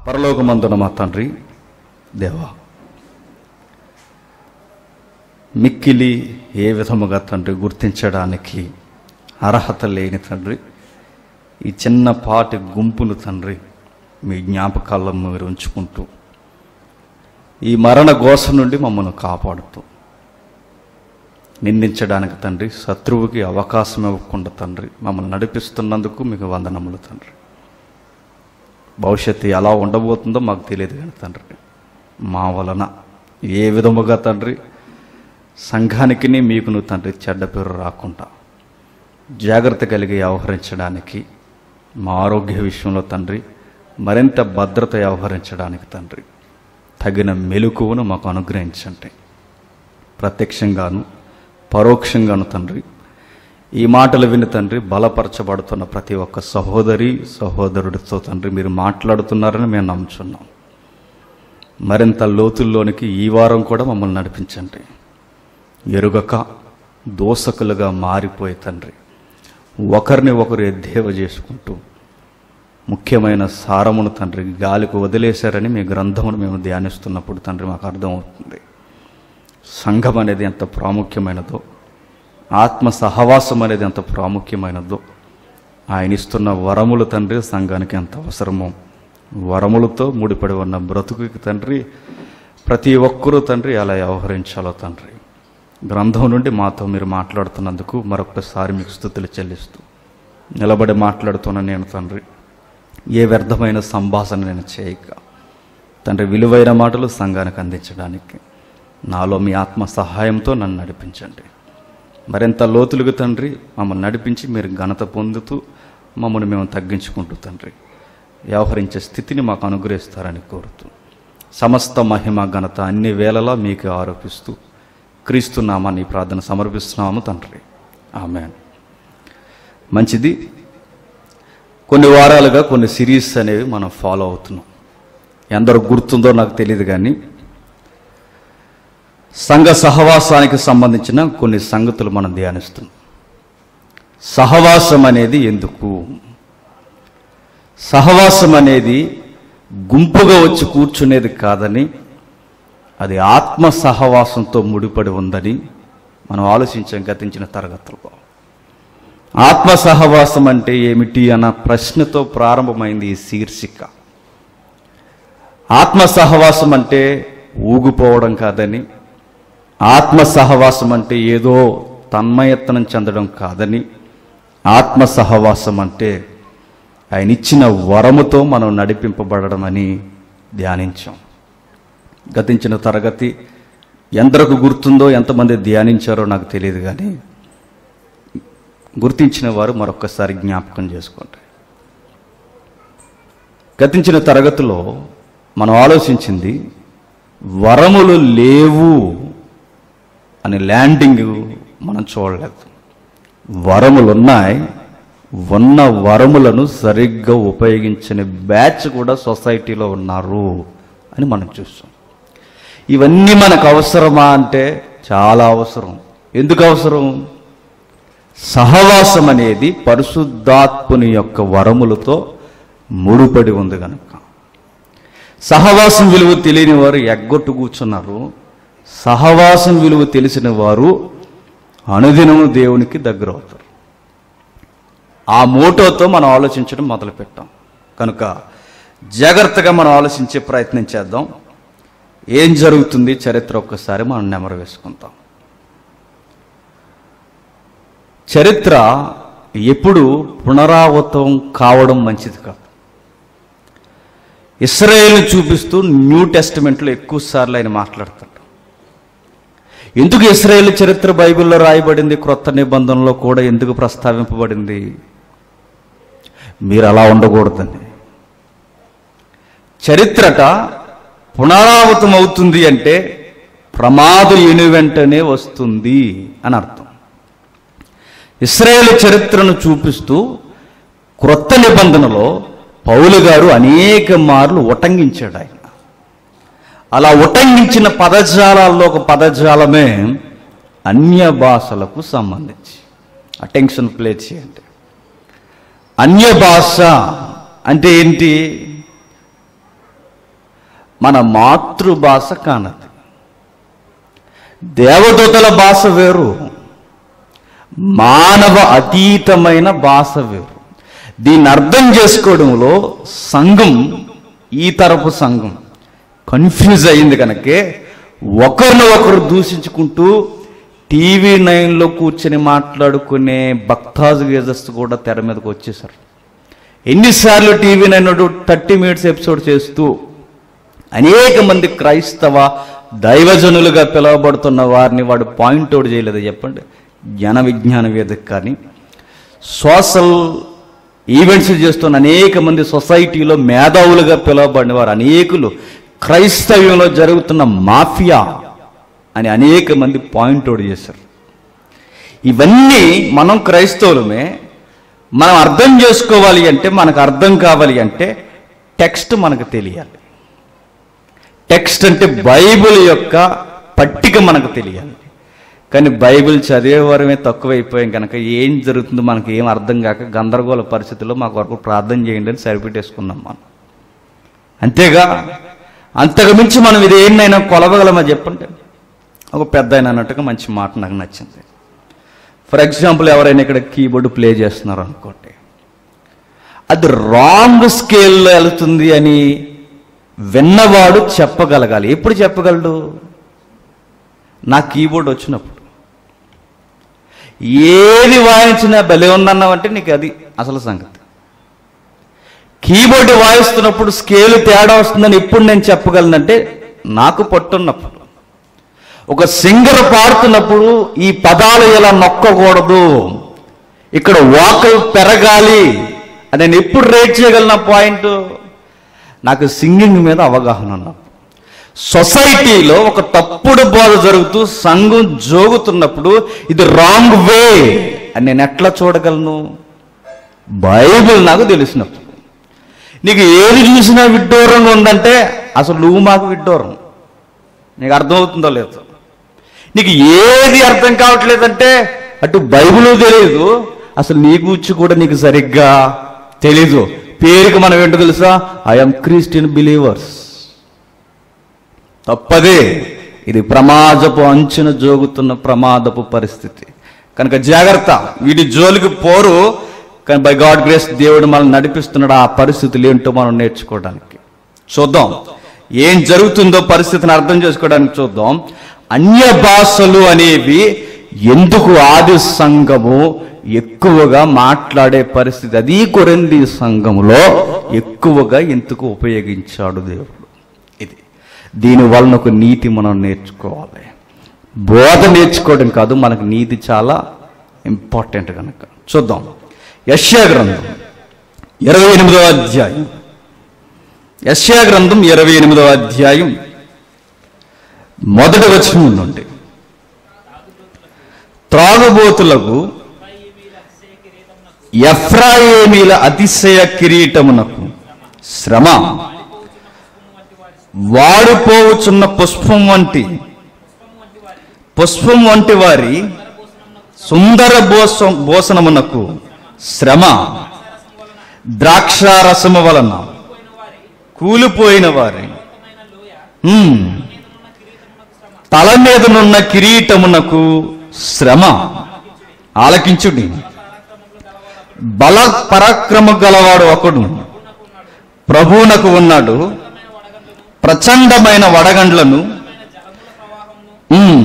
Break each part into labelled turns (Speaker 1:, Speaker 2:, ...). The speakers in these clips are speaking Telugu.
Speaker 1: పరలోకమందున మా తండ్రి దేవా మిక్కిలి ఏ విధముగా తండ్రి గుర్తించడానికి అర్హత లేని తండ్రి ఈ చిన్నపాటి గుంపును తండ్రి మీ జ్ఞాపకాల్లో మీరు ఉంచుకుంటూ ఈ మరణ గోస నుండి మమ్మల్ని కాపాడుతూ నిందించడానికి తండ్రి శత్రువుకి అవకాశం ఇవ్వకుండా తండ్రి మమ్మల్ని నడిపిస్తున్నందుకు మీకు వందనములు తండ్రి భవిష్యత్తు ఎలా ఉండబోతుందో మాకు తెలియదు కానీ తండ్రి మా వలన ఏ విధముగా తండ్రి సంఘానికి మీకును తండ్రి చెడ్డ పేరు రాకుండా జాగ్రత్త కలిగి వ్యవహరించడానికి మా ఆరోగ్య విషయంలో తండ్రి మరింత భద్రత వ్యవహరించడానికి తండ్రి తగిన మెలకువను మాకు అనుగ్రహించండి ప్రత్యక్షంగాను పరోక్షంగాను తండ్రి ఈ మాటలు విని తండ్రి బలపరచబడుతున్న ప్రతి ఒక్క సహోదరి సహోదరుడితో తండ్రి మీరు మాట్లాడుతున్నారని మేము నమ్ముచున్నాం మరింత లోతుల్లోనికి ఈ వారం కూడా మమ్మల్ని నడిపించండి ఎరుగక దోసకులుగా మారిపోయి తండ్రి ఒకరిని ఒకరు ఎద్దేవ చేసుకుంటూ ముఖ్యమైన సారమును తండ్రి గాలికి వదిలేశారని మీ గ్రంథమును మేము ధ్యానిస్తున్నప్పుడు తండ్రి మాకు అర్థమవుతుంది సంఘం అనేది ఎంత ప్రాముఖ్యమైనదో ఆత్మ సహవాసం అనేది ఎంత ప్రాముఖ్యమైనదో ఆయన ఇస్తున్న వరములు తండ్రి సంఘానికి ఎంత అవసరమో వరములతో ముడిపడి ఉన్న బ్రతుకుకి తండ్రి ప్రతి ఒక్కరూ తండ్రి ఎలా వ్యవహరించాలో తండ్రి గ్రంథం నుండి మాతో మీరు మాట్లాడుతున్నందుకు మరొకసారి మీకు స్థుతులు చెల్లిస్తూ నిలబడి మాట్లాడుతున్న నేను తండ్రి ఏ వ్యర్థమైన సంభాషణ నేను చేయక తండ్రి విలువైన మాటలు సంఘానికి అందించడానికి నాలో మీ ఆత్మ సహాయంతో నన్ను నడిపించండి మరింత లోతులుగా తండ్రి మమ్మల్ని నడిపించి మీరు ఘనత పొందుతూ మమ్మల్ని మేము తగ్గించుకుంటూ తండ్రి వ్యవహరించే స్థితిని మాకు అనుగ్రహిస్తారని కోరుతూ సమస్త మహిమ ఘనత అన్ని వేళలా మీకు ఆరోపిస్తూ క్రీస్తు నామాన్ని ఈ ప్రార్థన సమర్పిస్తున్నాము తండ్రి ఆమె మంచిది కొన్ని వారాలుగా కొన్ని సిరీస్ అనేవి మనం ఫాలో అవుతున్నాం ఎందరో గుర్తుందో నాకు తెలియదు కానీ సంఘ సహవాసానికి సంబంధించిన కొన్ని సంగతులు మనం ధ్యానిస్తున్నాం సహవాసం అనేది ఎందుకు సహవాసం అనేది గుంపుగా వచ్చి కూర్చునేది కాదని అది ఆత్మ సహవాసంతో ముడిపడి ఉందని మనం ఆలోచించాం గతించిన తరగతుల్లో ఆత్మ సహవాసం అంటే ఏమిటి అన్న ప్రశ్నతో ప్రారంభమైంది ఈ శీర్షిక ఆత్మ సహవాసం అంటే ఊగిపోవడం కాదని ఆత్మ సహవాసం అంటే ఏదో తన్మయత్నం చెందడం కాదని ఆత్మ సహవాసం అంటే ఆయన ఇచ్చిన వరముతో మనం నడిపింపబడడం అని ధ్యానించాం గతించిన తరగతి ఎందరకు గుర్తుందో ఎంతమంది ధ్యానించారో నాకు తెలియదు కానీ గుర్తించిన వారు మరొక్కసారి జ్ఞాపకం చేసుకోండి గతించిన తరగతిలో మనం ఆలోచించింది వరములు లేవు అని ల్యాండింగ్ మనం చూడలేదు వరములు ఉన్నాయి ఉన్న వరములను సరిగ్గా ఉపయోగించని బ్యాచ్ కూడా సొసైటీలో ఉన్నారు అని మనం చూస్తాం ఇవన్నీ మనకు అవసరమా అంటే చాలా అవసరం ఎందుకు అవసరం సహవాసం అనేది పరిశుద్ధాత్ముని యొక్క వరములతో ముడిపడి ఉంది కనుక సహవాసం విలువ తెలియని వారు ఎగ్గొట్టు కూర్చున్నారు సహవాసం విలువ తెలిసిన వారు అనుదినము దేవునికి దగ్గర అవుతారు ఆ మోటోతో మనం ఆలోచించడం మొదలుపెట్టాం కనుక జాగ్రత్తగా మనం ఆలోచించే ప్రయత్నం చేద్దాం ఏం జరుగుతుంది చరిత్ర ఒక్కసారి మనం నెమరు వేసుకుంటాం చరిత్ర ఎప్పుడు పునరావృతం కావడం మంచిది కాదు ఇస్రాయేల్ని చూపిస్తూ న్యూ టెస్టిమెంట్లో ఎక్కువ సార్లు ఆయన మాట్లాడతాడు ఎందుకు ఇస్రాయేల్ చరిత్ర బైబిల్లో రాయబడింది క్రొత్త నిబంధనలో కూడా ఎందుకు ప్రస్తావింపబడింది మీరు అలా ఉండకూడదండి చరిత్రట పునరావృతం అవుతుంది అంటే ప్రమాదం ఎను వెంటనే వస్తుంది అని అర్థం ఇస్రాయేల్ చరిత్రను చూపిస్తూ క్రొత్త నిబంధనలో పౌలు గారు అనేక మార్లు ఉటంకించాడు ఆయన అలా ఉటంకించిన పదజాలాల్లో ఒక పదజాలమే అన్య భాషలకు సంబంధించి అటెన్షన్ ప్లే చేయండి అన్య భాష అంటే ఏంటి మన మాతృభాష కానది దేవదూతల భాష వేరు మానవ అతీతమైన భాష వేరు దీన్ని అర్థం చేసుకోవడంలో సంఘం ఈ తరపు సంఘం కన్ఫ్యూజ్ అయింది కనుకే ఒకరిని ఒకరు దూషించుకుంటూ టీవీ నైన్లో కూర్చొని మాట్లాడుకునే భక్తాజు గేజస్ కూడా తెర మీదకి వచ్చేసారు ఎన్నిసార్లు TV nine thirty minutes episode చేస్తూ అనేక మంది క్రైస్తవ దైవజనులుగా పిలువబడుతున్న వారిని వాడు పాయింట్ అవుట్ చేయలేదు చెప్పండి జ్ఞాన విజ్ఞాన వేదిక కానీ సోషల్ ఈవెంట్స్ చేస్తున్న అనేక మంది సొసైటీలో మేధావులుగా పిలువబడిన వారు అనేకులు క్రైస్తవ్యంలో జరుగుతున్న మాఫియా అని అనేక మంది పాయింట్ అవుట్ చేశారు ఇవన్నీ మనం క్రైస్తవులమే మనం అర్థం చేసుకోవాలి అంటే మనకు అర్థం కావాలి అంటే టెక్స్ట్ మనకు తెలియాలి టెక్స్ట్ అంటే బైబిల్ యొక్క పట్టిక మనకు తెలియాలి కానీ బైబిల్ చదివేవారమే తక్కువైపోయాం కనుక ఏం జరుగుతుందో మనకి ఏం అర్థం కాక గందరగోళ పరిస్థితుల్లో మాకు వరకు ప్రార్థన చేయండి అని సరిపెట్టేసుకున్నాం మనం అంతేగా అంతకు మించి మనం ఇది ఏమైనా కొలవగలమా చెప్పండి ఒక పెద్ద ఆయన అన్నట్టుగా మంచి మాట నాకు నచ్చింది ఫర్ ఎగ్జాంపుల్ ఎవరైనా ఇక్కడ కీబోర్డ్ ప్లే చేస్తున్నారు అనుకోండి అది రాంగ్ స్కేల్లో వెళ్తుంది అని విన్నవాడు చెప్పగలగాలి ఎప్పుడు చెప్పగలడు నా కీబోర్డ్ వచ్చినప్పుడు ఏది వాయించినా భలే ఉందన్నావంటే నీకు అది అసలు సంగతి కీబోర్డ్ వాయిస్తున్నప్పుడు స్కేల్ తేడా వస్తుందని ఎప్పుడు నేను చెప్పగలనంటే నాకు పట్టున్నప్పుడు ఒక సింగర్ పాడుతున్నప్పుడు ఈ పదాలు ఇలా నొక్కకూడదు ఇక్కడ వాకల్ పెరగాలి అని నేను ఎప్పుడు రేట్ చేయగలను పాయింట్ నాకు సింగింగ్ మీద అవగాహన ఉన్నప్పుడు సొసైటీలో ఒక తప్పుడు బోధ జరుగుతూ సంఘం జోగుతున్నప్పుడు ఇది రాంగ్ వే అని నేను ఎట్లా చూడగలను బైబిల్ నాకు తెలిసినప్పుడు నీకు ఏది చూసినా విడ్డూరంగా ఉందంటే అసలు నువ్వు మాకు విడ్డూరం నీకు అర్థమవుతుందో లేదో నీకు ఏది అర్థం కావట్లేదంటే అటు బైబిల్ తెలియదు అసలు నీ గురించి కూడా నీకు సరిగ్గా తెలీదు పేరుకి మనం ఏంటో తెలుసా ఐఎమ్ క్రిస్టియన్ బిలీవర్స్ తప్పదే ఇది ప్రమాదపు అంచున జోగుతున్న ప్రమాదపు పరిస్థితి కనుక జాగ్రత్త వీటి జోలికి పోరు కానీ బై గాడ్ గ్రేస్ దేవుడు మనల్ని నడిపిస్తున్నాడు ఆ పరిస్థితులు ఏంటో మనం నేర్చుకోవడానికి చూద్దాం ఏం జరుగుతుందో పరిస్థితిని అర్థం చేసుకోవడానికి చూద్దాం అన్య భాషలు అనేవి ఎందుకు ఆది సంఘము ఎక్కువగా మాట్లాడే పరిస్థితి అది కొరింది సంఘములో ఎక్కువగా ఎందుకు ఉపయోగించాడు దేవుడు ఇది దీని వలన ఒక నీతి మనం నేర్చుకోవాలి బోధ నేర్చుకోవడం కాదు మనకు నీతి చాలా ఇంపార్టెంట్ కనుక చూద్దాం యశ్యా గ్రంథం ఇరవై ఎనిమిదవ అధ్యాయం యశ్యా గ్రంథం ఇరవై ఎనిమిదవ అధ్యాయం మొదటి వచనం నుండి త్రాగుబోతులకు ఎఫ్రాయేమీల అతిశయ కిరీటమునకు శ్రమ వాడిపోవుచున్న పుష్పం వంటి పుష్పం వంటి వారి సుందర బోస భోసనమునకు శ్రమ ద్రాక్షారసము వలన కూలిపోయిన వారి హ్మ్. తల మీదనున్న కిరీటమునకు శ్రమ ఆలకించుడి బల పరాక్రమ గలవాడు ఒకడు ప్రభువునకు ఉన్నాడు ప్రచండమైన వడగండ్లను ఉమ్,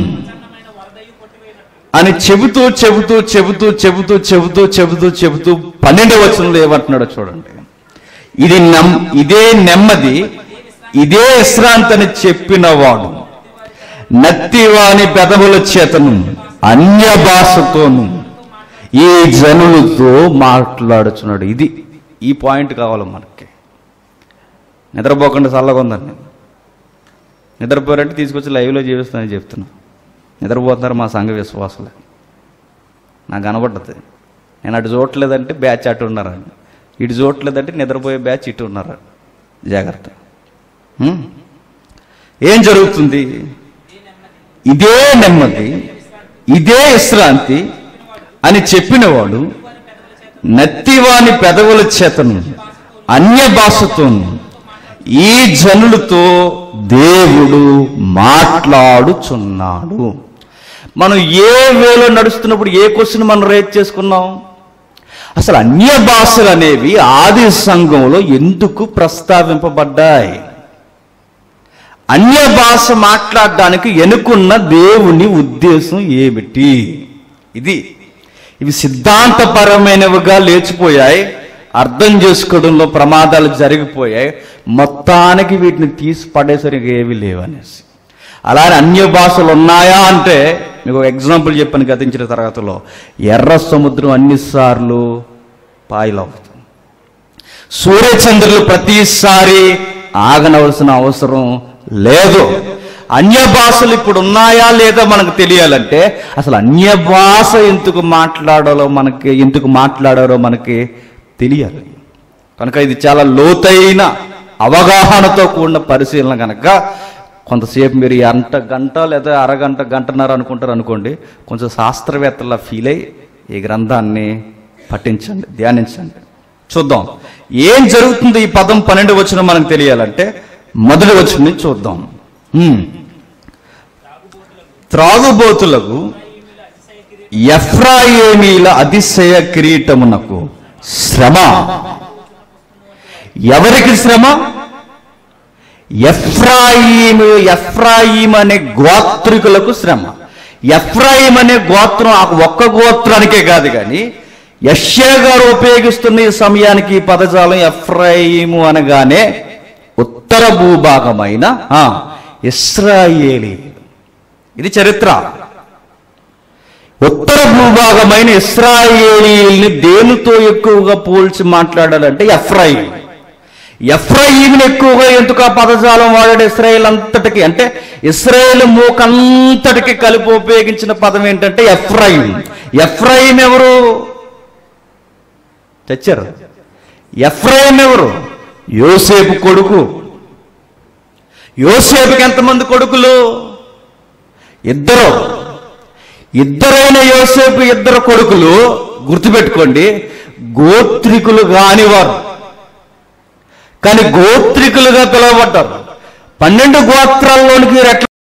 Speaker 1: అని చెబుతూ చెబుతూ చెబుతూ చెబుతూ చెబుతూ చెబుతూ చెబుతూ పన్నెండవ వచనంలో ఏమంటున్నాడో చూడండి ఇది నమ్ ఇదే నెమ్మది ఇదే విశ్రాంతి అని చెప్పినవాడు నత్తివాని పెదవుల చేతను అన్య భాషతోను ఈ జనులతో మాట్లాడుచున్నాడు ఇది ఈ పాయింట్ కావాలి మనకి నిద్రపోకుండా చల్లగా ఉందండి నేను నిద్రపోయారంటే తీసుకొచ్చి లైవ్లో జీవిస్తానని చెప్తున్నా నిద్రపోతున్నారు మా సంఘ విశ్వాసులే నాకు కనబడ్డది నేను అటు చూడలేదంటే బ్యాచ్ అటు ఉన్నారండి ఇటు చూడలేదంటే నిద్రపోయే బ్యాచ్ ఇటు ఉన్నారు జాగ్రత్త హ్మ్? ఏం జరుగుతుంది ఇదే నెమ్మది ఇదే విశ్రాంతి అని చెప్పినవాడు నత్తివాని పెదవుల చేతను అన్య భాషతోను ఈ జనులతో దేవుడు మాట్లాడుచున్నాడు మనం ఏ వేలో నడుస్తున్నప్పుడు ఏ క్వశ్చన్ మనం రేట్ చేసుకున్నాం అసలు అన్య భాషలు అనేవి ఆది సంఘంలో ఎందుకు ప్రస్తావింపబడ్డాయి అన్య భాష మాట్లాడడానికి ఎనుకున్న దేవుని ఉద్దేశం ఏమిటి ఇది ఇవి సిద్ధాంతపరమైనవిగా లేచిపోయాయి అర్థం చేసుకోవడంలో ప్రమాదాలు జరిగిపోయాయి మొత్తానికి వీటిని తీసి పడేసరికి ఏవి లేవనేసి అలానే అన్య భాషలు ఉన్నాయా అంటే మీకు ఒక ఎగ్జాంపుల్ చెప్పాను గతించిన తరగతిలో ఎర్ర సముద్రం అన్నిసార్లు పాయలవుతుంది సూర్యచంద్రులు ప్రతిసారి ఆగనవలసిన అవసరం లేదు అన్య భాషలు ఇప్పుడు ఉన్నాయా లేదా మనకు తెలియాలంటే అసలు అన్య భాష ఎందుకు మాట్లాడాలో మనకి ఎందుకు మాట్లాడారో మనకి తెలియాలి కనుక ఇది చాలా లోతైన అవగాహనతో కూడిన పరిశీలన కనుక కొంతసేపు మీరు ఈ అంట గంట లేదా అరగంట గంటన్నర అనుకుంటారు అనుకోండి కొంచెం శాస్త్రవేత్తలా ఫీల్ అయ్యి ఈ గ్రంథాన్ని పఠించండి ధ్యానించండి చూద్దాం ఏం జరుగుతుంది ఈ పదం పన్నెండు వచ్చిన మనకు తెలియాలంటే మొదటి వచ్చిన చూద్దాం హ్మ్. త్రాగుబోతులకు ఎఫ్రాయేమీల అతిశయ కిరీటమునకు శ్రమ ఎవరికి శ్రమ ఎఫ్రాయిము ఎఫ్రాయిం అనే గోత్రికులకు శ్రమ ఎఫ్రాయిం అనే గోత్రం ఆ ఒక్క గోత్రానికే కాదు కానీ యష్యా గారు ఉపయోగిస్తున్న ఈ సమయానికి ఈ పదజాలం ఎఫ్రాయిము అనగానే ఉత్తర భూభాగమైన ఆ, ఇస్రాయేలీ ఇది చరిత్ర ఉత్తర భూభాగమైన ఇస్రాయేలీల్ని దేనితో ఎక్కువగా పోల్చి మాట్లాడాలంటే ఎఫ్రాయిం ఎఫ్రాయింని ఎక్కువగా ఎందుకు ఆ పదజాలం వాడాడు ఇస్రాయేల్ అంతటికి అంటే ఇస్రాయేల్ మూకంతటికి కలిపి ఉపయోగించిన పదం ఏంటంటే ఎఫ్రాయిం ఎఫ్రాయిం ఎవరు తెచ్చారు ఎఫ్రాయిం ఎవరు యోసేపు కొడుకు యోసేపుకి ఎంతమంది కొడుకులు ఇద్దరు ఇద్దరైన యోసేపు ఇద్దరు కొడుకులు గుర్తుపెట్టుకోండి గోత్రికులు కానివారు కానీ గోత్రికులుగా పిలువబడ్డారు పన్నెండు గోత్రాల్లోనికి వీరు ఎట్లా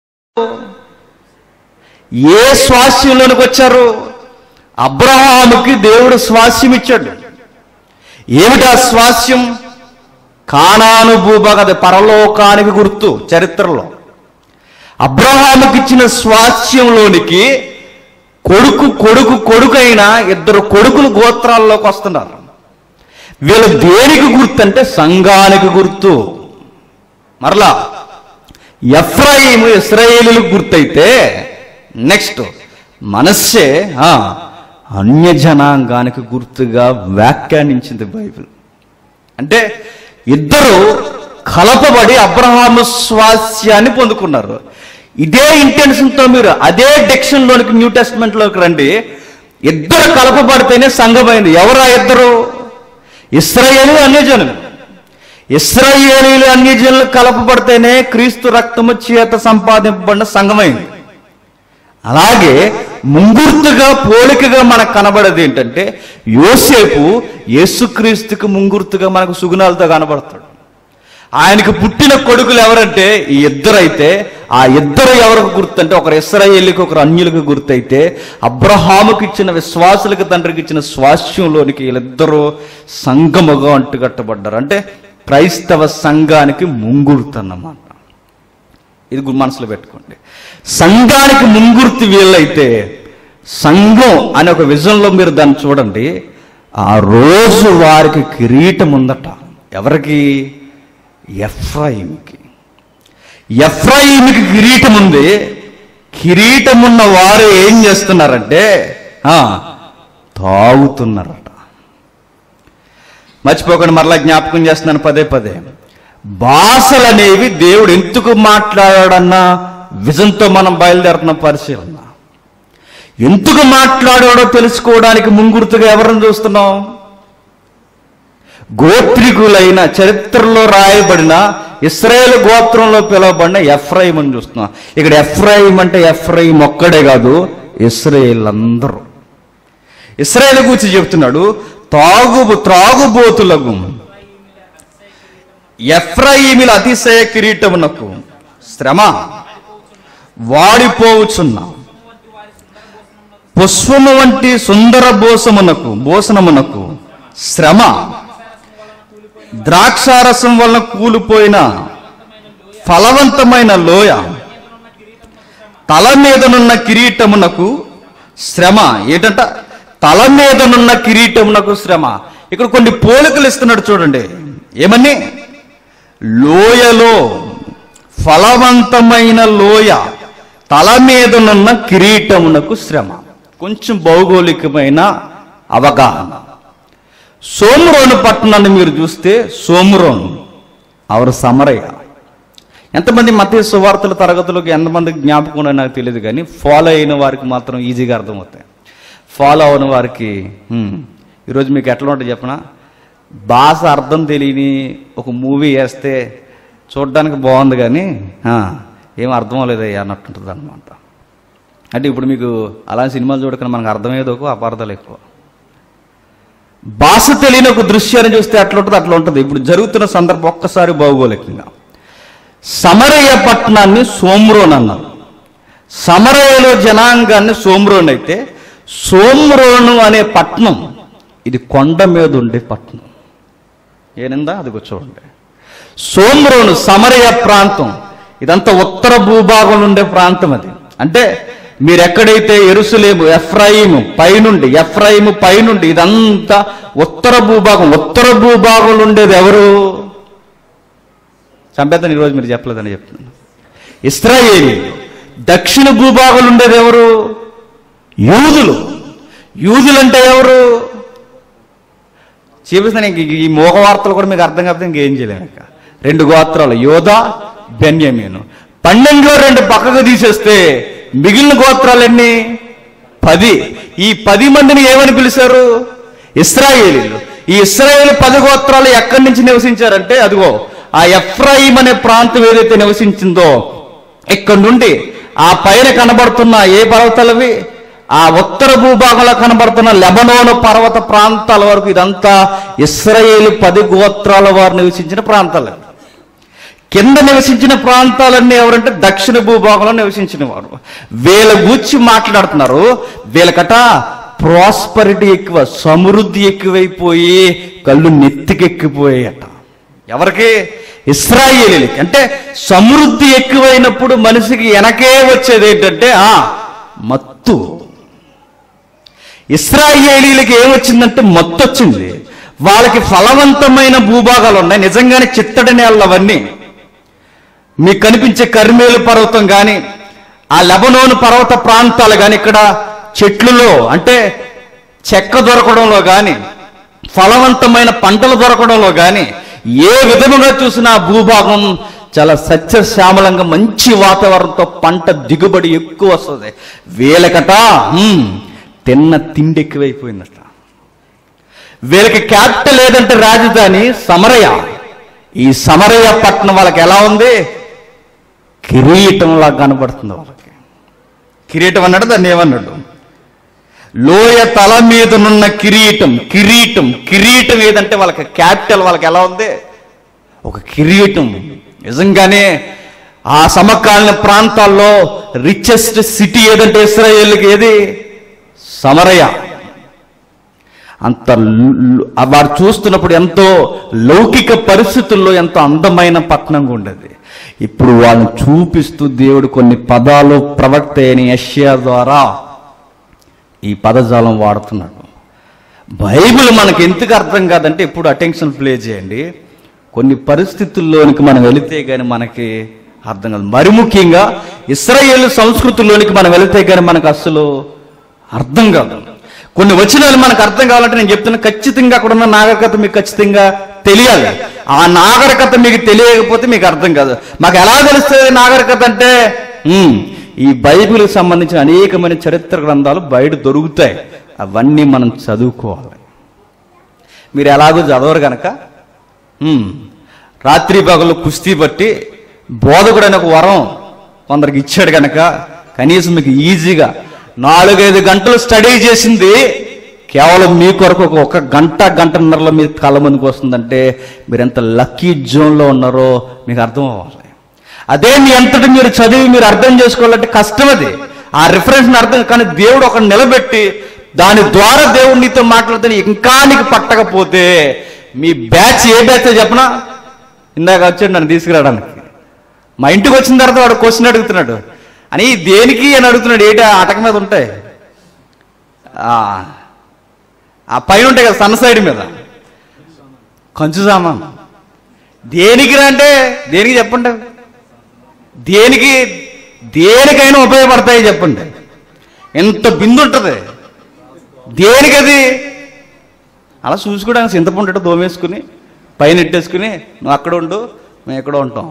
Speaker 1: ఏ స్వాస్యంలోనికి వచ్చారు అబ్రహాముకి దేవుడు స్వాస్యం ఇచ్చాడు ఏమిటి ఆ స్వాస్యం కానాను భూభాగ అది పరలోకానికి గుర్తు చరిత్రలో అబ్రహాముకి ఇచ్చిన స్వాస్యంలోనికి కొడుకు కొడుకు కొడుకైన ఇద్దరు కొడుకులు గోత్రాల్లోకి వస్తున్నారు వీళ్ళు దేనికి గుర్తు అంటే సంఘానికి గుర్తు మరలా ఎఫ్రాయిము ఇస్రాయేలీలకు గుర్తయితే నెక్స్ట్ మనస్సే ఆ, అన్య జనాంగానికి గుర్తుగా వ్యాఖ్యానించింది బైబిల్ అంటే ఇద్దరు కలపబడి అబ్రహాము స్వాస్యాన్ని పొందుకున్నారు ఇదే ఇంటెన్షన్తో మీరు అదే డిక్షన్లోనికి న్యూ టెస్ట్మెంట్లోకి రండి ఇద్దరు కలపబడితేనే సంఘమైంది ఎవరా ఇద్దరు ఇస్రాయేలు అన్యజనులు ఇస్రాయేలీలు అన్యజనులు కలపబడితేనే క్రీస్తు రక్తము చేత సంపాదింపబడిన సంఘమైంది అలాగే ముంగుర్తుగా పోలికగా మనకు కనబడేది ఏంటంటే యోసేపు యేసుక్రీస్తుకి ముంగుర్తుగా మనకు సుగుణాలతో కనబడతాడు ఆయనకు పుట్టిన కొడుకులు ఎవరంటే ఈ ఇద్దరైతే ఆ ఇద్దరు ఎవరికి గుర్తంటే ఒకరు ఇస్రాయేలీకి ఒకరు అన్యులకు గుర్తయితే అబ్రహాముకి ఇచ్చిన విశ్వాసులకు తండ్రికి ఇచ్చిన స్వాస్యంలోనికి వీళ్ళిద్దరూ సంగముగా అంటుకట్టబడ్డారు అంటే క్రైస్తవ సంఘానికి ముంగుర్తన్నమాట ఇది గు- మనసులో పెట్టుకోండి సంఘానికి ముంగుర్తి వీళ్ళైతే సంఘం అనే ఒక విజన్లో మీరు దాన్ని చూడండి ఆ రోజు వారికి కిరీటం ఉందట ఎవరికి ఎఫ్రాయిమ్కి ఎఫ్రాయిమ్కి కిరీటం ఉంది కిరీటం ఉన్న వారు ఏం చేస్తున్నారంటే ఆ, తాగుతున్నారట మర్చిపోకుండా మరలా జ్ఞాపకం చేస్తున్నాను పదే పదే భాషలు అనేవి దేవుడు ఎందుకు మాట్లాడాడన్న విజన్తో మనం బయలుదేరుతున్న పరిశీలన ఎందుకు మాట్లాడాడో తెలుసుకోవడానికి ముంగుర్తుగా ఎవరిని చూస్తున్నాం గోత్రికులైన చరిత్రలో రాయబడిన ఇస్రాయేల్ గోత్రంలో పిలువబడిన ఎఫ్రాయిం అని చూస్తున్నాం ఇక్కడ ఎఫ్రాయిం అంటే ఎఫ్రాయిం ఒక్కడే కాదు ఇస్రాయేల్ అందరూ ఇస్రాయేల్ గురించి చెప్తున్నాడు తాగు త్రాగుబోతులకు ఎఫ్రాయిమిల అతిశయ కిరీటమునకు శ్రమ వాడిపోవుచున్న పుష్పము వంటి సుందర భూసమునకు భూషణమునకు శ్రమ ద్రాక్షారసం వలన కూలిపోయిన ఫలవంతమైన లోయ తల మీదనున్న కిరీటమునకు శ్రమ ఏంటంట తల మీదనున్న కిరీటమునకు శ్రమ ఇక్కడ కొన్ని పోలికలు ఇస్తున్నాడు చూడండి ఏమని లోయలో ఫలవంతమైన లోయ తల మీదనున్న కిరీటమునకు శ్రమ కొంచెం భౌగోళికమైన అవగాహన సోమరోను పట్టణాన్ని మీరు చూస్తే సోమరోను అవరు సమరయ్య ఎంతమంది మత సువార్తల తరగతులకు ఎంతమంది జ్ఞాపకం ఉన్నాయో నాకు తెలియదు కానీ ఫాలో అయిన వారికి మాత్రం ఈజీగా అర్థమవుతాయి ఫాలో అవని వారికి హ్మ్, ఈరోజు మీకు ఎట్లా ఉంటుంది చెప్పనా భాష అర్థం తెలియని ఒక మూవీ వేస్తే చూడడానికి బాగుంది కానీ ఆ, ఏం అర్థం అవ్వలేదయ్యా అన్నట్టుంటుంది అనమాట అంటే ఇప్పుడు మీకు అలాంటి సినిమాలు చూడకుండా మనకు అర్థమయ్యేది ఒక అపార్థాలు ఎక్కువ భాష తెలియని ఒక దృశ్యాన్ని చూస్తే అట్లా ఉంటుంది అట్లా ఉంటుంది ఇప్పుడు జరుగుతున్న సందర్భం ఒక్కసారి భౌగోళికంగా సమరయ్య పట్టణాన్ని సోమ్రోన్ అన్నారు సమరయ్యలో జనాంగాన్ని సోమ్రోన్ అయితే సోమ్రోను అనే పట్టణం ఇది కొండ మీద ఉండే పట్టణం ఏనిందా అది చూడండి సోమ్రోను సమరయ ప్రాంతం ఇదంతా ఉత్తర భూభాగంలో ఉండే ప్రాంతం అది అంటే మీరు ఎక్కడైతే ఎరుసలేము ఎఫ్రాయిము పైనుండి ఎఫ్రాయిము పైనుండి ఇదంతా ఉత్తర భూభాగం ఉత్తర భూభాగంలో ఉండేది ఎవరు చంపేద్దాం ఈరోజు మీరు చెప్పలేదని చెప్తున్నాను ఇస్రాయేలీ దక్షిణ భూభాగంలో ఉండేది ఎవరు యూదులు యూదులంటే ఎవరు చూపిస్తాను ఇంక ఈ మోగ వార్తలు కూడా మీకు అర్థం కాకపోతే ఇంకేం చేయలేము ఇక రెండు గోత్రాలు యోధ బెన్యమీను పన్నెండులో రెండు పక్కకు తీసేస్తే మిగిలిన గోత్రాలు ఎన్ని పది ఈ పది మందిని ఏమని పిలిచారు ఇస్రాయేలీలు ఈ ఇస్రాయేల్ పది గోత్రాలు ఎక్కడి నుంచి నివసించారంటే అదిగో ఆ ఎఫ్రాయిం అనే ప్రాంతం ఏదైతే నివసించిందో ఇక్కడ నుండి ఆ పైన కనబడుతున్న ఏ పర్వతాలవి ఆ ఉత్తర భూభాగంలో కనబడుతున్న లెబనోను పర్వత ప్రాంతాల వరకు ఇదంతా ఇస్రాయేలు పది గోత్రాల వారు నివసించిన ప్రాంతాలు కింద నివసించిన ప్రాంతాలన్నీ ఎవరంటే దక్షిణ భూభాగంలో నివసించిన వారు వీళ్ళ గూర్చి మాట్లాడుతున్నారు వీళ్ళకట ప్రాస్పరిటీ ఎక్కువ సమృద్ధి ఎక్కువైపోయి కళ్ళు నెత్తికెక్కిపోయాయట ఎవరికి ఇస్రాయేలీలకి అంటే సమృద్ధి ఎక్కువైనప్పుడు మనిషికి వెనకే వచ్చేది ఏంటంటే ఆ మత్తు ఇస్రాయేలీలకి ఏమొచ్చిందంటే మత్తు వచ్చింది వాళ్ళకి ఫలవంతమైన భూభాగాలు ఉన్నాయి నిజంగానే చిత్తడి నేలలు అవన్నీ మీకు కనిపించే కర్మేలు పర్వతం కానీ ఆ లెబనోను పర్వత ప్రాంతాలు కానీ ఇక్కడ చెట్లులో అంటే చెక్క దొరకడంలో కానీ ఫలవంతమైన పంటలు దొరకడంలో కానీ ఏ విధముగా చూసినా ఆ భూభాగం చాలా సత్యశ్యామలంగా మంచి వాతావరణంతో పంట దిగుబడి ఎక్కువ వస్తుంది వీళ్ళకట హ్మ్, తిన్న తిండి ఎక్కువైపోయిందట వీళ్ళకి క్యాపిటల్ ఏదంటే రాజధాని సమరయ ఈ సమరయ పట్టణం వాళ్ళకి ఎలా ఉంది కిరీటంలా కనబడుతుంది వాళ్ళకి కిరీటం అన్నాడు దాన్ని ఏమన్నాడు లోయ తల మీదనున్న కిరీటం కిరీటం కిరీటం ఏదంటే వాళ్ళకి క్యాపిటల్ వాళ్ళకి ఎలా ఉంది ఒక కిరీటం నిజంగానే ఆ సమకాలీన ప్రాంతాల్లో రిచెస్ట్ సిటీ ఏదంటే ఇస్రాయేల్కి ఏది సమరయ అంత లు- లు- ఆ వారు చూస్తున్నప్పుడు ఎంతో లౌకిక పరిస్థితుల్లో ఎంతో అందమైన పట్టణంగా ఉండేది ఇప్పుడు వాళ్ళని చూపిస్తూ దేవుడు కొన్ని పదాలు ప్రవక్త అయిన యష్యా ద్వారా ఈ పదజాలం వాడుతున్నాడు బైబిల్ మనకి ఎందుకు అర్థం కాదంటే ఇప్పుడు అటెన్షన్ ప్లే చేయండి కొన్ని పరిస్థితుల్లోనికి మనం వెళితే గాని మనకి అర్థం కాదు మరి ముఖ్యంగా ఇస్రాయేల్ సంస్కృతిలోనికి మనం వెళితే గాని మనకు అసలు అర్థం కాదు కొన్ని వచనాలు మనకు అర్థం కావాలంటే నేను చెప్తున్నా ఖచ్చితంగా అక్కడ ఉన్న నాగరికత మీకు ఖచ్చితంగా తెలియాలి ఆ నాగరికత మీకు తెలియకపోతే మీకు అర్థం కాదు మాకు ఎలా తెలుస్తుంది నాగరికత అంటే ఉమ్, ఈ బైబిల్కి సంబంధించిన అనేకమైన చరిత్ర గ్రంథాలు బయట దొరుకుతాయి అవన్నీ మనం చదువుకోవాలి మీరు ఎలాగో చదవరు గనక ఉమ్, రాత్రి పగలు కుస్తీ పట్టి బోధకుడు అనే ఒక వరం కొందరికి ఇచ్చాడు గనక కనీసం మీకు ఈజీగా నాలుగైదు గంటలు స్టడీ చేసింది కేవలం మీ కొరకు ఒక ఒక గంట గంటన్నరలో మీ కళ్ళ ముందుకు వస్తుందంటే మీరు ఎంత లక్కీ జోన్లో ఉన్నారో మీకు అర్థం అవ్వాలి అదే మీ అంతటి మీరు చదివి మీరు అర్థం చేసుకోవాలంటే కష్టం అది ఆ రిఫరెన్స్ అర్థం కానీ దేవుడు ఒక నిలబెట్టి దాని ద్వారా దేవుడు నీతో మాట్లాడితే ఇంకా నీకు పట్టకపోతే మీ బ్యాచ్ ఏ బ్యాచ్ చెప్పనా ఇందాక వచ్చాడు నన్ను తీసుకురావడానికి మా ఇంటికి వచ్చిన తర్వాత వాడు క్వశ్చన్ అడుగుతున్నాడు అని దేనికి అని అడుగుతున్నాడు ఏంటి ఆ అటక మీద ఉంటాయి ఆ, ఆ పైన ఉంటాయి కదా సన్న సైడ్ మీద కంచు సామాన్ దేనికి అంటే దేనికి చెప్పండి దేనికి దేనికైనా ఉపయోగపడతాయి చెప్పండి ఎంత బిందు ఉంటుంది దేనికి అది అలా చూసుకోవడానికి చింతపండు దోమేసుకుని పైన ఎట్టేసుకుని నువ్వు అక్కడ ఉండు మేము ఎక్కడ ఉంటాం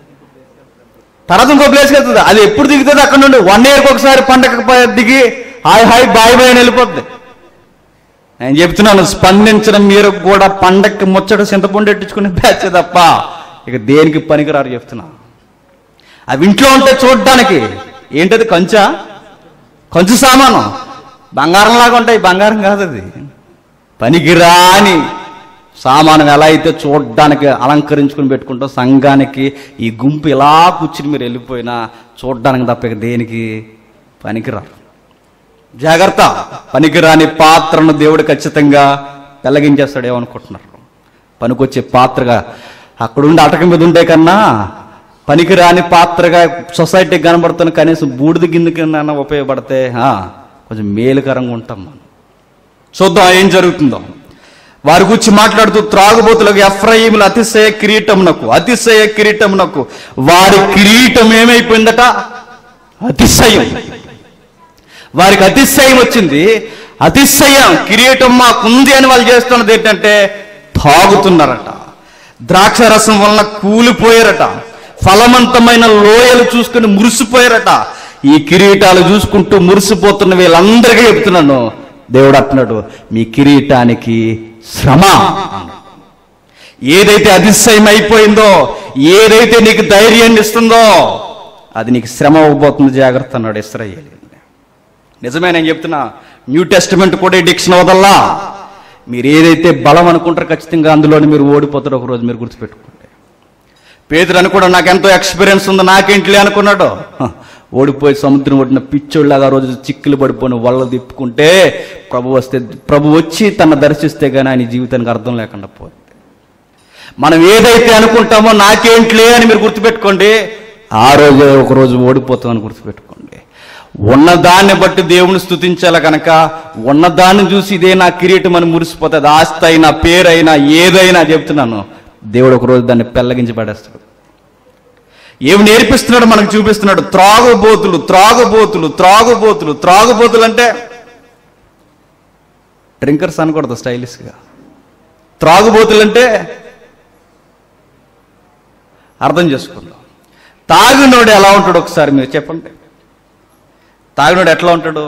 Speaker 1: తర్వాత ఇంకో ప్లేస్కి వెళ్తుంది అది ఎప్పుడు దిగుతుంది అక్కడ నుండి వన్ ఇయర్కి ఒకసారి పండగ ప- దిగి హాయ్ హాయ్ బాయ్ బాయ్ అని వెళ్ళిపోద్ది నేను చెప్తున్నాను స్పందించడం మీరు కూడా పండక్కి ముచ్చట చింతపండు ఎట్టించుకునే బ్యాచ్ తప్ప ఇక దేనికి పనికిరారు చెప్తున్నా అవి ఇంట్లో ఉంటే చూడడానికి ఏంటది కంచా కంచు సామాను బంగారంలాగా ఉంటాయి బంగారం కాదు అది పనికిరాని సామానం ఎలా అయితే చూడడానికి అలంకరించుకుని పెట్టుకుంటాం సంఘానికి ఈ గుంపు ఇలా కూర్చుని మీరు వెళ్ళిపోయినా చూడడానికి తప్ప ఇక దేనికి పనికిరారు జాగ్రత్త పనికిరాని పాత్రను దేవుడు ఖచ్చితంగా పెళ్ళగించేస్తాడు ఏమనుకుంటున్నారు పనికొచ్చే పాత్రగా అక్కడుండి అటక మీద ఉండే కన్నా పనికిరాని పాత్రగా సొసైటీకి కనబడుతున్న కనీసం బూడిద కింద కింద ఉపయోగపడితే ఆ, కొంచెం మేలుకరంగా ఉంటాం మనం చూద్దాం ఏం జరుగుతుందో వారి గురించి మాట్లాడుతూ త్రాగుబోతులకు ఎఫ్రాయిముల అతిశయ కిరీటమునకు అతిశయ కిరీటమునకు వారి కిరీటం ఏమైపోయిందట అతిశయం వారికి అతిశయం వచ్చింది అతిశయం కిరీటం మాకుంది అని వాళ్ళు చేస్తున్నది ఏంటంటే తాగుతున్నారట ద్రాక్ష రసం వలన కూలిపోయారట ఫలవంతమైన లోయలు చూసుకుని మురిసిపోయారట ఈ కిరీటాలు చూసుకుంటూ మురిసిపోతున్న వీళ్ళందరికీ చెప్తున్నాను దేవుడు అంటున్నాడు మీ కిరీటానికి శ్రమ అన్నాడు. ఏదైతే అతిశయం అయిపోయిందో ఏదైతే నీకు ధైర్యాన్ని ఇస్తుందో అది నీకు శ్రమ అవ్వబోతుంది జాగ్రత్త అన్నాడు ఇస్రాయేల్ నిజమే నేను చెప్తున్నా న్యూ టెస్టిమెంట్ కూడా ఈ డిక్షన్ వదల్లా మీరు ఏదైతే బలం అనుకుంటారో ఖచ్చితంగా అందులోని మీరు ఓడిపోతారో ఒక రోజు మీరు గుర్తుపెట్టుకోండి పేదరు అనుకోవడం నాకు ఎంతో ఎక్స్పీరియన్స్ ఉంది నాకేంటిలే అనుకున్నాడు హ, ఓడిపోయి సముద్రం ఒడిన పిచ్చోళ్ళగా ఆ రోజు చిక్కులు పడిపోయిన వల్ల తిప్పుకుంటే ప్రభు వస్తే ప్రభు వచ్చి తన దర్శిస్తే గానీ ఆయన జీవితానికి అర్థం లేకుండా పోయింది మనం ఏదైతే అనుకుంటామో నాకేంట్లే అని మీరు గుర్తుపెట్టుకోండి ఆ రోజే ఒక రోజు ఓడిపోతామని గుర్తుపెట్టుకోండి ఉన్నదాన్ని బట్టి దేవుని స్థుతించాల కనుక ఉన్నదాన్ని చూసి ఇదే నా కిరీటం అని మురిసిపోతుంది ఆస్తి అయినా పేరైనా ఏదైనా చెప్తున్నాను దేవుడు ఒక రోజు దాన్ని పెళ్ళగించి పడేస్తాడు ఏమి నేర్పిస్తున్నాడు మనకు చూపిస్తున్నాడు త్రాగుబోతులు త్రాగుబోతులు త్రాగుబోతులు త్రాగుబోతులు అంటే డ్రింకర్స్ అనకూడదు స్టైలిష్గా త్రాగుబోతులు అంటే అర్థం చేసుకుందాం తాగినోడు ఎలా ఉంటాడు ఒకసారి మీరు చెప్పండి తాగినోడు ఎట్లా ఉంటాడు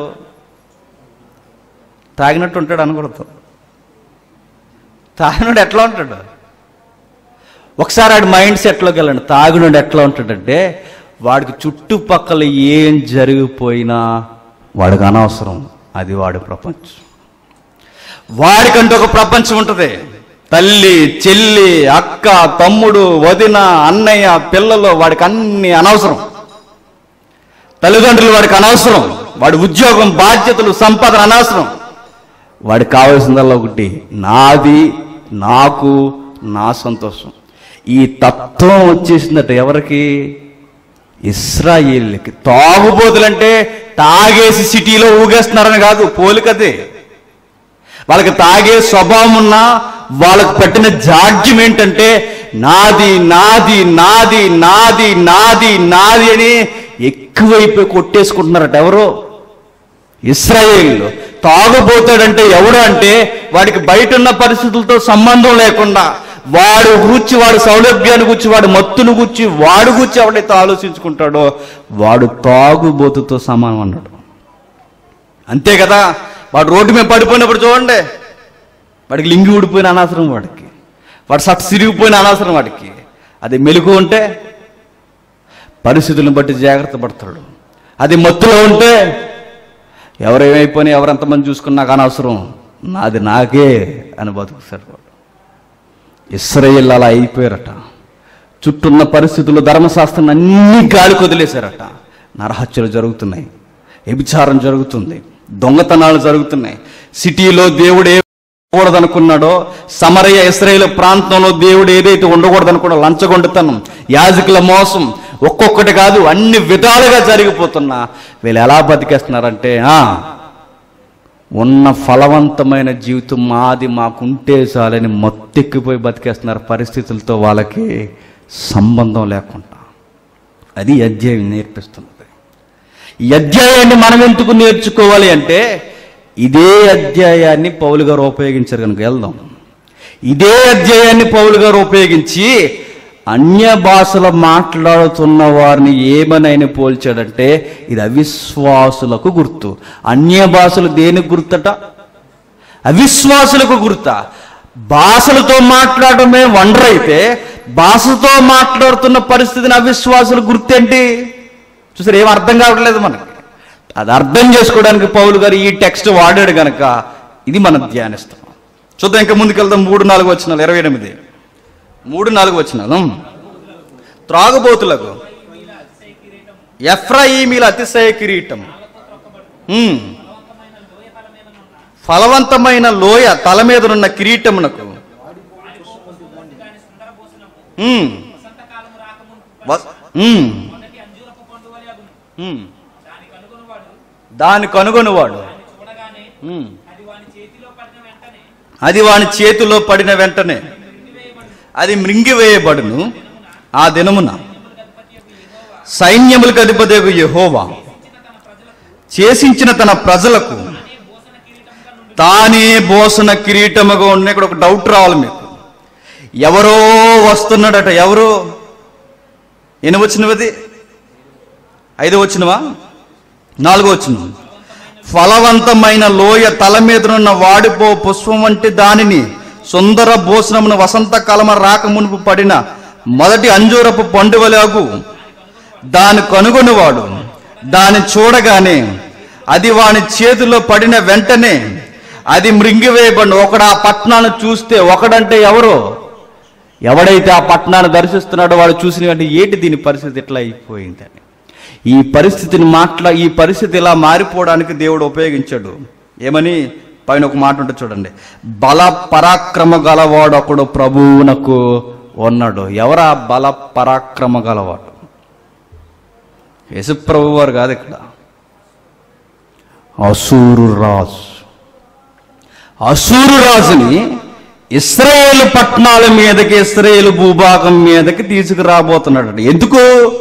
Speaker 1: తాగినట్టు ఉంటాడు అనకూడదు తాగినోడు ఎట్లా ఉంటాడు ఒకసారి ఆడి మైండ్ సెట్లోకి వెళ్ళండి తాగినోడు ఎట్లా ఉంటాడంటే వాడికి చుట్టుపక్కల ఏం జరిగిపోయినా వాడికి అనవసరం అది వాడి ప్రపంచం వాడికంటూ ఒక ప్రపంచం ఉంటుంది తల్లి చెల్లి అక్క తమ్ముడు వదిన అన్నయ్య పిల్లలు వాడికి అన్ని అనవసరం తల్లిదండ్రులు వాడికి అనవసరం వాడి ఉద్యోగం బాధ్యతలు సంపాదన అనవసరం వాడికి కావాల్సిందల్లా ఒకటి నాది నాకు నా సంతోషం ఈ తత్వం వచ్చేసిందట ఎవరికి ఇస్రాయిల్కి తాగుబోతులంటే తాగేసి సిటీలో ఊగేస్తున్నారని కాదు పోలికదే వాళ్ళకి తాగే స్వభావం ఉన్నా వాళ్ళకు పెట్టిన జాడ్యం ఏంటంటే నాది నాది నాది నాది నాది నాది అని ఎక్కువైపోయి కొట్టేసుకుంటున్నారట ఎవరు ఇస్రాయేల్ తాగుబోతాడంటే ఎవడు అంటే వాడికి బయట ఉన్న పరిస్థితులతో సంబంధం లేకుండా వాడు గురించి వాడు సౌలభ్యాన్ని గురించి వాడు మత్తును గురించి వాడు గురించి ఎవడైతే ఆలోచించుకుంటాడో వాడు తాగుబోతుతో సమానం అన్నాడు అంతే కదా వాడు రోడ్డు మీద పడిపోయినప్పుడు చూడండి వాడికి లింగి ఊడిపోయిన అనవసరం వాడికి వాడు సట్ సిరిగిపోయిన అనవసరం వాడికి అది మెలుగు ఉంటే పరిస్థితులను బట్టి జాగ్రత్త పడతాడు అది మత్తులో ఉంటే ఎవరేమైపోయినా ఎవరెంతమంది చూసుకున్నా నాకు అనవసరం నాది నాకే అని బతుకుతాడు వాడు ఇస్రాయేల్ అలా అయిపోయారట చుట్టూన్న పరిస్థితులు ధర్మశాస్త్రం అన్ని గాలి కొదిలేశారట నరహత్యలు జరుగుతున్నాయి వ్యభిచారం జరుగుతుంది దొంగతనాలు జరుగుతున్నాయి సిటీలో దేవుడు ఏ ఉండకూడదనుకున్నాడో సమరయ ఇస్రాయేల్ ప్రాంతంలో దేవుడు ఏదైతే ఉండకూడదనుకున్నాడో లంచగొండుతనం యాజకుల మోసం ఒక్కొక్కటి కాదు అన్ని విధాలుగా జరిగిపోతున్నా వీళ్ళు ఎలా బతికేస్తున్నారంటే ఆ ఉన్న ఫలవంతమైన జీవితం మాది మాకుంటే చాలని మొత్తెక్కిపోయి బతికేస్తున్నారు పరిస్థితులతో వాళ్ళకి సంబంధం లేకుండా అది ఈ అధ్యాయం నేర్పిస్తున్నది ఈ అధ్యాయాన్ని మనం ఎందుకు నేర్చుకోవాలి అంటే ఇదే అధ్యాయాన్ని పౌలు గారు ఉపయోగించారు కనుక వెళ్దాం ఇదే అధ్యాయాన్ని పౌలు గారు ఉపయోగించి అన్య భాషలు మాట్లాడుతున్న వారిని ఏమని ఆయన పోల్చాడంటే ఇది అవిశ్వాసులకు గుర్తు అన్య భాషలు దేనికి గుర్తట అవిశ్వాసులకు గుర్త భాషలతో మాట్లాడడమే వండర్ అయితే భాషతో మాట్లాడుతున్న పరిస్థితిని అవిశ్వాసుల గుర్తేంటి చూసారు ఏం అర్థం కావట్లేదు మనకి అది అర్థం చేసుకోవడానికి పౌలు గారు ఈ టెక్స్ట్ వాడాడు గనక ఇది మనం ధ్యానిస్తాం చూద్దాం ఇంకా ముందుకెళ్దాం మూడు నాలుగు వచ్చినాలు ఇరవై ఎనిమిది మూడు నాలుగు వచ్చినాలు త్రాగుబోతులకు ఎఫ్రాయిమీల అతిశయ కిరీటం ఉమ్. ఫలవంతమైన లోయ తల మీదనున్న కిరీటమునకు ఉమ్. వ- ఉమ్. ఉమ్. దాని కనుగొనివాడు ఉమ్. అది వాని చేతిలో పడిన వెంటనే అది మృంగివేయబడును ఆ దినమున సైన్యములకు అధిపదేగు యెహోవా చేసించిన తన ప్రజలకు తానే బోసన కిరీటముగా ఉన్న ఇక్కడ ఒక డౌట్ రావాలి మీకు ఎవరో వస్తున్నాడట ఎవరు ఎన్ని వచ్చినవది ఐదో వచ్చినవా నాలుగో వచ్చిన ఫలవంతమైన లోయ తల మీదనున్న వాడిపో పుష్పం వంటి దానిని సుందర భూషణమును వసంతకాలమ రాక మునుపు పడిన మొదటి అంజూరపు పండువలాగు దాని కనుగొనివాడు దాన్ని చూడగానే అది వాని చేతిలో పడిన వెంటనే అది మృంగివేయబడి ఒకడు ఆ పట్టణాన్ని చూస్తే ఒకడంటే ఎవరు ఎవడైతే ఆ పట్టణాన్ని దర్శిస్తున్నాడో వాడు చూసిన వెంటనే ఏంటి దీని పరిస్థితి ఎట్లా అయిపోయిందని ఈ పరిస్థితిని మాట్లా ఈ పరిస్థితి ఇలా మారిపోవడానికి దేవుడు ఉపయోగించాడు ఏమని పైన ఒక మాట ఉంటుంది చూడండి బల పరాక్రమ గలవాడు ఒకడు ప్రభువునకు ఉన్నాడు ఎవరా బల పరాక్రమ గలవాడు యశుప్రభు వారు కాదు ఇక్కడ అసూరు రాజు అసూరు రాజుని ఇస్రాయేల్ పట్టణాల మీదకి ఇస్రాయేల్ భూభాగం మీదకి తీసుకురాబోతున్నాడు ఎందుకు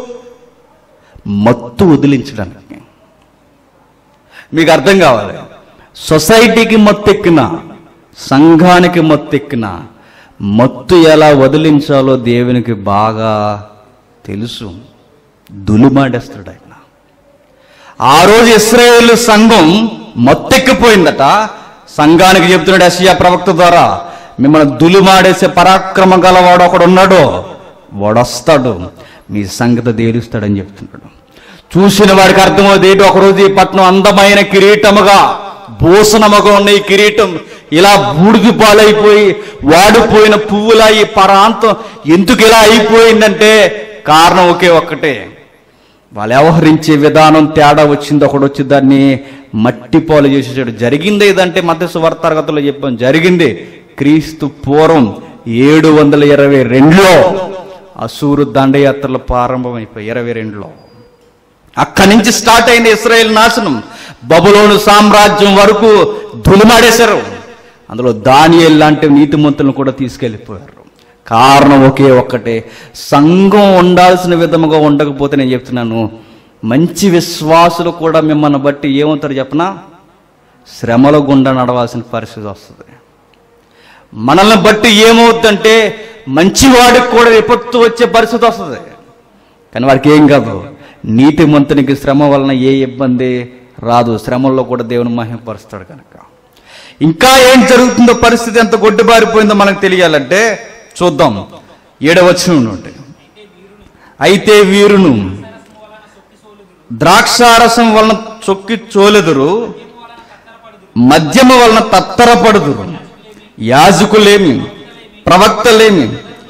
Speaker 1: మత్తు వదిలించడానికి మీకు అర్థం కావాలి సొసైటీకి మత్తు ఎక్కిన సంఘానికి మత్తు ఎక్కిన మత్తు ఎలా వదిలించాలో దేవునికి బాగా తెలుసు దులుమాడేస్తాడు ఆయన ఆ రోజు ఇస్రాయేల్ సంఘం మత్తెక్కిపోయిందట సంఘానికి చెప్తున్నాడు అసియా ప్రవక్త ద్వారా మిమ్మల్ని దులుమాడేసే పరాక్రమం గలవాడు ఒకడు ఉన్నాడు వాడొస్తాడు మీ సంగతి తేలుస్తాడని చెప్తున్నాడు చూసిన వాడికి అర్థమవుతుంది ఏంటి ఒకరోజు ఈ పట్నం అందమైన కిరీటముగా భూషణముగా ఉన్న ఈ కిరీటం ఇలా బూడిది పాలైపోయి వాడిపోయిన పువ్వులా ఈ పరాంతం ఎందుకు ఇలా అయిపోయిందంటే కారణం ఒకే ఒక్కటే వాళ్ళు వ్యవహరించే విధానం తేడా వచ్చింది ఒకడు వచ్చి దాన్ని మట్టి పాలు చేసేసాడు జరిగింది ఏదంటే మధ్య సువార్త తరగతిలో చెప్పాం జరిగింది క్రీస్తు పూర్వం ఏడు వందల ఇరవై రెండులో అసూరు దండయాత్రలు ప్రారంభమైపోయి ఇరవై రెండులో అక్కడి నుంచి స్టార్ట్ అయింది ఇస్రాయేల్ నాశనం బబులోను సామ్రాజ్యం వరకు దులిమాడేశారు అందులో దానియేల్ లాంటి నీతిమంతులను కూడా తీసుకెళ్ళిపోయారు కారణం ఒకే ఒక్కటే సంఘం ఉండాల్సిన విధముగా ఉండకపోతే నేను చెప్తున్నాను మంచి విశ్వాసులు కూడా మిమ్మల్ని బట్టి ఏమవుతారు చెప్పనా శ్రమల గుండా నడవాల్సిన పరిస్థితి వస్తుంది మనల్ని బట్టి ఏమవుతుందంటే మంచివాడికి కూడా విపత్తు వచ్చే పరిస్థితి వస్తుంది కానీ వాడికి ఏం కాదు నీతిమంతునికి శ్రమ వలన ఏ ఇబ్బంది రాదు శ్రమల్లో కూడా దేవుని మహిమపరుస్తాడు కనుక ఇంకా ఏం జరుగుతుందో పరిస్థితి ఎంత గొడ్డుబారిపోయిందో మనకు తెలియాలంటే చూద్దాం ఏడవచనం నుండి అయితే వీరును ద్రాక్షారసం వలన చొక్కి చోలెదురు మద్యము వలన తత్తరపడుదురు యాజకులేమి ప్రవక్తలేమి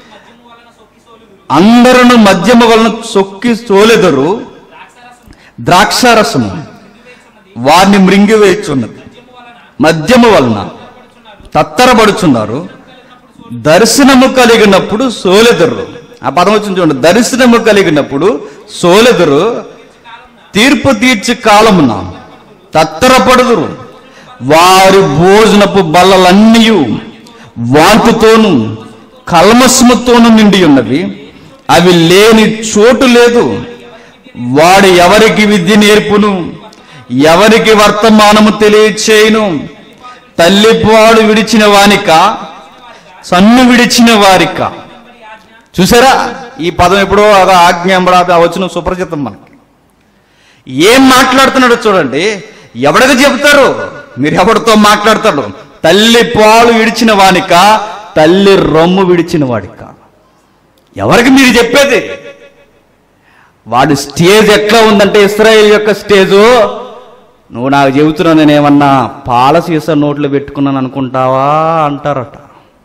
Speaker 1: అందరూ మద్యము వలన సొక్కి సోలెదరు ద్రాక్షారసము వారిని మృంగివేయుచున్నది మద్యము వలన తత్తరపడుచున్నారు దర్శనము కలిగినప్పుడు సోలెదరు ఆ పదం వచ్చింది చూడండి దర్శనము కలిగినప్పుడు సోలెదరు తీర్పు తీర్చి కాలమున తత్తరపడుదురు వారి భోజనపు బల్లలన్నీ వాంతితోనూ కల్మస్ముతోనూ నిండి ఉన్నవి అవి లేని చోటు లేదు వాడు ఎవరికి విద్య నేర్పును ఎవరికి వర్తమానము తెలియచేయును తల్లిపాడు విడిచిన వానిక సన్ను విడిచిన వారిక చూసారా ఈ పదం ఎప్పుడో అదో ఆజ్ఞాంబడా వచ్చిన సుప్రచితం మనకి ఏం మాట్లాడుతున్నాడో చూడండి ఎవడికి చెబుతారు మీరు ఎవరితో మాట్లాడతాడు తల్లి పాలు విడిచిన వానిక తల్లి రొమ్ము విడిచిన వాడిక ఎవరికి మీరు చెప్పేది వాడి స్టేజ్ ఎట్లా ఉందంటే ఇస్రాయేల్ యొక్క స్టేజు నువ్వు నాకు చెబుతున్నావు నేనేమన్నా పాల సీసా నోట్లో పెట్టుకున్నాను అనుకుంటావా అంటారట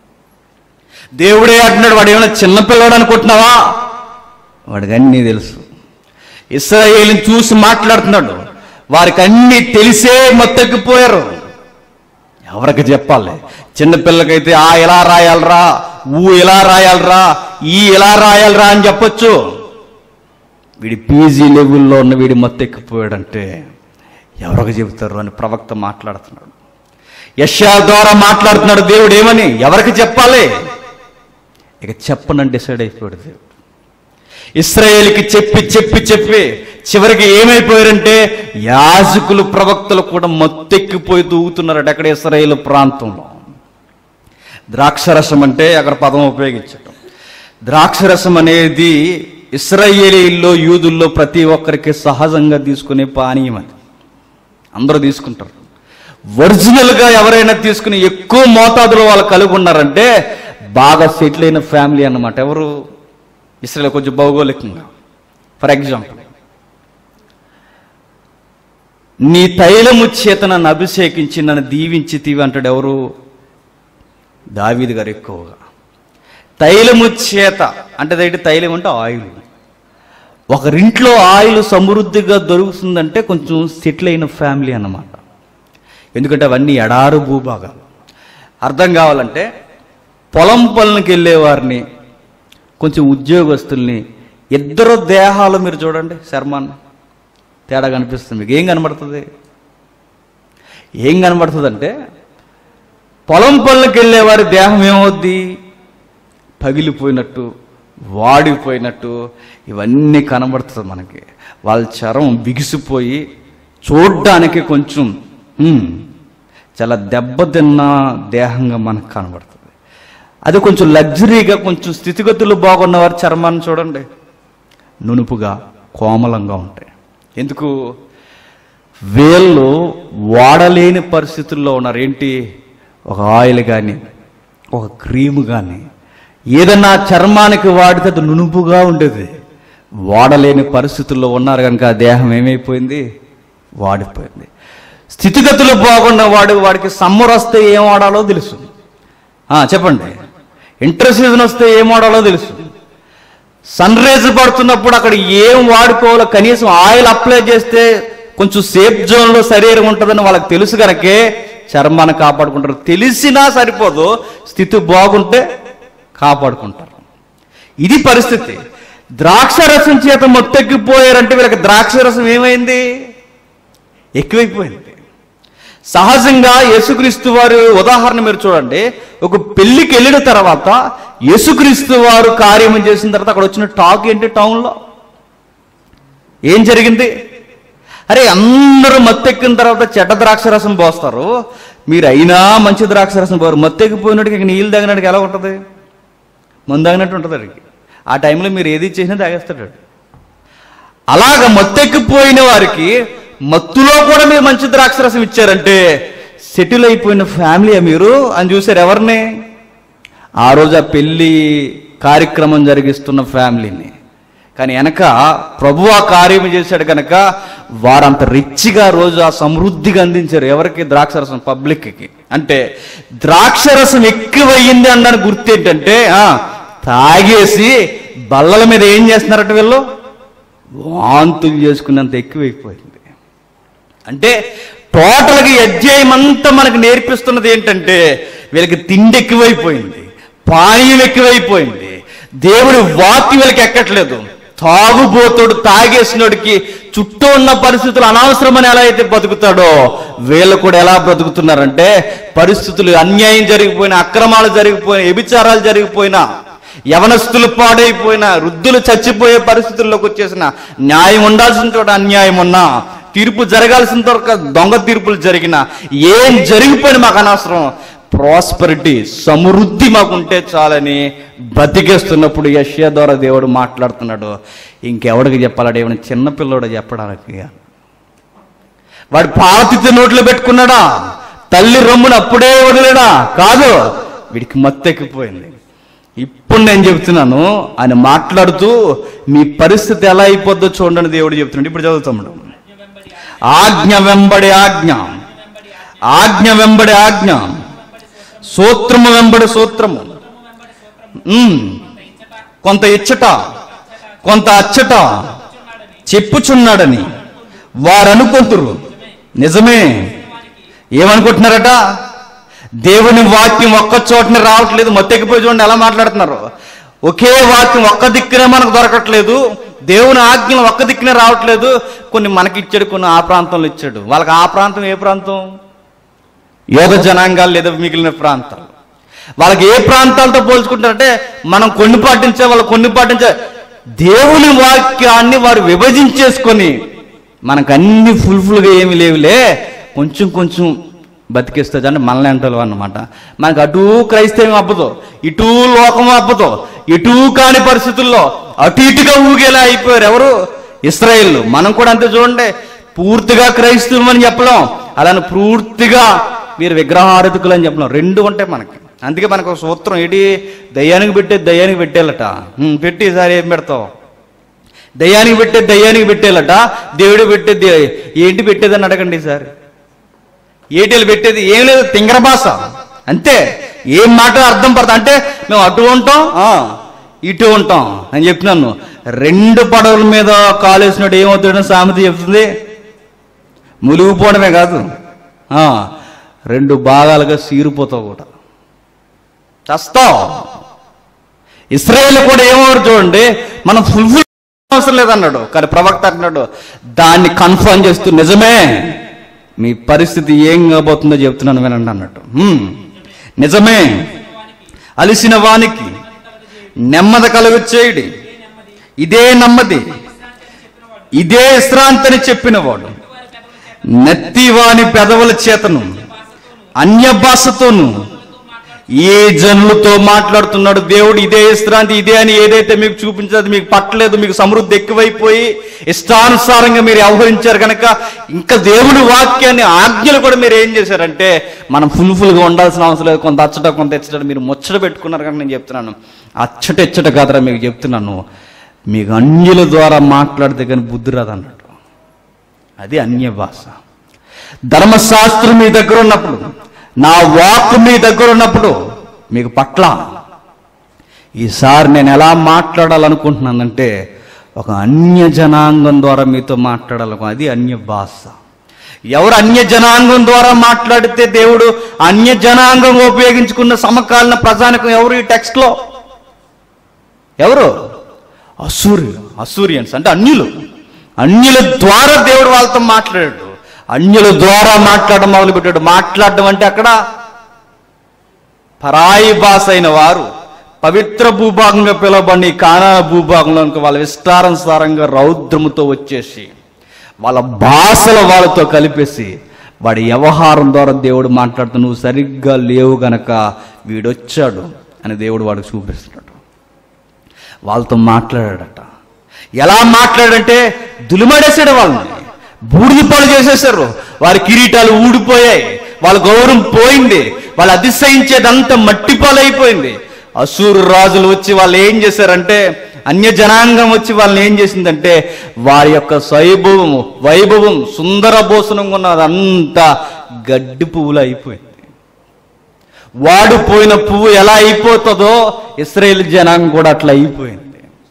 Speaker 1: దేవుడే అంటున్నాడు వాడు ఏమైనా చిన్నపిల్లడు అనుకుంటున్నావా వాడికి అన్నీ తెలుసు ఇస్రాయేల్ని చూసి మాట్లాడుతున్నాడు వారికి అన్నీ తెలిసే మొత్తెక్కిపోయారు ఎవరికి చెప్పాలి చిన్నపిల్లకైతే ఆ ఎలా రాయాలరా ఊ ఎలా రాయాలరా ఈ ఎలా రాయాలరా అని చెప్పొచ్చు వీడి పీజీ లెవెల్లో ఉన్న వీడి మొత్తెక్కిపోయాడంటే ఎవరికి చెబుతారు అని ప్రవక్త మాట్లాడుతున్నాడు యశా ద్వారా మాట్లాడుతున్నాడు దేవుడు ఏమని ఎవరికి చెప్పాలి ఇక చెప్పనని డిసైడ్ అయిపోయాడు దేవుడు ఇస్రాయేల్కి చెప్పి చెప్పి చెప్పి చివరికి ఏమైపోయారంటే యాజకులు ప్రవక్తలు కూడా మొత్తెక్కిపోయి దూగుతున్నారట అక్కడ ఇస్రాయేల్ ప్రాంతంలో ద్రాక్షరసం అంటే అక్కడ పదం ఉపయోగించటం ద్రాక్షరసం అనేది ఇస్రాయేలీల్లో యూదుల్లో ప్రతి ఒక్కరికి సహజంగా తీసుకునే పానీయం అది అందరూ తీసుకుంటారు ఒరిజినల్గా ఎవరైనా తీసుకుని ఎక్కువ మోతాదులో వాళ్ళు కలిగి ఉన్నారంటే బాగా సెటిల్ అయిన ఫ్యామిలీ అన్నమాట ఎవరు ఇస్రాయల్ కొంచెం భౌగోళికంగా ఫర్ ఎగ్జాంపుల్ నీ తైలము చేత నన్ను అభిషేకించి నన్ను దీవించి తీవి అంటాడు ఎవరు దావీదు గారు ఎక్కువగా తైలము చేత అంటే ఏంటి తైలం అంటే ఆయిల్ ఒకరింట్లో ఆయిల్ సమృద్ధిగా దొరుకుతుందంటే కొంచెం సెటిల్ అయిన ఫ్యామిలీ అన్నమాట ఎందుకంటే అవన్నీ ఎడారు భూభాగాలు అర్థం కావాలంటే పొలం పనులకు వెళ్ళేవారిని కొంచెం ఉద్యోగస్తుల్ని ఇద్దరు దేహాలు మీరు చూడండి శర్మాన్ తేడా కనిపిస్తుంది మీకు ఏం కనబడుతుంది ఏం కనబడుతుంది అంటే పొలం పనులకు వెళ్ళేవారి దేహం ఏమవుద్ది పగిలిపోయినట్టు వాడిపోయినట్టు ఇవన్నీ కనబడుతుంది మనకి వాళ్ళ చరం బిగిసిపోయి చూడ్డానికి కొంచెం హ్మ్, చాలా దెబ్బతిన్న దేహంగా మనకు కనబడుతుంది అది కొంచెం లగ్జరీగా కొంచెం స్థితిగతులు బాగున్న వారి చర్మాన్ని చూడండి నునుపుగా కోమలంగా ఉంటాయి ఎందుకు వీళ్ళు వాడలేని పరిస్థితుల్లో ఉన్నారు ఏంటి ఒక ఆయిల్ కానీ ఒక క్రీమ్ కానీ ఏదన్నా చర్మానికి వాడితే అది నునుపుగా ఉండేది వాడలేని పరిస్థితుల్లో ఉన్నారు కనుక ఆ దేహం ఏమైపోయింది వాడిపోయింది స్థితిగతులు బాగున్న వాడు వాడికి సమ్మర్ వస్తే ఏం వాడాలో తెలుసు ఆ, చెప్పండి ఇంటర్ సీజన్ వస్తే ఏం వాడాలో తెలుసు సన్ రేజ్ పడుతున్నప్పుడు అక్కడ ఏం వాడుకోవాలో కనీసం ఆయిల్ అప్లై చేస్తే కొంచెం సేఫ్ జోన్లో శరీరం ఉంటుందని వాళ్ళకి తెలుసు కనుకే చర్మాన్ని కాపాడుకుంటారు తెలిసినా సరిపోదు స్థితి బాగుంటే కాపాడుకుంటారు ఇది పరిస్థితి ద్రాక్ష రసం చేత మొత్తెక్కిపోయారంటే వీళ్ళకి ద్రాక్ష రసం ఏమైంది ఎక్కువైపోయింది సహజంగా యేసుక్రీస్తు వారి ఉదాహరణ మీరు చూడండి ఒక పెళ్లికి వెళ్ళిన తర్వాత యేసుక్రీస్తు వారు కార్యం చేసిన తర్వాత అక్కడ వచ్చిన టాక్ ఏంటి టౌన్లో ఏం జరిగింది అరే అందరూ మత్తెక్కిన తర్వాత చెడ్డ ద్రాక్ష రసం పోస్తారు మీరు అయినా మంచి ద్రాక్ష రసం పోరు మత్తెక్కిపోయినట్టుగా ఇక నీళ్ళు తాగినట్టుగా ఎలా ఉంటుంది మందు తాగినట్టు ఉంటుంది అడిగి ఆ టైంలో మీరు ఏది చేసినా తాగేస్తాడు వాడు. అలాగ మత్తెక్కిపోయిన వారికి మత్తులో కూడా మీరు మంచి ద్రాక్ష రసం ఇచ్చారంటే సెటిల్ అయిపోయిన ఫ్యామిలీ మీరు అని చూసారు ఎవరిని ఆ రోజు ఆ పెళ్లి కార్యక్రమం జరిగిస్తున్న ఫ్యామిలీని కానీ వెనక ప్రభు ఆ కార్యం చేశాడు కనుక వారంత రిచ్గా రోజు ఆ సమృద్ధిగా అందించారు ఎవరికి ద్రాక్షరసం పబ్లిక్కి అంటే ద్రాక్షరసం ఎక్కువయ్యింది అన్నాడు గుర్తు ఏంటంటే ఆ, తాగేసి బల్లల మీద ఏం చేస్తున్నారట వీళ్ళు వాంతులు చేసుకున్నంత ఎక్కువైపోయింది అంటే టోటల్గా ఈ అధ్యాయం అంతా మనకు నేర్పిస్తున్నది ఏంటంటే వీళ్ళకి తిండి ఎక్కువైపోయింది పానీయం ఎక్కువైపోయింది దేవుడి వాక్యం వీళ్ళకి ఎక్కట్లేదు తాగుబోతుడు తాగేసినోడికి చుట్టూ ఉన్న పరిస్థితులు అనవసరమని ఎలా అయితే బతుకుతాడో వీళ్ళు కూడా ఎలా బ్రతుకుతున్నారంటే పరిస్థితులు అన్యాయం జరిగిపోయినా అక్రమాలు జరిగిపోయినా వ్యభిచారాలు జరిగిపోయినా యవనస్తులు పాడైపోయినా వృద్ధులు చచ్చిపోయే పరిస్థితుల్లోకి వచ్చేసిన న్యాయం ఉండాల్సిన చోట అన్యాయం ఉన్నా తీర్పు జరగాల్సిన చోట దొంగ తీర్పులు జరిగిన ఏం జరిగిపోయినా మాకు అనవసరం ప్రాస్పరిటీ సమృద్ధి మాకుంటే చాలని బతికేస్తున్నప్పుడు యష్యా ద్వారా దేవుడు మాట్లాడుతున్నాడు ఇంకెవడికి చెప్పాలంటే ఏమైనా చిన్నపిల్లడు చెప్పడానికి వాడు పాతిత నోట్లో పెట్టుకున్నాడా తల్లి రొమ్మును అప్పుడే వదిలేడా కాదు వీడికి మత్తెక్కిపోయింది ఇప్పుడు నేను చెప్తున్నాను ఆయన మాట్లాడుతూ మీ పరిస్థితి ఎలా అయిపోద్దో చూడండి దేవుడు చెప్తున్నాడు ఇప్పుడు చదువుతాడు ఆజ్ఞ వెంబడి ఆజ్ఞ ఆజ్ఞ వెంబడి ఆజ్ఞ సూత్రము వెంబడి సూత్రము ఉమ్. కొంత ఇచ్చట కొంత అచ్చట చెప్పుచున్నాడని వారు అనుకుంటురు నిజమే ఏమనుకుంటున్నారట దేవుని వాక్యం ఒక్క చోటనే రావట్లేదు మొత్తెక్కిపోయి చూడండి ఎలా మాట్లాడుతున్నారు ఒకే వాక్యం ఒక్క దిక్కునే మనకు దొరకట్లేదు దేవుని ఆజ్ఞలు ఒక్క దిక్కునే రావట్లేదు కొన్ని మనకి ఇచ్చాడు కొన్ని ఆ ప్రాంతంలో ఇచ్చాడు వాళ్ళకి ఆ ప్రాంతం ఏ ప్రాంతం యోగ జనాంగాలు లేదా మిగిలిన ప్రాంతాలు వాళ్ళకి ఏ ప్రాంతాలతో పోల్చుకుంటారంటే మనం కొన్ని పాటించే వాళ్ళు కొన్ని పాటించే దేవుని వాక్యాన్ని వారు విభజించేసుకొని మనకు అన్ని ఫుల్ఫుల్గా ఏమి లేవులే కొంచెం కొంచెం బతికిస్తుంది అంటే మనల్ని అంటారు అన్నమాట మనకు అటు క్రైస్తవం అబ్బదు ఇటు లోకం అబ్బదు ఇటు కాని పరిస్థితుల్లో అటు ఇటుగా ఊగేలా అయిపోయారు ఎవరు ఇస్రాయిల్ మనం కూడా అంతే చూడండి పూర్తిగా క్రైస్తవం అని చెప్పలేం అలానే పూర్తిగా మీరు విగ్రహారతికులు అని చెప్పలేం రెండు ఉంటాయి మనకి అందుకే మనకు ఒక సూత్రం ఏంటి దయ్యానికి పెట్టే దయ్యానికి పెట్టేలట ఉమ్, పెట్టి ఈసారి ఏం పెడతావు దయ్యానికి పెట్టే దయ్యానికి పెట్టేలట దేవుడు పెట్టే దే- ఏంటి పెట్టేదని అడగండి సార్ ఏటీలు పెట్టేది ఏం లేదు తింగర భాష అంతే ఏం మాట అర్థం పడతా అంటే మేము అటు ఉంటాం ఆ, ఇటు ఉంటాం అని చెప్తున్నాను రెండు పడవల మీద కాలేసినట్టు ఏమవుతాడని సామెత చెప్తుంది మునిగిపోవడమే కాదు ఆ, రెండు భాగాలుగా సీరిపోతావు కూడా చస్తావు ఇస్రాయేల్ కూడా ఏమవుతారు చూడండి మనం ఫుల్ఫిల్ అవసరం లేదన్నాడు కానీ ప్రవక్త అంటున్నాడు దాన్ని కన్ఫర్మ్ చేస్తూ నిజమే మీ పరిస్థితి ఏం కాబోతుందో చెప్తున్నాను వినండి అన్నట్టు హ్మ్. నిజమే అలిసిన వానికి నెమ్మది కలుగు చేయడి ఇదే నమ్మది ఇదే విశ్రాంతిని చెప్పినవాడు నెత్తివాని పెదవుల చేతను అన్య భాషతోను ఏ జనులతో మాట్లాడుతున్నాడు దేవుడు ఇదే విశ్రాంతి ఇదే అని ఏదైతే మీకు చూపించదు మీకు పట్టలేదు మీకు సమృద్ధి ఎక్కువైపోయి ఇష్టానుసారంగా మీరు వ్యవహరించారు కనుక ఇంకా దేవుడి వాక్యాన్ని ఆజ్ఞలు కూడా మీరు ఏం చేశారంటే మనం ఫుల్ఫుల్గా ఉండాల్సిన అవసరం లేదు కొంత అచ్చట కొంత ఎచ్చట మీరు ముచ్చట పెట్టుకున్నారు కనుక నేను చెప్తున్నాను అచ్చట ఎచ్చట కాదరా మీకు చెప్తున్నాను మీకు అన్యుల ద్వారా మాట్లాడితే కానీ బుద్ధి రాదు అన్నట్టు అది అన్య భాష ధర్మశాస్త్రం మీ దగ్గర ఉన్నప్పుడు నా వాక్ మీ దగ్గర ఉన్నప్పుడు మీకు పట్ల ఈసారి నేను ఎలా మాట్లాడాలనుకుంటున్నానంటే ఒక అన్య జనాంగం ద్వారా మీతో మాట్లాడాలను అది అన్య భాష ఎవరు అన్య జనాంగం ద్వారా మాట్లాడితే దేవుడు అన్య జనాంగం ఉపయోగించుకున్న సమకాలీన ప్రజానికం ఎవరు ఈ టెక్స్ట్లో ఎవరు అసూర్యులు అసూరియన్స్ అంటే అన్యులు అన్యుల ద్వారా దేవుడు వాళ్ళతో మాట్లాడాడు అన్యుల ద్వారా మాట్లాడడం మొదలుపెట్టాడు మాట్లాడడం అంటే అక్కడ పరాయి భాష అయిన వారు పవిత్ర భూభాగంగా పిలవబడి కానా భూభాగంలోనికి వాళ్ళ విస్తారానుసారంగా రౌద్రముతో వచ్చేసి వాళ్ళ భాషల వాళ్ళతో కలిపేసి వాడి వ్యవహారం ద్వారా దేవుడు మాట్లాడుతూ నువ్వు సరిగ్గా లేవు గనక వీడొచ్చాడు అని దేవుడు వాడికి చూపిస్తున్నాడు వాళ్ళతో మాట్లాడాడట ఎలా మాట్లాడంటే దులిమడేసాడు వాళ్ళని బూడిద పాలు చేసేసారు వారి కిరీటాలు ఊడిపోయాయి వాళ్ళ గౌరవం పోయింది వాళ్ళు అతిశయించేదంతా మట్టి పాలైపోయింది అసూరు రాజులు వచ్చి వాళ్ళు ఏం చేశారంటే అన్య జనాంగం వచ్చి వాళ్ళని ఏం చేసిందంటే వారి యొక్క వైభవం వైభవం సుందర భూషణంగా ఉన్నదంతా గడ్డి పువ్వులు అయిపోయింది వాడిపోయిన పువ్వు ఎలా అయిపోతుందో ఇస్రాయేల్ జనాంగం కూడా అట్లా అయిపోయింది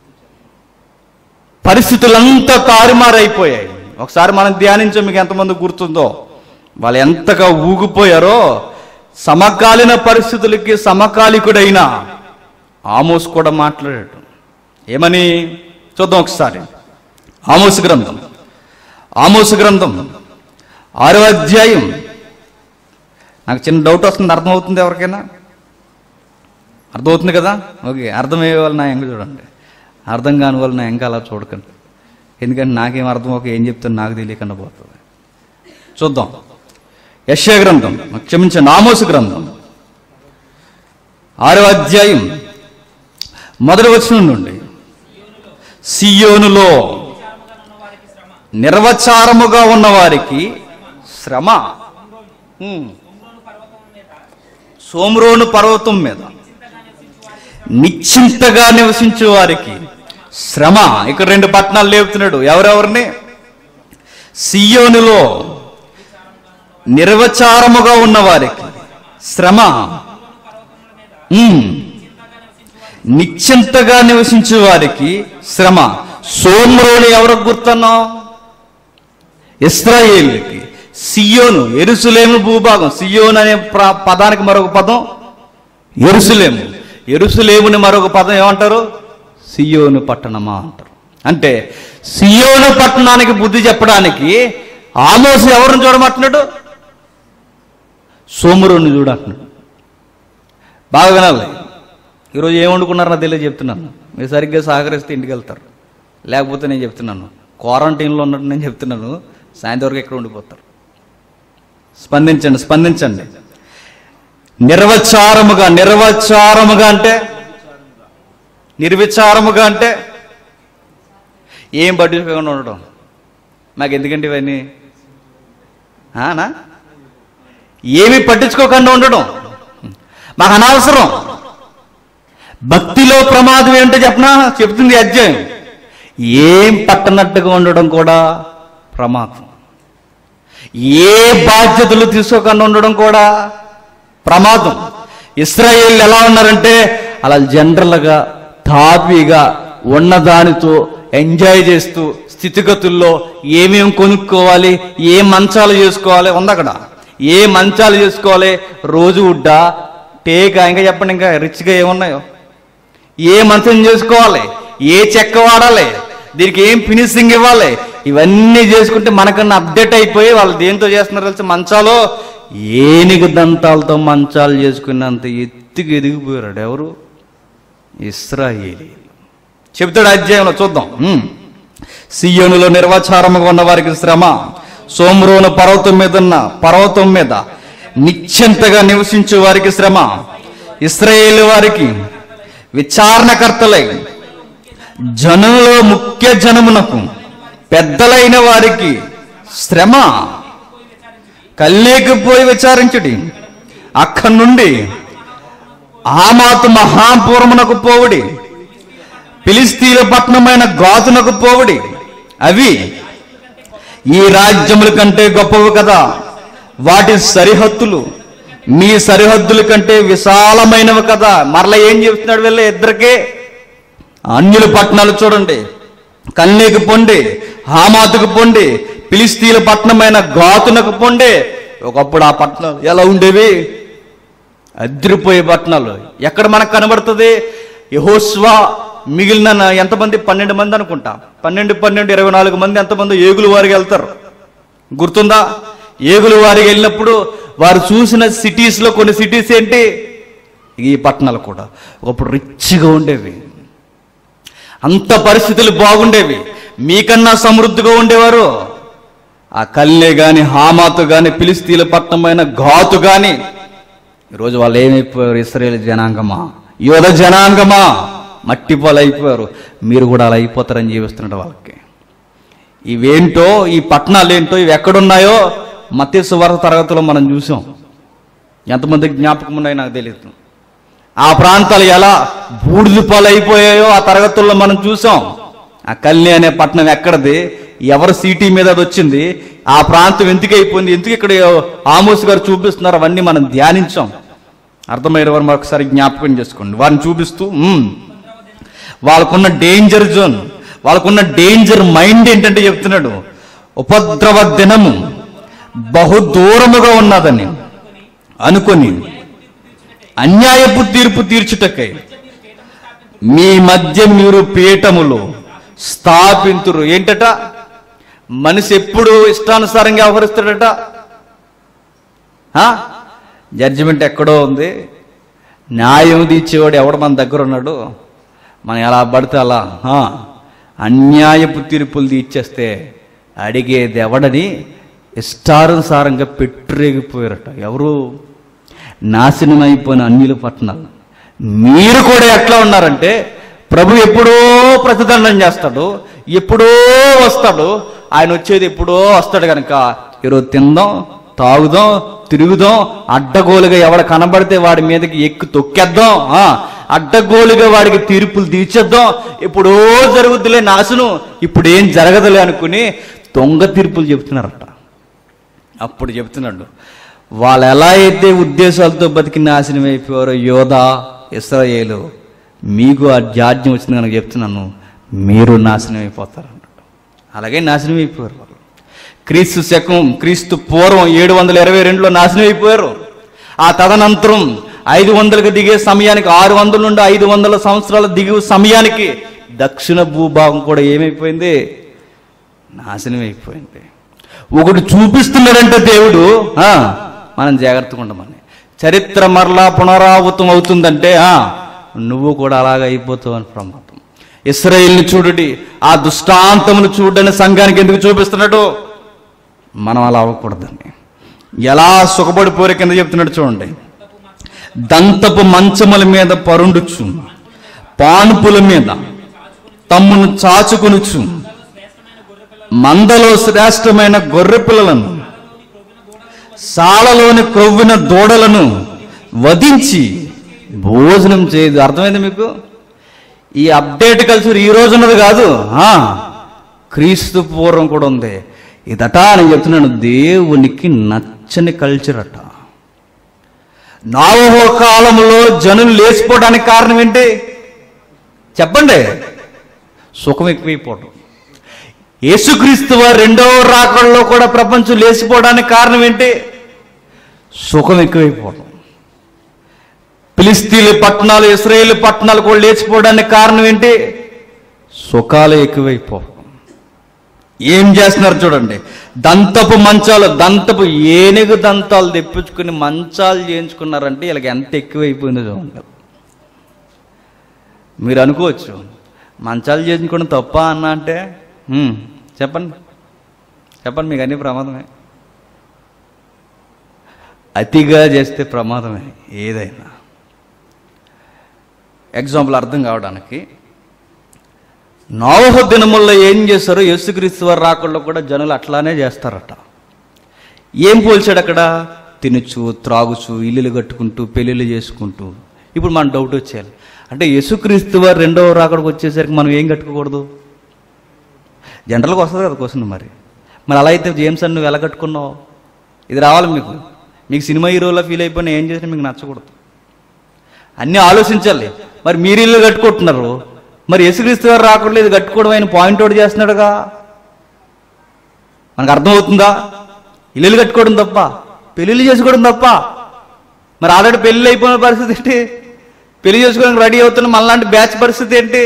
Speaker 1: పరిస్థితులంతా తారుమారైపోయాయి ఒకసారి మనం ధ్యానించాం మీకు ఎంతమంది గుర్తుందో వాళ్ళు ఎంతగా ఊగిపోయారో సమకాలీన పరిస్థితులకి సమకాలికుడైన ఆమోస్ కూడా మాట్లాడాడు ఏమని చూద్దాం ఒకసారి ఆమోస్ గ్రంథం ఆమోస్ గ్రంథం ఆరో అధ్యాయం నాకు చిన్న డౌట్ వస్తుంది అర్థమవుతుంది ఎవరికైనా అర్థమవుతుంది కదా ఓకే అర్థమయ్యే వాళ్ళు నా ఎంక చూడండి అర్థం కాని వాళ్ళు నా ఎంక అలా చూడకండి ఎందుకంటే నాకేం అర్థం ఒక ఏం చెప్తాను నాకు తెలియకుండా పోతుంది చూద్దాం యశ్య గ్రంథం క్షమించండి ఆమోసు గ్రంథం ఆరో అధ్యాయం మొదటి వచనం నుండి సియోనులో నిర్వచారముగా ఉన్న వారికి శ్రమ ఉమ్. సోమ్రోను పర్వతం మీద నిశ్చింతగా నివసించే వారికి శ్రమ ఇక్కడ రెండు పట్టణాలు లేపుతున్నాడు ఎవరెవరిని సియోనులో నిర్వచారముగా ఉన్న వారికి శ్రమ ఉమ్. నిశ్చింతగా నివసించే వారికి శ్రమ సోమ్రోని ఎవరికి గుర్తున్నావు ఇస్రాయేల్కి సియోను ఎరుసలేము భూభాగం సియోన్ అనే ప్ర- పదానికి మరొక పదం ఎరుసలేము ఎరుసలేముని మరొక పదం ఏమంటారు సియోను పట్టణమా అంటారు అంటే సియోను పట్టణానికి బుద్ధి చెప్పడానికి ఆమోసు ఎవరిని చూడమంటున్నాడు సోమురుని చూడంటున్నాడు బాగా వినాలి ఈరోజు ఏం వండుకున్నారో నాకు తెలియదు చెప్తున్నాను మీరు సరిగ్గా సహకరిస్తే ఇంటికి వెళ్తారు లేకపోతే నేను చెప్తున్నాను క్వారంటైన్లో ఉన్నట్టు నేను చెప్తున్నాను సాయంత్రం వరకు ఎక్కడ ఉండిపోతారు స్పందించండి స్పందించండి నిర్వచారముగా నిర్వచారముగా అంటే నిర్విచారముగా అంటే ఏం పట్టించుకోకుండా ఉండడం మాకు ఎందుకంటే ఇవన్నీ ఆనా ఏమి పట్టించుకోకుండా ఉండడం మాకు అనవసరం భక్తిలో ప్రమాదం ఏంటో చెప్పనా చెప్తుంది ఈ అధ్యాయం ఏం పట్టనట్టుగా ఉండడం కూడా ప్రమాదం ఏ బాధ్యతలు తీసుకోకుండా ఉండడం కూడా ప్రమాదం ఇస్రాయేల్ ఎలా ఉన్నారంటే అలా జనరల్గా తాపీగా ఉన్నదానితో ఎంజాయ్ చేస్తూ స్థితిగతుల్లో ఏమేం కొనుక్కోవాలి ఏ మంచాలు చేసుకోవాలి ఉంది అక్కడ ఏ మంచాలు చేసుకోవాలి రోజు ఉడ్డా టేక ఇంకా చెప్పండి ఇంకా రిచ్గా ఏమున్నాయో ఏ మంచం చేసుకోవాలి ఏ చెక్క వాడాలి దీనికి ఏం ఫినిషింగ్ ఇవ్వాలి ఇవన్నీ చేసుకుంటే మనకన్నా అప్డేట్ అయిపోయి వాళ్ళు దేంతో చేస్తున్నారు తెలిసి మంచాలో ఏనుగు దంతాలతో మంచాలు చేసుకున్నంత ఎత్తుకు ఎదిగిపోయాడు ఎవరు ఇస్రాయేలీ చెబుతాడు అధ్యాయంలో చూద్దాం ఉమ్. సియోనులో నిర్వచారముగా ఉన్న వారికి శ్రమ సోమ్రోను పర్వతం మీద ఉన్న పర్వతం మీద నిశ్చింతగా నివసించే వారికి శ్రమ ఇస్రాయేల్ వారికి విచారణకర్తలై జనులలో ముఖ్య జనమునకు పెద్దలైన వారికి శ్రమ కల్లేకపోయి విచారించుడి అక్కడి నుండి ఆమాతు మహాపూర్వమునకు పోవుడి ఫిలిస్తీన్ల పట్టణమైన గాతునకు పోవుడి అవి ఈ రాజ్యముల కంటే గొప్పవి కదా వాటి సరిహద్దులు మీ సరిహద్దుల కంటే విశాలమైనవి కదా మరలా ఏం చెప్తున్నాడు వెళ్ళే ఇద్దరికే అన్యుల పట్టణాలు చూడండి కన్నేకి పొండి హామాతుకు పొండి ఫిలిస్తీన్ల పట్టణమైన గాతునకు పొండి ఒకప్పుడు ఆ పట్టణాలు ఎలా ఉండేవి అద్రిపోయే పట్టణాలు ఎక్కడ మనకు కనబడుతుంది యహోస్వా మిగిలిన నా- ఎంతమంది పన్నెండు మంది అనుకుంటా పన్నెండు పన్నెండు ఇరవై నాలుగు మంది ఎంతమంది ఏగులు వారికి వెళ్తారు గుర్తుందా ఏగులు వారికి వెళ్ళినప్పుడు వారు చూసిన సిటీస్లో కొన్ని సిటీస్ ఏంటి ఈ పట్టణాలు కూడా ఒకప్పుడు రిచ్గా ఉండేవి అంత పరిస్థితులు బాగుండేవి మీకన్నా సమృద్ధిగా ఉండేవారు ఆ కల్లే గాని హామాతు గాని పిలిస్తీల పట్టణమైన ఘాతు గాని ఈరోజు వాళ్ళు ఏమైపోయారు ఇస్రాయేల్ జనాంగమా యోధ జనాంగమా మట్టి పాలు అయిపోయారు మీరు కూడా అలా అయిపోతారని జీవిస్తున్నాడు వాళ్ళకి ఇవేంటో ఈ పట్టణాలు ఏంటో ఇవి ఎక్కడున్నాయో మత్స్సు వరస తరగతిలో మనం చూసాం ఎంతమంది జ్ఞాపకం ఉన్నాయో నాకు తెలియదు ఆ ప్రాంతాలు ఎలా బూడిద పాలైపోయాయో ఆ తరగతుల్లో మనం చూసాం ఆ కల్ని అనే పట్టణం ఎక్కడది ఎవరు సిటీ మీద అది వచ్చింది ఆ ప్రాంతం ఎందుకు అయిపోయింది ఎందుకు ఇక్కడ ఆమోస్ గారు చూపిస్తున్నారు అవన్నీ మనం ధ్యానించాం అర్థమయ్యే వారు మరొకసారి జ్ఞాపకం చేసుకోండి వారిని చూపిస్తూ "ఉమ్, వాళ్ళకున్న డేంజర్ జోన్ వాళ్ళకున్న డేంజర్ మైండ్ ఏంటంటే చెప్తున్నాడు ఉపద్రవ దినము బహు దూరముగా ఉన్నదని అనుకొని అన్యాయపు తీర్పు తీర్చుటకై మీ మధ్య మీరు పీఠములు స్థాపింతురు ఏంటట మనిషి ఎప్పుడు ఇష్టానుసారంగా వ్యవహరిస్తాడట జడ్జిమెంట్ ఎక్కడో ఉంది న్యాయం తీర్చేవాడు ఎవడు మన దగ్గర ఉన్నాడు మనం ఎలా పడితే అలా ఆ, అన్యాయపు తీర్పులు తీర్చేస్తే అడిగేది ఎవడని ఇష్టానుసారంగా పెట్టురేగిపోయారట ఎవరు నాశనం అయిపోయిన అన్యుల పట్టణాలు మీరు కూడా ఎట్లా ఉన్నారంటే ప్రభు ఎప్పుడో ప్రతిదండం చేస్తాడు ఎప్పుడో వస్తాడు ఆయన వచ్చేది ఎప్పుడో వస్తాడు కనుక ఈరోజు తిందాం తాగుదాం తిరుగుదాం అడ్డగోలుగా ఎవడ కనబడితే వాడి మీదకి ఎక్కు తొక్కేద్దాం ఆ, అడ్డగోలుగా వాడికి తీర్పులు తీర్చేద్దాం ఎప్పుడో జరుగుద్దులే నాశనం ఇప్పుడు ఏం జరగదులే అనుకుని దొంగ తీర్పులు చెప్తున్నారట అప్పుడు చెప్తున్నాడు వాళ్ళు ఎలా అయితే ఉద్దేశాలతో బతికి నాశనం అయిపోయారో యోధ ఇస్రాయేలు మీకు ఆ జాడ్యం వచ్చింది కనుక చెప్తున్నాను మీరు నాశనం అయిపోతారు అన్నాడు అలాగే నాశనం అయిపోయారు వాళ్ళు క్రీస్తు శకం క్రీస్తు పూర్వం ఏడు వందల ఇరవై రెండులో నాశనం అయిపోయారు ఆ తదనంతరం ఐదు వందలకు దిగే సమయానికి ఆరు వందల నుండి ఐదు వందల సంవత్సరాల దిగు సమయానికి దక్షిణ భూభాగం కూడా ఏమైపోయింది నాశనం అయిపోయింది ఒకటి చూపిస్తున్నాడంటే దేవుడు ఆ, మనం జాగ్రత్తగా ఉండమని చరిత్ర మరలా పునరావృతం అవుతుందంటే ఆ, నువ్వు కూడా అలాగ అయిపోతావు అని ప్రమాదం ఇస్రాయిల్ని చూడుడి ఆ దుష్టాంతములు చూడని సంఘానికి ఎందుకు చూపిస్తున్నాడు మనం అలా అవ్వకూడదండి ఎలా సుఖపడిపోరే కింద చెప్తున్నాడు చూడండి దంతపు మంచముల మీద పరుండుచు పానుపుల మీద తమ్మును చాచుకొనుచు మందలో శ్రేష్టమైన గొర్రె పిల్లలను సాలలోని క్రొవ్విన దూడలను వధించి భోజనం చేయదు అర్థమైంది మీకు ఈ అప్డేట్ కల్చర్ ఈ రోజు ఉన్నది కాదు ఆ, క్రీస్తు పూర్వం కూడా ఉంది ఇదట నేను చెప్తున్నాను దేవునికి నచ్చని కల్చర్ అట నావహో కాలంలో జనులు లేచిపోవడానికి కారణం ఏంటి చెప్పండి సుఖం ఎక్కువైపోవడం యేసుక్రీస్తు వారు రెండవ రాకడలో కూడా ప్రపంచం లేచిపోవడానికి కారణం ఏంటి సుఖం ఎక్కువైపోవడం ఫిలిస్తీన్ల పట్టణాలు ఇస్రాయేల్ పట్టణాలు కూడా లేచిపోవడానికి కారణం ఏంటి సుఖాలు ఎక్కువైపోవడం ఏం చేస్తున్నారు చూడండి దంతపు మంచాలు దంతపు ఏనుగు దంతాలు తెప్పించుకుని మంచాలు చేయించుకున్నారంటే వీళ్ళకి ఎంత ఎక్కువైపోయిందో చూడండి మీరు అనుకోవచ్చు మంచాలు చేయించుకోవడం తప్ప అన్న అంటే హ్మ్, చెప్పండి చెప్పండి మీకు అన్ని ప్రమాదమే అతిగా చేస్తే ప్రమాదమే ఏదైనా ఎగ్జాంపుల్ అర్థం కావడానికి నోవహ దినముల్లో ఏం చేస్తారో యేసుక్రీస్తు వారు రాకుండా కూడా జనులు అట్లానే చేస్తారట ఏం పోల్చాడు అక్కడ తినచ్చు త్రాగుచు ఇల్లులు కట్టుకుంటూ పెళ్ళిళ్ళు చేసుకుంటూ ఇప్పుడు మన డౌట్ వచ్చేయాలి అంటే యేసుక్రీస్తు వారు రెండవ రాకడికి వచ్చేసరికి మనం ఏం కట్టుకోకూడదు జనరల్గా వస్తుంది కదా క్వశ్చన్ మరి మరి అలా అయితే జేమ్స్ అని నువ్వు ఎలా కట్టుకున్నావు ఇది రావాలి మీకు మీకు సినిమా హీరోలా ఫీల్ అయిపోయినా ఏం చేసినా మీకు నచ్చకూడదు అన్నీ ఆలోచించాలి మరి మీరు ఇల్లు కట్టుకుంటున్నారు మరి యేసుక్రీస్తు వారు రాకుండా ఇది కట్టుకోవడం ఆయన పాయింట్ అవుట్ చేస్తున్నాడుగా మనకు అర్థమవుతుందా ఇల్లులు కట్టుకోవడం తప్ప పెళ్ళిళ్ళు చేసుకోవడం తప్ప మరి ఆల్రెడీ పెళ్ళి అయిపోయిన పరిస్థితి ఏంటి పెళ్లి చేసుకోవడానికి రెడీ అవుతున్న మళ్ళాంటి బ్యాచ్ పరిస్థితి ఏంటి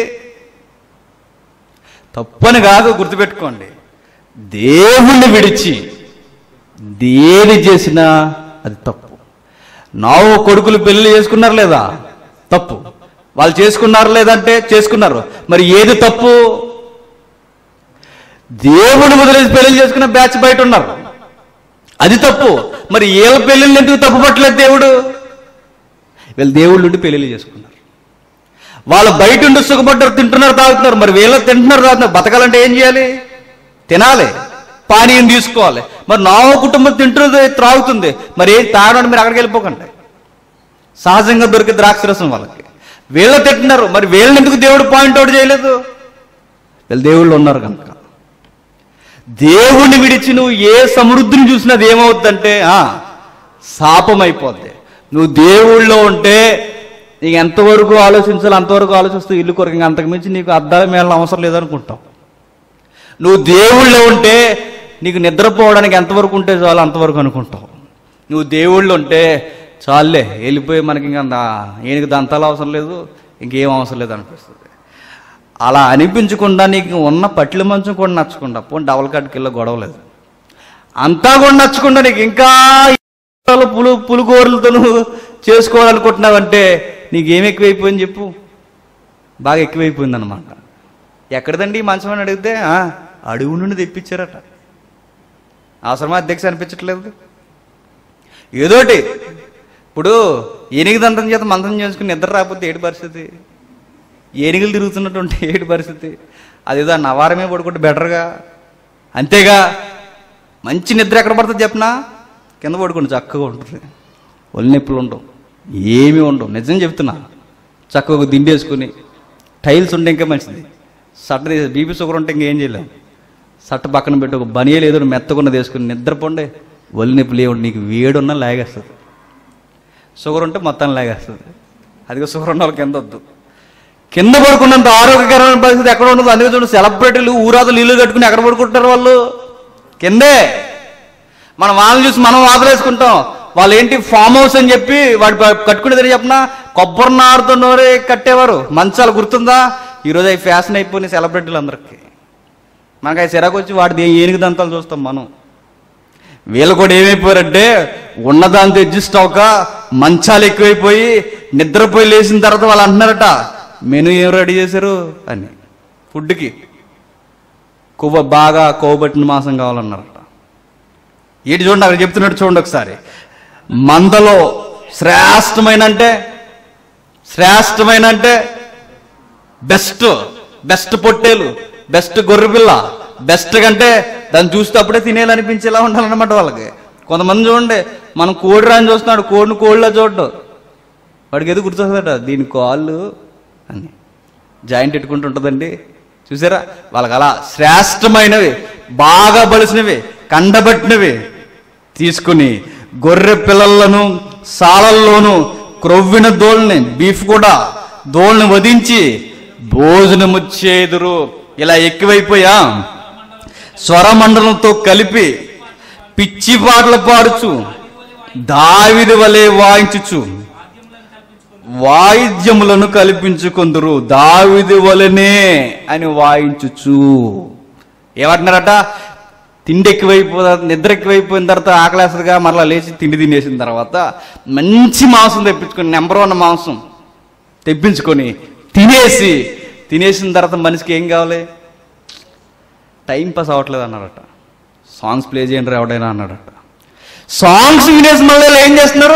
Speaker 1: తప్పని కాదు గుర్తుపెట్టుకోండి దేవుణ్ణి విడిచి దేని చేసినా అది తప్పు నావు కొడుకులు పెళ్లి చేసుకున్నారు లేదా తప్పు వాళ్ళు చేసుకున్నారు లేదంటే చేసుకున్నారు మరి ఏది తప్పు దేవుడు వదిలేసి పెళ్లి చేసుకున్న బ్యాచ్ బయట ఉన్నారు అది తప్పు మరి వీళ్ళ పెళ్ళిళ్ళు ఎందుకు తప్పు పట్టలేదు దేవుడు వీళ్ళు దేవుళ్ళు ఉండి పెళ్ళిళ్ళు చేసుకున్నారు వాళ్ళు బయట ఉండి సుఖపడ్డారు తింటున్నారు తాగుతున్నారు మరి వీళ్ళు తింటున్నారు తాగుతున్నారు బతకాలంటే ఏం చేయాలి తినాలి పానీయం తీసుకోవాలి మరి నా కుటుంబం తింటుంది త్రాగుతుంది మరి ఏం తాగడానికి మీరు అక్కడికి వెళ్ళిపోకండి సహజంగా దొరికే ద్రాక్షరసం వాళ్ళకి వీళ్ళు తింటున్నారు మరి వీళ్ళని ఎందుకు దేవుడు పాయింట్ అవుట్ చేయలేదు వీళ్ళు దేవుళ్ళు ఉన్నారు కనుక దేవుణ్ణి విడిచి నువ్వు ఏ సమృద్ధిని చూసినా అది ఏమవుద్దంటే ఆ, శాపం అయిపోద్ది నువ్వు దేవుళ్ళో ఉంటే నీకు ఎంతవరకు ఆలోచించాలో అంతవరకు ఆలోచిస్తూ ఇల్లు కొరకు ఇంకా అంతకుమించి నీకు అద్దాల మేళ అవసరం లేదనుకుంటావు నువ్వు దేవుళ్ళో ఉంటే నీకు నిద్రపోవడానికి ఎంతవరకు ఉంటే చాలు అంతవరకు అనుకుంటావు నువ్వు దేవుళ్ళు ఉంటే చాలులే వెళ్ళిపోయి మనకి ఇంకా ఈయనకి దంతాలు అవసరం లేదు ఇంకేం అవసరం లేదు అనిపిస్తుంది అలా అనిపించకుండా నీకు ఉన్న పట్ల మంచం కూడా నచ్చకుండా పోనీ డబల్ కట్కి వెళ్ళి గొడవ లేదు అంతా కూడా నచ్చకుండా నీకు ఇంకా పులు పులుగోరులతో నువ్వు చేసుకోవాలనుకుంటున్నావంటే నీకు ఏం ఎక్కువైపోయింది చెప్పు బాగా ఎక్కువైపోయింది అనమాట ఎక్కడదండి ఈ మంచం అని అడిగితే "ఆ, అడుగు నుండి తెప్పించారట అవసరమా అధ్యక్ష అనిపించట్లేదు ఏదోటి ఇప్పుడు ఏనుగు దంతం చేత మంత్రం చేసుకుని నిద్ర రాకపోతే ఏడు పరిస్థితి ఏనుగులు తిరుగుతున్నటువంటి ఏడు పరిస్థితి అదేదో ఆ నవారమే పడుకుంటే బెటర్గా అంతేగా మంచి నిద్ర ఎక్కడ పడుతుంది చెప్పనా కింద పడుకోండి చక్కగా ఉంటుంది ఒళ్ళు నొప్పులు ఉండవు ఏమీ ఉండవు నిజం చెప్తున్నా చక్కగా ఒక దిండి వేసుకుని టైల్స్ ఉంటే ఇంకా మంచిది సట్ట తీసి బీపీ షుగర్ ఉంటే ఇంకేం చేయలేం సట్ట పక్కన పెట్టి ఒక బనియలు ఏదో మెత్తకున్నది వేసుకుని నిద్రపోండి ఒళ్ళు నొప్పులు ఏముండి నీకు వేడున్నా లాగేస్తుంది షుగర్ ఉంటే మొత్తం లాగేస్తుంది అదిగో షుగర్ ఉన్న వాళ్ళకి కింద వద్దు కింద పడుకున్నంత ఆరోగ్యకరమైన పరిస్థితి ఎక్కడ ఉండదు అందుకే చూడండి సెలబ్రిటీలు ఊరాదులు ఇల్లు కట్టుకుని ఎక్కడ పడుకుంటారు వాళ్ళు కిందే మనం వాళ్ళని చూసి మనం వాదలేసుకుంటాం వాళ్ళు ఏంటి ఫామ్ హౌస్ అని చెప్పి వాడు ప- కట్టుకునేదని చెప్పిన కొబ్బరి నారుతో నోరే కట్టేవారు మంచాలు గుర్తుందా ఈరోజు అవి ఫ్యాషన్ అయిపోయినాయి సెలబ్రిటీలు అందరికీ మనకి అవి సిరాకు వచ్చి వాడి ఏనుగు దంతాలు చూస్తాం మనం వీళ్ళు కూడా ఏమైపోయారంటే ఉన్నదాంతో అడ్జస్ట్ అవ్వక మంచాలు ఎక్కువైపోయి నిద్రపోయి లేచిన తర్వాత వాళ్ళు అంటున్నారట మెను ఏం రెడీ చేశారు అని ఫుడ్కి కొవ్వ బాగా కొవ్వబట్టిన మాంసం కావాలన్నారట ఏంటి చూడండి అక్కడ చెప్తున్నట్టు చూడండి ఒకసారి మందలో శ్రేష్టమైన అంటే శ్రేష్టమైన అంటే బెస్ట్ బెస్ట్ పొట్టేలు బెస్ట్ గొర్రెపిల్ల బెస్ట్ కంటే దాన్ని చూస్తే అప్పుడే తినేయాలనిపించేలా ఉండాలన్నమాట వాళ్ళకి కొంతమంది చూడండి మనం కోడి రాని చూస్తున్నాడు కోడిని కోడిలా చూడ్డు వాడికి ఏదో గుర్తొస్తుందట దీని కాళ్ళు అని జాయింట్ పెట్టుకుంటూ ఉంటుందండి చూసారా వాళ్ళకి అలా శ్రేష్టమైనవి బాగా బలిసినవి కండబట్టినవి తీసుకుని గొర్రె పిల్లలను సాలల్లోను క్రొవ్విన దోళ్ళని బీఫ్ కూడా దోళ్ళని వధించి భోజనము చేదురు ఇలా ఎక్కువైపోయా స్వరమండలంతో కలిపి పిచ్చి పాటలు పాడుచు దావిది వలె వాయించుచు వాయిద్యములను కల్పించుకొందురు దావిది వలనే అని వాయించుచు ఏమంటున్నారట తిండి ఎక్కువైపో నిద్ర ఎక్కువైపోయిన తర్వాత ఆకలేస్తుందిగా మరలా లేచి తిండి తినేసిన తర్వాత మంచి మాంసం తెప్పించుకొని నెంబర్ వన్ మాంసం తెప్పించుకొని తినేసి తినేసిన తర్వాత మనిషికి ఏం కావాలి టైం పాస్ అవ్వట్లేదు అన్నారట సాంగ్స్ ప్లే చేయండి ఎవడైనా అన్నాడట సాంగ్స్ వినేసి మళ్ళీ వీళ్ళు ఏం చేస్తున్నారు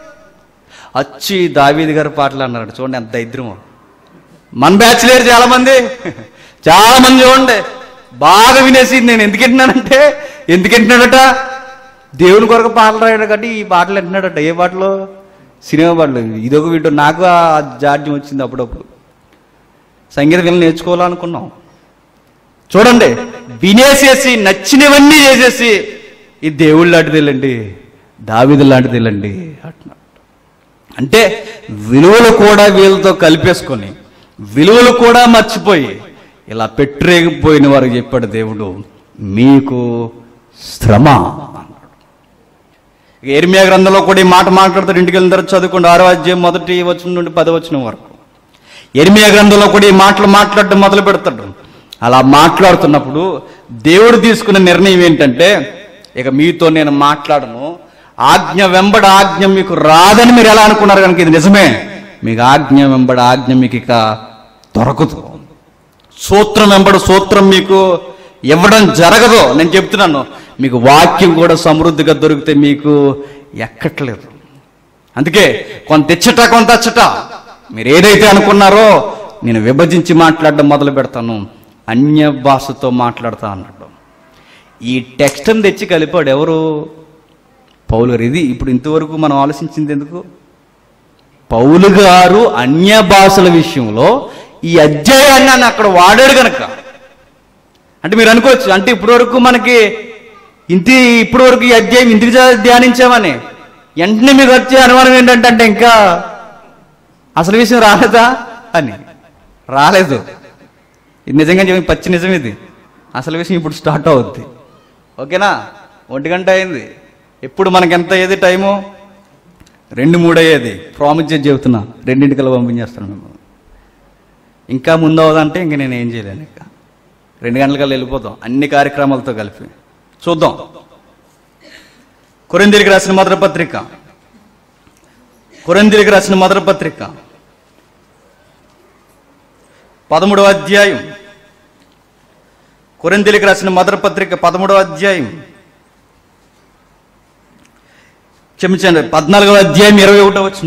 Speaker 1: అచ్చి దావీది గారి పాటలు అన్నారట చూడండి ఎంత దరిద్రమో మన బ్యాచ్ లేరు చాలా మంది చాలా మంది చూడండి బాగా వినేసి నేను ఎందుకు వింటున్నానంటే ఎందుకు వింటున్నాడట దేవుని కొరకు పాటలు రాయడం కాబట్టి ఈ పాటలు వింటున్నాడట ఏ పాటలు సినిమా పాటలు ఇదొక వీడియో నాకు ఆ జాడ్యం వచ్చింది అప్పుడప్పుడు సంగీతం వీళ్ళు నేర్చుకోవాలనుకున్నాం చూడండి వినేసేసి నచ్చినవన్నీ చేసేసి ఈ దేవుళ్ళు లాంటిదేలండి దావిదు లాంటిదేలండి అంటున్నాడు అంటే విలువలు కూడా వీళ్ళతో కలిపేసుకొని విలువలు కూడా మర్చిపోయి ఇలా పెట్టరేగిపోయిన వారికి చెప్పాడు దేవుడు మీకు శ్రమ అన్నాడు ఇక ఎర్మియా గ్రంథంలో కూడా ఈ మాట మాట్లాడతాడు ఇంటికి వెళ్ళిన తర్వాత చదువుకోండి ఆరో అధ్యాయం మొదటి వచ్చిన నుండి పది వచ్చిన వరకు ఎర్మియా గ్రంథంలో కూడా ఈ మాటలు మాట్లాడడం మొదలు పెడతాడు అలా మాట్లాడుతున్నప్పుడు దేవుడు తీసుకున్న నిర్ణయం ఏంటంటే ఇక మీతో నేను మాట్లాడను ఆజ్ఞ వెంబడ ఆజ్ఞ మీకు రాదని మీరు ఎలా అనుకున్నారు కనుక ఇది నిజమే మీకు ఆజ్ఞ వెంబడ ఆజ్ఞ మీకు ఇక దొరకదు సూత్రం వెంబడ సూత్రం మీకు ఇవ్వడం జరగదు నేను చెప్తున్నాను మీకు వాక్యం కూడా సమృద్ధిగా దొరికితే మీకు ఎక్కట్లేదు అందుకే కొంత ఇచ్చట కొంత అచ్చట మీరు ఏదైతే అనుకున్నారో నేను విభజించి మాట్లాడడం మొదలు పెడతాను అన్య భాషతో మాట్లాడతా అన్నాడు ఈ టెక్స్ట్ని తెచ్చి కలిపాడు ఎవరు పౌలు గారు ఇది ఇప్పుడు ఇంతవరకు మనం ఆలోచించింది ఎందుకు పౌలు గారు అన్య భాషల విషయంలో ఈ అధ్యాయాన్ని ఆయన అక్కడ వాడాడు గనక అంటే మీరు అనుకోవచ్చు అంటే ఇప్పటి వరకు మనకి ఇంటి ఇప్పటి వరకు ఈ అధ్యాయం ఇంటికి చ- ధ్యానించామని వెంటనే మీకు వచ్చే అనుమానం ఏంటంటే అంటే ఇంకా అసలు విషయం రాలేదా అని రాలేదు ఇది నిజంగా చెప్పి పచ్చి నిజం ఇది అసలు విషయం ఇప్పుడు స్టార్ట్ అవుద్ది ఓకేనా ఒంటి గంట అయింది ఎప్పుడు మనకి ఎంత అయ్యేది టైము రెండు మూడు అయ్యేది ప్రామిస్ చేసి చెబుతున్నా రెండింటికల్లా పంపించేస్తాను మిమ్మల్ని ఇంకా ముందు అవదంటే ఇంక నేను ఏం చేయలేను ఇంకా రెండు గంటలకల్లా వెళ్ళిపోతాం అన్ని కార్యక్రమాలతో కలిపి చూద్దాం కొరిందిరికి రాసిన మొదటి పత్రిక కొరిందిరికి రాసిన మొదటి పత్రిక పదమూడవ అధ్యాయం కొరిందిలికి రాసిన మొదటి పత్రిక పదమూడవ అధ్యాయం క్షమించండి పద్నాలుగవ అధ్యాయం ఇరవై ఒకటో వచ్చిన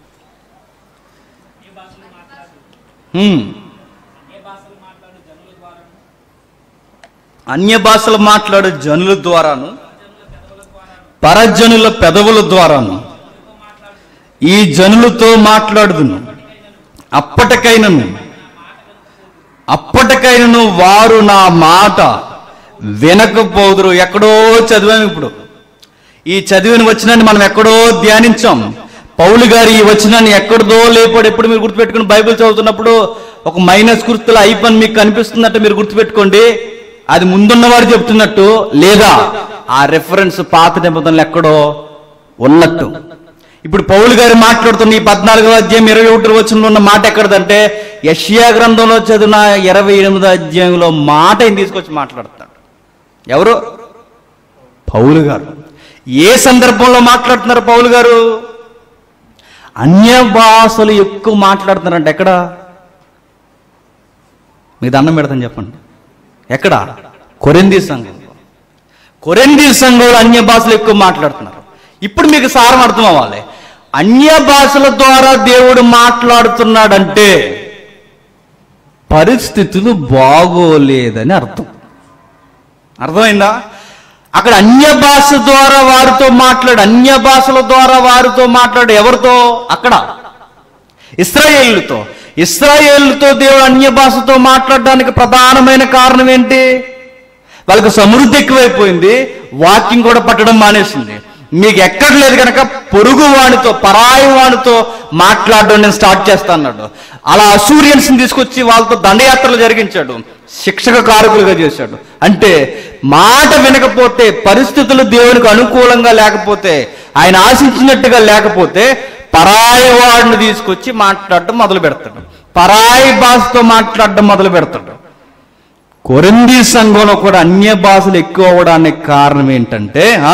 Speaker 1: అన్య భాషలు మాట్లాడు జనుల ద్వారాను పరజనుల పెదవుల ద్వారాను ఈ జనులతో మాట్లాడుదును అప్పటికైనను అప్పటికైనను వారు నా మాట వినకపోదురు ఎక్కడో చదివాం ఇప్పుడు ఈ చదివిన వచనాన్ని మనం ఎక్కడో ధ్యానించాం పౌలు గారి ఈ వచనాన్ని ఎక్కడదో లేపాడు ఎప్పుడు మీరు గుర్తుపెట్టుకుని బైబిల్ చదువుతున్నప్పుడు ఒక మైనస్ గుర్తుల ఐపన్ మీకు కనిపిస్తున్నట్టు మీరు గుర్తుపెట్టుకోండి అది ముందున్నవాడు చెప్తున్నట్టు లేదా ఆ రెఫరెన్స్ పాత నిబంధనలు ఎక్కడో ఉన్నట్టు ఇప్పుడు పౌలు గారు మాట్లాడుతున్న ఈ పద్నాలుగో అధ్యాయం ఇరవై ఒకటి వచనంలో ఉన్న మాట ఎక్కడదంటే యష్యా గ్రంథంలో చదివిన ఇరవై ఎనిమిదో అధ్యాయంలో మాట ఆయన తీసుకొచ్చి మాట్లాడుతున్నాడు ఎవరు పౌలు గారు ఏ సందర్భంలో మాట్లాడుతున్నారు పౌలు గారు అన్య భాషలు ఎక్కువ మాట్లాడుతున్నారంట ఎక్కడ మీకు దండం పెడతాను చెప్పండి ఎక్కడ కొరింది సంఘంలో కొరింది సంఘంలో అన్య భాషలు ఎక్కువ మాట్లాడుతున్నారు ఇప్పుడు మీకు సారం అర్థం అవ్వాలి అన్య భాషల ద్వారా దేవుడు మాట్లాడుతున్నాడంటే పరిస్థితులు బాగోలేదని అర్థం అర్థమైందా అక్కడ అన్య భాష ద్వారా వారితో మాట్లాడు అన్య భాషల ద్వారా వారితో మాట్లాడు ఎవరితో అక్కడ ఇస్రాయేళ్లతో ఇస్రాయేళ్లతో దేవుడు అన్య భాషతో మాట్లాడడానికి ప్రధానమైన కారణం ఏంటి వాళ్ళకి సమృద్ధి ఎక్కువైపోయింది వాక్యం కూడా పట్టడం మానేసింది మీకు ఎక్కడ లేదు కనుక పొరుగు వాడితో పరాయి వాడితో మాట్లాడడం నేను స్టార్ట్ చేస్తా అన్నాడు అలా అసూరియన్స్ తీసుకొచ్చి వాళ్ళతో దండయాత్రలు జరిగించాడు శిక్షక కారకులుగా చేశాడు అంటే మాట వినకపోతే పరిస్థితులు దేవునికి అనుకూలంగా లేకపోతే ఆయన ఆశించినట్టుగా లేకపోతే పరాయి వాడిని తీసుకొచ్చి మాట్లాడటం మొదలు పెడతాడు పరాయి భాషతో మాట్లాడడం మొదలు పెడతాడు కొరింది సంఘంలో కూడా అన్య భాషలు ఎక్కువ అవడానికి కారణం ఏంటంటే ఆ,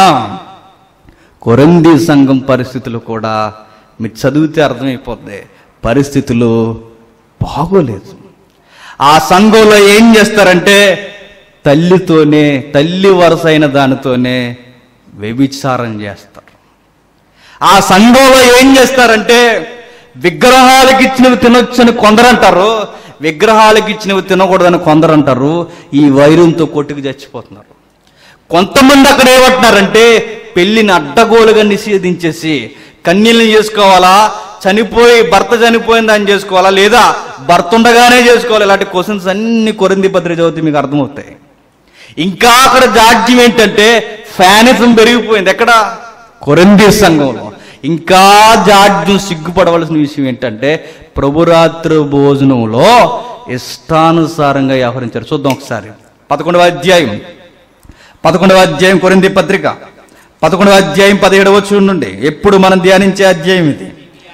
Speaker 1: కొరింది సంఘం పరిస్థితులు కూడా మీరు చదివితే అర్థమైపోద్ది పరిస్థితులు బాగోలేదు ఆ సంఘంలో ఏం చేస్తారంటే తల్లితోనే తల్లి వరసైన దానితోనే వ్యభిచారం చేస్తారు ఆ సంఘంలో ఏం చేస్తారంటే విగ్రహాలకు ఇచ్చినవి తినొచ్చని కొందరు అంటారు విగ్రహాలకు ఇచ్చినవి తినకూడదని కొందరు అంటారు ఈ వైరంతో కొట్టుకు చచ్చిపోతున్నారు కొంతమంది అక్కడ ఏమంటున్నారంటే పెళ్లిని అడ్డగోలుగా నిషేధించేసి కన్యల్ని చేసుకోవాలా చనిపోయి భర్త చనిపోయింది అని చేసుకోవాలా లేదా భర్త ఉండగానే చేసుకోవాలి ఇలాంటి క్వశ్చన్స్ అన్ని కొరింది పత్రిక చదివితే మీకు అర్థమవుతాయి ఇంకా అక్కడ జాడ్యం ఏంటంటే ఫ్యానిజం పెరిగిపోయింది ఎక్కడ కొరంది సంఘంలో ఇంకా జాడ్యం సిగ్గుపడవలసిన విషయం ఏంటంటే ప్రభురాత్రి భోజనంలో ఇష్టానుసారంగా వ్యవహరించారు చూద్దాం ఒకసారి పదకొండవ అధ్యాయం పదకొండవ అధ్యాయం కొరింది పత్రిక పదకొండవ అధ్యాయం పదిహేడవ నుండి ఎప్పుడు మనం ధ్యానించే అధ్యాయం ఇది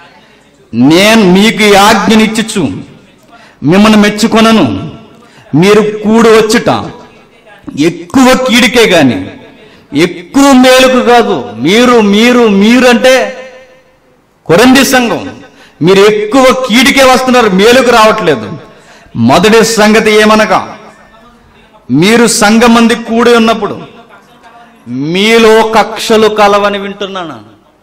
Speaker 1: నేను మీకు ఈ ఆజ్ఞనిచ్చుచు మిమ్మల్ని మెచ్చుకొనను మీరు కూడి వచ్చుట ఎక్కువ కీడికే గాని ఎక్కువ మేలుకు కాదు మీరు మీరు మీరు అంటే కొరంది సంఘం మీరు ఎక్కువ కీడికే వస్తున్నారు మేలుకు రావట్లేదు మొదటి సంగతి ఏమనగా మీరు సంఘం మంది కూడి ఉన్నప్పుడు మీలో కక్షలు కలవని వింటున్నాను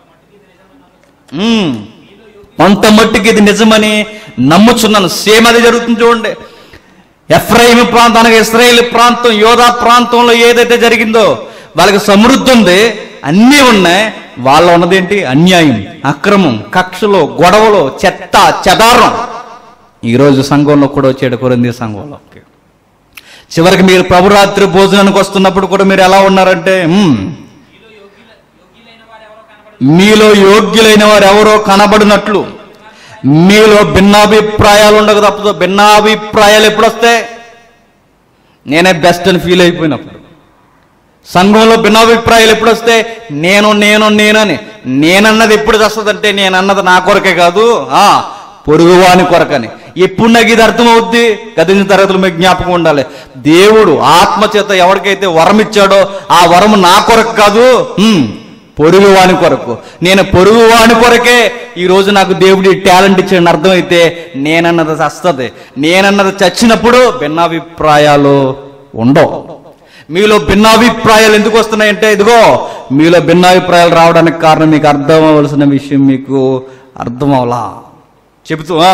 Speaker 1: మ్మ్. కొంత మట్టుకు ఇది నిజమని నమ్ముచున్నాను సేమ్ అది జరుగుతుంది చూడండి ఎఫ్రాయిం ప్రాంతం అనగా ఇస్రాయేల్ ప్రాంతం యోధా ప్రాంతంలో ఏదైతే జరిగిందో వాళ్ళకి సమృద్ధి ఉంది అన్నీ ఉన్నాయి వాళ్ళ ఉన్నదేంటి అన్యాయం అక్రమం కక్షలు గొడవలు చెత్త చెదారం ఈరోజు సంఘంలో కూడా వచ్చాడు కొరింది సంఘంలోకి చివరికి మీరు ప్రభురాత్రి భోజనానికి వస్తున్నప్పుడు కూడా మీరు ఎలా ఉన్నారంటే "మ్మ్, మీలో యోగ్యులైన వారు ఎవరో కనబడినట్లు మీలో భిన్నాభిప్రాయాలు ఉండక తప్పదు భిన్నాభిప్రాయాలు ఎప్పుడు వస్తాయి నేనే బెస్ట్ అని ఫీల్ అయిపోయినప్పుడు సంఘంలో భిన్నాభిప్రాయాలు ఎప్పుడు వస్తే నేను నేను నేనని నేనన్నది ఎప్పుడు వస్తుందంటే నేనన్నది నా కొరకే కాదు ఆ పొరుగువాని కొరకని ఎప్పుడు నాకు ఇది అర్థమవుద్ది గతించిన తరగతులు మీకు జ్ఞాపకం ఉండాలి దేవుడు ఆత్మ చేత ఎవరికైతే వరం ఇచ్చాడో ఆ వరం నా కొరకు కాదు ఉమ్, పొరుగువాని కొరకు నేను పొరుగువాని కొరకే ఈ రోజు నాకు దేవుడి టాలెంట్ ఇచ్చిన అర్థమైతే నేనన్నది వస్తుంది నేనన్నది చచ్చినప్పుడు భిన్నాభిప్రాయాలు ఉండవు మీలో భిన్నాభిప్రాయాలు ఎందుకు వస్తున్నాయంటే ఇదిగో మీలో భిన్నాభిప్రాయాలు రావడానికి కారణం మీకు అర్థం అవ్వాల్సిన విషయం మీకు అర్థం అవలా చెబుతూ ఆ,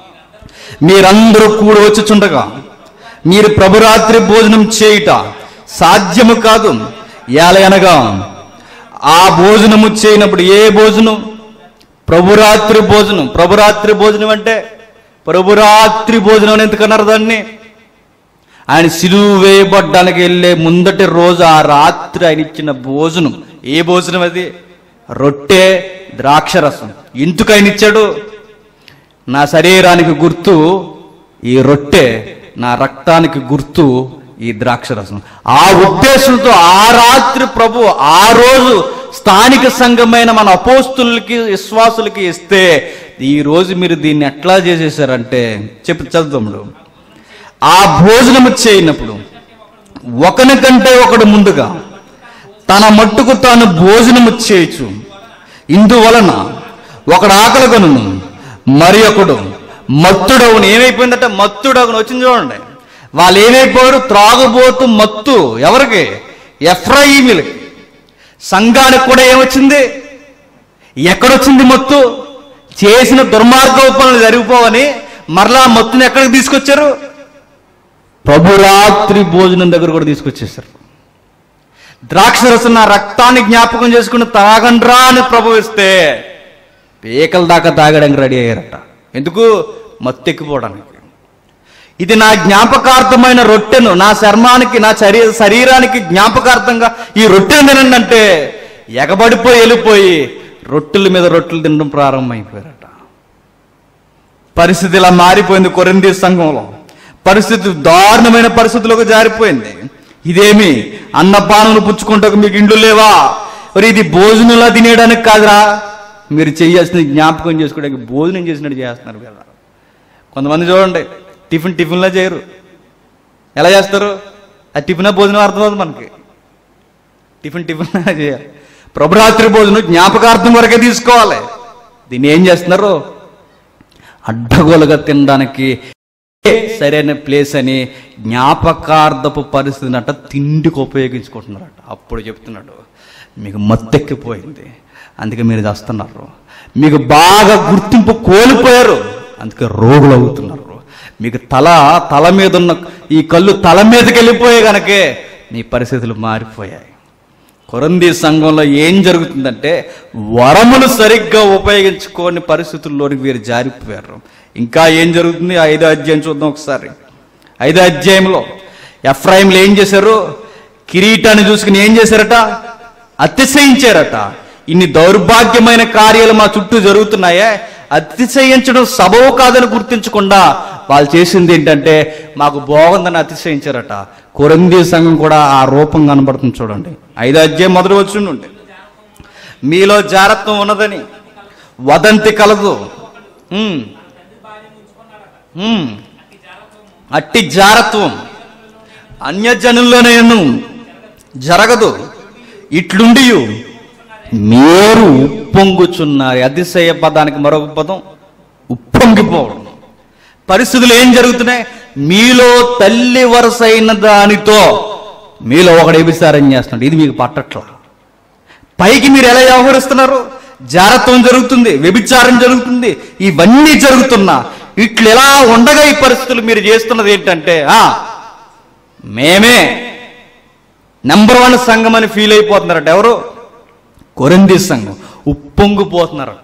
Speaker 1: మీరందరూ కూడి వచ్చుచుండగా మీరు ప్రభురాత్రి భోజనం చేయుట సాధ్యము కాదు ఏలయనగా ఆ భోజనము చేయనప్పుడు ఏ భోజనం ప్రభురాత్రి భోజనం ప్రభురాత్రి భోజనం అంటే ప్రభురాత్రి భోజనం అని ఎందుకన్నారు దాన్ని ఆయన సిలువు వేయబడ్డానికి వెళ్ళే ముందటి రోజు ఆ రాత్రి ఆయన ఇచ్చిన భోజనం ఏ భోజనం అది రొట్టె ద్రాక్షరసం ఎందుకు ఆయన ఇచ్చాడు నా శరీరానికి గుర్తు ఈ రొట్టె నా రక్తానికి గుర్తు ఈ ద్రాక్షరసం ఆ ఉద్దేశంతో ఆ రాత్రి ప్రభు ఆ రోజు స్థానిక సంఘమైన మన అపోస్తులకి విశ్వాసులకి ఇస్తే ఈ రోజు మీరు దీన్ని ఎట్లా చేసేసారంటే చెప్పు చదువుతాముడు ఆ భోజనము చేయనప్పుడు ఒకని కంటే ఒకడు ముందుగా తన మట్టుకు తాను భోజనము చేయొచ్చు ఇందువలన ఒకడు ఆకలి కనును మరి ఒకడు మత్తుడవును ఏమైపోయిందట మత్తుడవును వచ్చింది చూడండి వాళ్ళు ఏమైపోయారు త్రాగుబోతు మత్తు ఎవరికి ఎఫ్రాయిమీలకి సంఘానికి కూడా ఏమొచ్చింది ఎక్కడొచ్చింది మత్తు చేసిన దుర్మార్గ పనులు జరిగిపోవని మరలా ఆ మత్తుని ఎక్కడికి తీసుకొచ్చారు ప్రభురాత్రి భోజనం దగ్గర కూడా తీసుకొచ్చేసారు ద్రాక్షరసం నా రక్తాన్ని జ్ఞాపకం చేసుకుని తాగండ్రా అని ప్రభు ఇస్తే పీకల దాకా తాగడానికి రెడీ అయ్యారట ఎందుకు మత్తు ఎక్కిపోవడానికి ఇది నా జ్ఞాపకార్థమైన రొట్టెను నా చర్మానికి నా శరీ శరీరానికి జ్ఞాపకార్థంగా ఈ రొట్టెను తినండి అంటే ఎగబడిపోయి వెళ్ళిపోయి రొట్టెల మీద రొట్టెలు తినడం ప్రారంభమైపోయారట పరిస్థితి ఇలా మారిపోయింది కొరింది సంఘంలో పరిస్థితి దారుణమైన పరిస్థితులకు జారిపోయింది ఇదేమి అన్నపానములు పుచ్చుకుంటకు మీకు ఇండ్లు లేవా మరి ఇది భోజనంలా తినేయడానికి కాదురా మీరు చేయాల్సిన జ్ఞాపకం చేసుకోవడానికి భోజనం చేసినట్టు చేస్తున్నారు కదా కొంతమంది చూడండి టిఫిన్ టిఫిన్లా చేయరు ఎలా చేస్తారు ఆ టిఫిన్ భోజనం అర్థమవుతుంది మనకి టిఫిన్ టిఫిన్ చేయాలి ప్రభురాత్రి భోజనం జ్ఞాపకార్థం వరకే తీసుకోవాలి దీన్ని ఏం చేస్తున్నారు అడ్డగోలుగా తినడానికి సరైన ప్లేస్ అని జ్ఞాపకార్థపు పరిస్థితిని అట్ట తిండికి ఉపయోగించుకుంటున్నారట అప్పుడు చెప్తున్నాడు మీకు మత్తెక్కిపోయింది అందుకే మీరు ఇది వస్తున్నారు మీకు బాగా గుర్తింపు కోల్పోయారు అందుకే రోగులు అవుతున్నారు మీకు తల తల మీద ఉన్న ఈ కళ్ళు తల మీదకి వెళ్ళిపోయే గనకే మీ పరిస్థితులు మారిపోయాయి కొరంది సంఘంలో ఏం జరుగుతుందంటే వరములు సరిగ్గా ఉపయోగించుకోని పరిస్థితుల్లోనికి వీరు జారిపోయారు ఇంకా ఏం జరుగుతుంది ఐదో అధ్యాయం చూద్దాం ఒకసారి ఐదో అధ్యాయంలో ఎఫ్రాయింలు ఏం చేశారు కిరీటాన్ని చూసుకుని ఏం చేశారట అతిశయించారట ఇన్ని దౌర్భాగ్యమైన కార్యాలు మా చుట్టూ జరుగుతున్నాయే అతిశయించడం సబవు కాదని గుర్తించకుండా వాళ్ళు చేసింది ఏంటంటే మాకు బాగుందని అతిశయించారట కొరంది సంఘం కూడా ఆ రూపం కనబడుతుంది చూడండి ఐదో అధ్యాయం మొదటి వచ్చి నుండి మీలో జారత్వం ఉన్నదని వదంతి కలదు ఉమ్. ఉమ్. అట్టి జారత్వం అన్యజనుల్లోనేను జరగదు ఇట్లుండి మీరు ఉప్పొంగుచున్నారు అతిశయ పదానికి మరొక పదం ఉప్పొంగిపోవడం పరిస్థితులు ఏం జరుగుతున్నాయి మీలో తల్లి వరుస అయిన దానితో మీలో ఒకడు వ్యభిచారం చేస్తున్నాడు ఇది మీకు పట్టట్ల పైకి మీరు ఎలా వ్యవహరిస్తున్నారు జారత్వం జరుగుతుంది వ్యభిచారం జరుగుతుంది ఇవన్నీ జరుగుతున్నా ఇట్లు ఎలా ఉండగా ఈ పరిస్థితులు మీరు చేస్తున్నది ఏంటంటే ఆ మేమే నెంబర్ వన్ సంఘం అని ఫీల్ అయిపోతున్నారట ఎవరు కొరంది సంఘం ఉప్పొంగిపోతున్నారట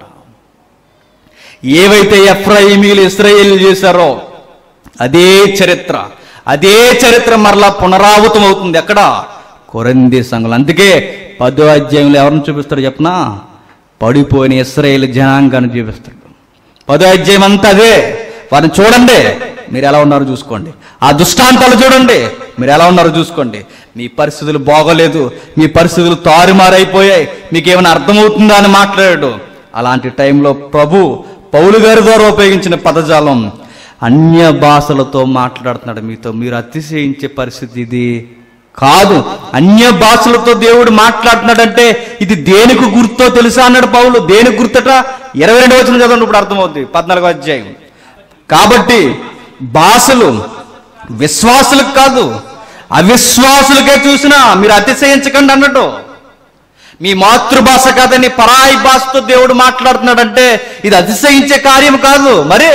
Speaker 1: ఏవైతే ఎఫ్రాయిమీలు ఇస్రాయేల్ చేశారో అదే చరిత్ర అదే చరిత్ర మరలా పునరావృతం అవుతుంది ఎక్కడ కొరంది సంఘం అందుకే పదో అధ్యాయంలో ఎవరిని చూపిస్తాడు చెప్పనా పడిపోయిన ఇస్రాయేల్ జనాంగాన్ని చూపిస్తాడు పదో అధ్యాయం అంతా అదే వారిని చూడండి మీరు ఎలా ఉన్నారో చూసుకోండి ఆ దుష్టాంతాలు చూడండి మీరు ఎలా ఉన్నారో చూసుకోండి మీ పరిస్థితులు బాగోలేదు మీ పరిస్థితులు తారుమారైపోయాయి మీకు ఏమైనా అర్థమవుతుందా అని మాట్లాడాడు అలాంటి టైంలో ప్రభు పౌలు గారి ద్వారా ఉపయోగించిన పదజాలం అన్య భాషలతో మాట్లాడుతున్నాడు మీతో మీరు అతిశయించే పరిస్థితి ఇది కాదు అన్య భాషలతో దేవుడు మాట్లాడుతున్నాడంటే ఇది దేనికి గుర్తో తెలుసా అన్నాడు పౌలు దేనికి గుర్తట ఇరవై రెండు వచ్చిన చదవండి ఇప్పుడు అర్థమవుద్ది పద్నాలుగో అధ్యాయం కాబట్టి భాషలు విశ్వాసులకు కాదు అవిశ్వాసులకే చూసినా మీరు అతిశయించకండి అన్నట్టు మీ మాతృభాష కాదని పరాయి భాషతో దేవుడు మాట్లాడుతున్నాడంటే ఇది అతిశయించే కార్యం కాదు మరి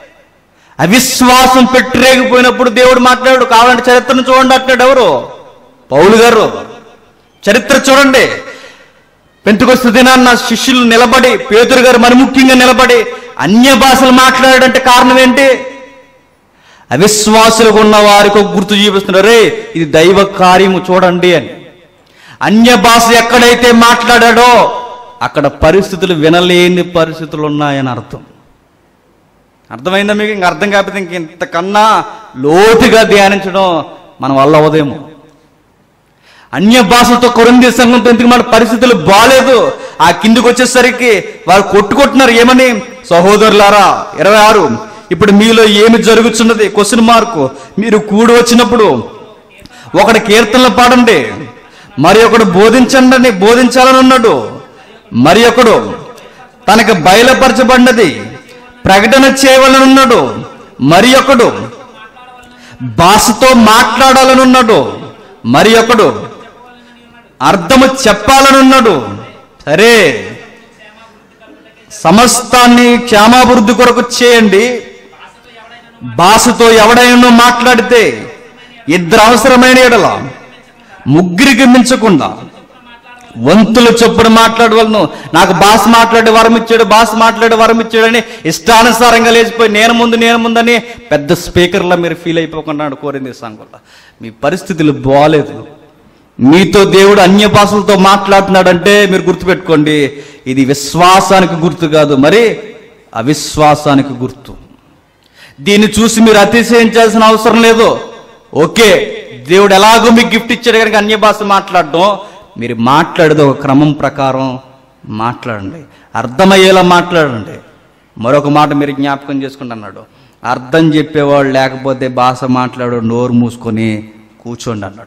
Speaker 1: అవిశ్వాసం పెట్టిరేగిపోయినప్పుడు దేవుడు మాట్లాడు కావాలంటే చరిత్రను చూడండి అంటున్నాడు ఎవరు పౌలు గారు చరిత్ర చూడండి పెంతుకొస్తు దినాన్న శిష్యులు నిలబడి పేతురు గారు మరి ముఖ్యంగా నిలబడి అన్య భాషలు మాట్లాడాడంటే కారణం ఏంటి అవిశ్వాసులకు ఉన్న వారికి ఒక గుర్తు చూపిస్తున్నారు రే ఇది దైవ కార్యము చూడండి అని అన్య భాష ఎక్కడైతే మాట్లాడాడో అక్కడ పరిస్థితులు వినలేని పరిస్థితులు ఉన్నాయని అర్థం అర్థమైందా మీకు ఇంక అర్థం కాకపోతే ఇంక ఇంతకన్నా లోతుగా ధ్యానించడం మన వల్ల అవదేమో అన్య భాషలతో కొరంది సంఘంతో ఎందుకు మన పరిస్థితులు బాగాలేదు ఆ కిందికి వచ్చేసరికి వారు కొట్టుకుంటున్నారు ఏమని సహోదరులారా ఇరవై ఆరు ఇప్పుడు మీలో ఏమి జరుగుతున్నది క్వశ్చన్ మార్కు మీరు కూడి వచ్చినప్పుడు ఒకడు కీర్తనలు పాడండి మరి ఒకడు బోధించండి అని బోధించాలని ఉన్నాడు మరి ఒకడు తనకు బయలుపరచబడినది ప్రకటన చేయవలని ఉన్నాడు మరి ఒకడు భాషతో మాట్లాడాలని ఉన్నాడు మరి ఒకడు అర్థము చెప్పాలని ఉన్నాడు సరే సమస్తాన్ని క్షేమాభివృద్ధి కొరకు చేయండి భాషతో ఎవడైనా మాట్లాడితే ఇద్దరు అవసరమైన ఎడల ముగ్గురికి మించకుండా వంతుల చొప్పున మాట్లాడవలను నాకు భాష మాట్లాడే వరం ఇచ్చాడు భాష మాట్లాడే వరం ఇచ్చాడని ఇష్టానుసారంగా లేచిపోయి నేను ముందు నేను ముందని పెద్ద స్పీకర్లా మీరు ఫీల్ అయిపోకుండా కోరింది సంఘంలో మీ పరిస్థితులు బాగాలేదు మీతో దేవుడు అన్య భాషలతో మాట్లాడుతున్నాడంటే మీరు గుర్తుపెట్టుకోండి ఇది విశ్వాసానికి గుర్తు కాదు మరి అవిశ్వాసానికి గుర్తు దీన్ని చూసి మీరు అతిశయించాల్సిన అవసరం లేదు ఓకే దేవుడు ఎలాగో మీకు గిఫ్ట్ ఇచ్చాడు కనుక అన్య భాష మాట్లాడడం మీరు మాట్లాడేది ఒక క్రమం ప్రకారం మాట్లాడండి అర్థమయ్యేలా మాట్లాడండి మరొక మాట మీరు జ్ఞాపకం చేసుకుంటూ అన్నాడు అర్థం చెప్పేవాడు లేకపోతే భాష మాట్లాడు నోరు మూసుకొని కూర్చోండి అన్నాడు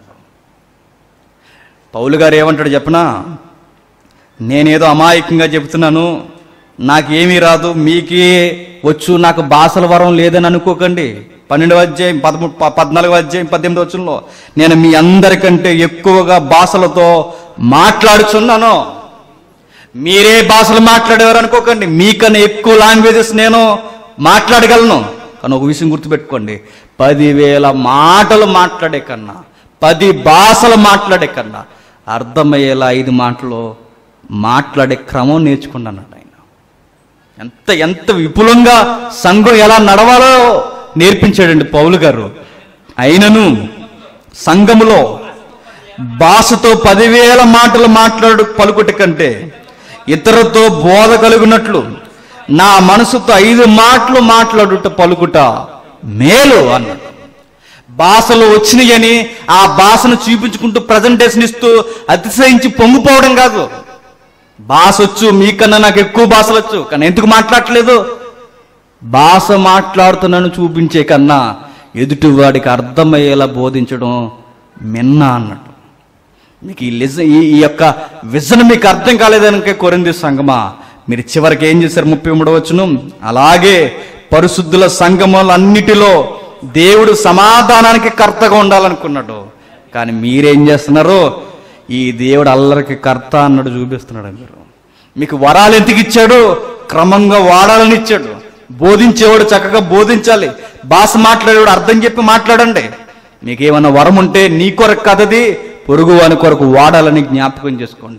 Speaker 1: పౌలు గారు ఏమంటాడు చెప్పనా నేనేదో అమాయకంగా చెప్తున్నాను నాకేమీ రాదు మీకే వచ్చు నాకు భాషల వరం లేదని అనుకోకండి పన్నెండవ అధ్యాయం పదమూడు ప- పద్నాలుగవ అధ్యాయం పద్దెనిమిది వచ్చంలో నేను మీ అందరికంటే ఎక్కువగా భాషలతో మాట్లాడుచున్నాను మీరే భాషలు మాట్లాడేవారు అనుకోకండి మీకన్నా ఎక్కువ లాంగ్వేజెస్ నేను మాట్లాడగలను కానీ ఒక విషయం గుర్తుపెట్టుకోండి పదివేల మాటలు మాట్లాడే కన్నా పది భాషలు మాట్లాడే కన్నా అర్థమయ్యేలా ఐదు మాటలు మాట్లాడే క్రమం నేర్చుకున్నాను ఆయన ఎంత ఎంత విపులంగా సంఘం ఎలా నడవాలో నేర్పించాడండి పౌలు గారు అయినను సంఘములో భాషతో పదివేల మాటలు మాట్లాడు పలుకుట కంటే ఇతరులతో బోధ కలుగునట్లు నా మనసుతో ఐదు మాటలు మాట్లాడుట పలుకుట మేలు అన్నాడు భాషలు వచ్చినాయని ఆ భాషను చూపించుకుంటూ ప్రజెంటేషన్ ఇస్తూ అతిశయించి పొంగిపోవడం కాదు భాష వచ్చు మీకన్నా నాకు ఎక్కువ భాషలు వచ్చు కానీ ఎందుకు మాట్లాడట్లేదు భాష మాట్లాడుతున్నాను చూపించే కన్నా ఎదుటివాడికి అర్థమయ్యేలా బోధించడం మిన్న అన్నట్టు మీకు ఈ లిజ ఈ ఈ యొక్క విజన్ మీకు అర్థం కాలేదనకే కొరింది సంగమా మీరు చివరికి ఏం చేశారు ముప్పై మూడవచ్చును అలాగే పరిశుద్ధుల సంగములన్నిటిలో దేవుడు సమాధానానికి కర్తగా ఉండాలనుకున్నాడు కానీ మీరేం చేస్తున్నారు ఈ దేవుడు అల్లరికి కర్త అన్నట్టు చూపిస్తున్నాడు మీరు మీకు వరాలు ఎందుకు ఇచ్చాడు క్రమంగా వాడాలని ఇచ్చాడు బోధించేవాడు చక్కగా బోధించాలి భాష మాట్లాడేవాడు అర్థం చెప్పి మాట్లాడండి మీకేమన్నా వరం ఉంటే నీ కొరకు కదది పొరుగు వాని కొరకు వాడాలని జ్ఞాపకం చేసుకోండి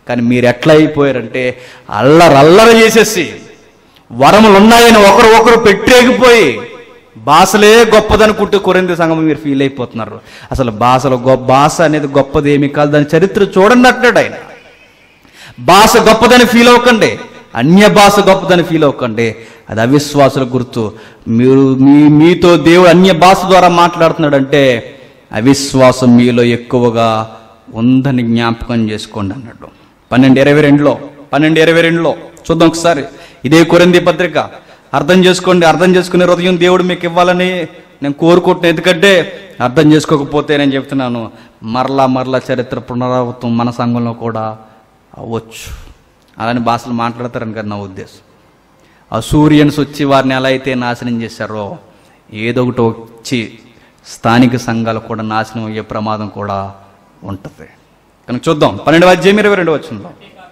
Speaker 1: కానీ మీరు ఎట్లా అయిపోయారంటే అల్లరల్లర చేసేసి వరములు ఉన్నాయని ఒకరు ఒకరు పెట్టేగిపోయి భాషలే గొప్పదనుకుంటూ కొరింది సంఘం మీరు ఫీల్ అయిపోతున్నారు అసలు భాషలో గొప్ప భాష అనేది గొప్పది ఏమి కాదు దాని చరిత్ర చూడండి అంటాడు ఆయన భాష గొప్పదని ఫీల్ అవ్వకండి అన్య భాష గొప్పదని ఫీల్ అవ్వకండి అది అవిశ్వాసుల గుర్తు మీరు మీ మీతో దేవుడు అన్య భాష ద్వారా మాట్లాడుతున్నాడంటే అవిశ్వాసం మీలో ఎక్కువగా ఉందని జ్ఞాపకం చేసుకోండి అన్నాడు పన్నెండు ఇరవై రెండులో పన్నెండు ఇరవై రెండులో చూద్దాం ఒకసారి ఇదే కొరింది పత్రిక అర్థం చేసుకోండి అర్థం చేసుకునే హృదయం దేవుడు మీకు ఇవ్వాలని నేను కోరుకుంటున్నాను ఎందుకంటే అర్థం చేసుకోకపోతే నేను చెప్తున్నాను మరలా మరలా చరిత్ర పునరావృతం మన సంఘంలో కూడా అవ్వచ్చు అలాని భాషలు మాట్లాడతారని కదా నా ఉద్దేశం అసూరియన్స్ వచ్చి వారిని ఎలా అయితే నాశనం చేశారో ఏదో ఒకటి వచ్చి స్థానిక సంఘాలు కూడా నాశనం అయ్యే ప్రమాదం కూడా ఉంటుంది కనుక చూద్దాం పన్నెండు అధ్యాయం ఇరవై రెండు వచ్చిందో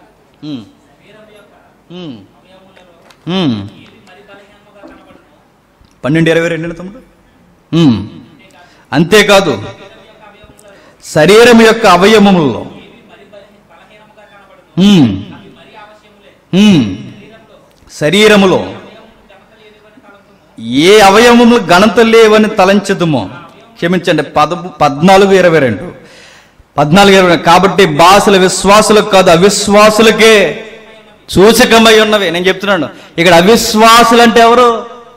Speaker 1: పన్నెండు ఇరవై రెండు తమ్ముడు ఉమ్. అంతేకాదు శరీరం యొక్క అవయవములలో ఉమ్. ఉమ్. శరీరములో ఏ అవయవములు ఘనత లేవని తలంచదుమో క్షమించండి పద పద్నాలుగు ఇరవై రెండు పద్నాలుగు ఇరవై రెండు. కాబట్టి భాషల విశ్వాసులకు కాదు అవిశ్వాసులకే సూచకమై ఉన్నవి నేను చెప్తున్నాను ఇక్కడ అవిశ్వాసులు అంటే ఎవరు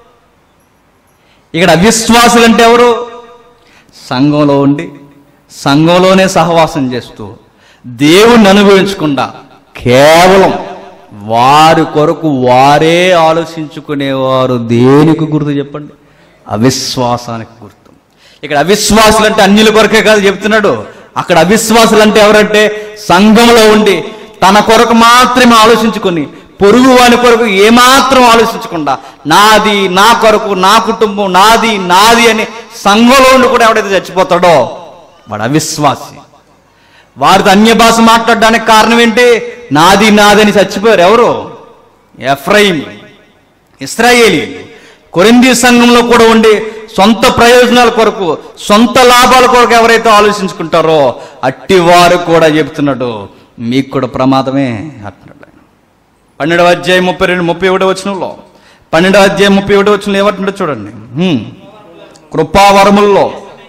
Speaker 1: ఇక్కడ అవిశ్వాసులు అంటే ఎవరు సంఘంలో ఉండి సంఘంలోనే సహవాసం చేస్తూ దేవుణ్ణి అనుభవించకుండా కేవలం వారి కొరకు వారే ఆలోచించుకునేవారు దేనికి గుర్తు చెప్పండి అవిశ్వాసానికి గుర్తు ఇక్కడ అవిశ్వాసులు అంటే అన్యుల కొరకే కాదు చెప్తున్నాడు అక్కడ అవిశ్వాసులు అంటే ఎవరంటే సంఘంలో ఉండి తన కొరకు మాత్రమే ఆలోచించుకొని పొరుగు వాని కొరకు ఏమాత్రం ఆలోచించకుండా నాది నా కొరకు నా కుటుంబం నాది నాది అని సంఘంలో ఉండి కూడా ఎవడైతే చచ్చిపోతాడో వాడు అవిశ్వాసి వారితో అన్య భాష మాట్లాడడానికి కారణం ఏంటి నాది నాది అని చచ్చిపోయారు ఎవరు ఎఫ్రైం ఇస్రాయేలీ కొరింది సంఘంలో కూడా ఉండి సొంత ప్రయోజనాల కొరకు సొంత లాభాల కొరకు ఎవరైతే ఆలోచించుకుంటారో అట్టి వారు కూడా చెప్తున్నాడు మీకు కూడా ప్రమాదమే అంటున్నాడు ఆయన. పన్నెండవ అధ్యాయం ముప్పై రెండు ముప్పై ఒకటో వచనంలో పన్నెండవ అధ్యాయం ముప్పై ఒకటో వచనంలో ఏమంటుండో చూడండి హ్మ్. కృపావరముల్లో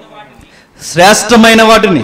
Speaker 1: శ్రేష్టమైన వాటిని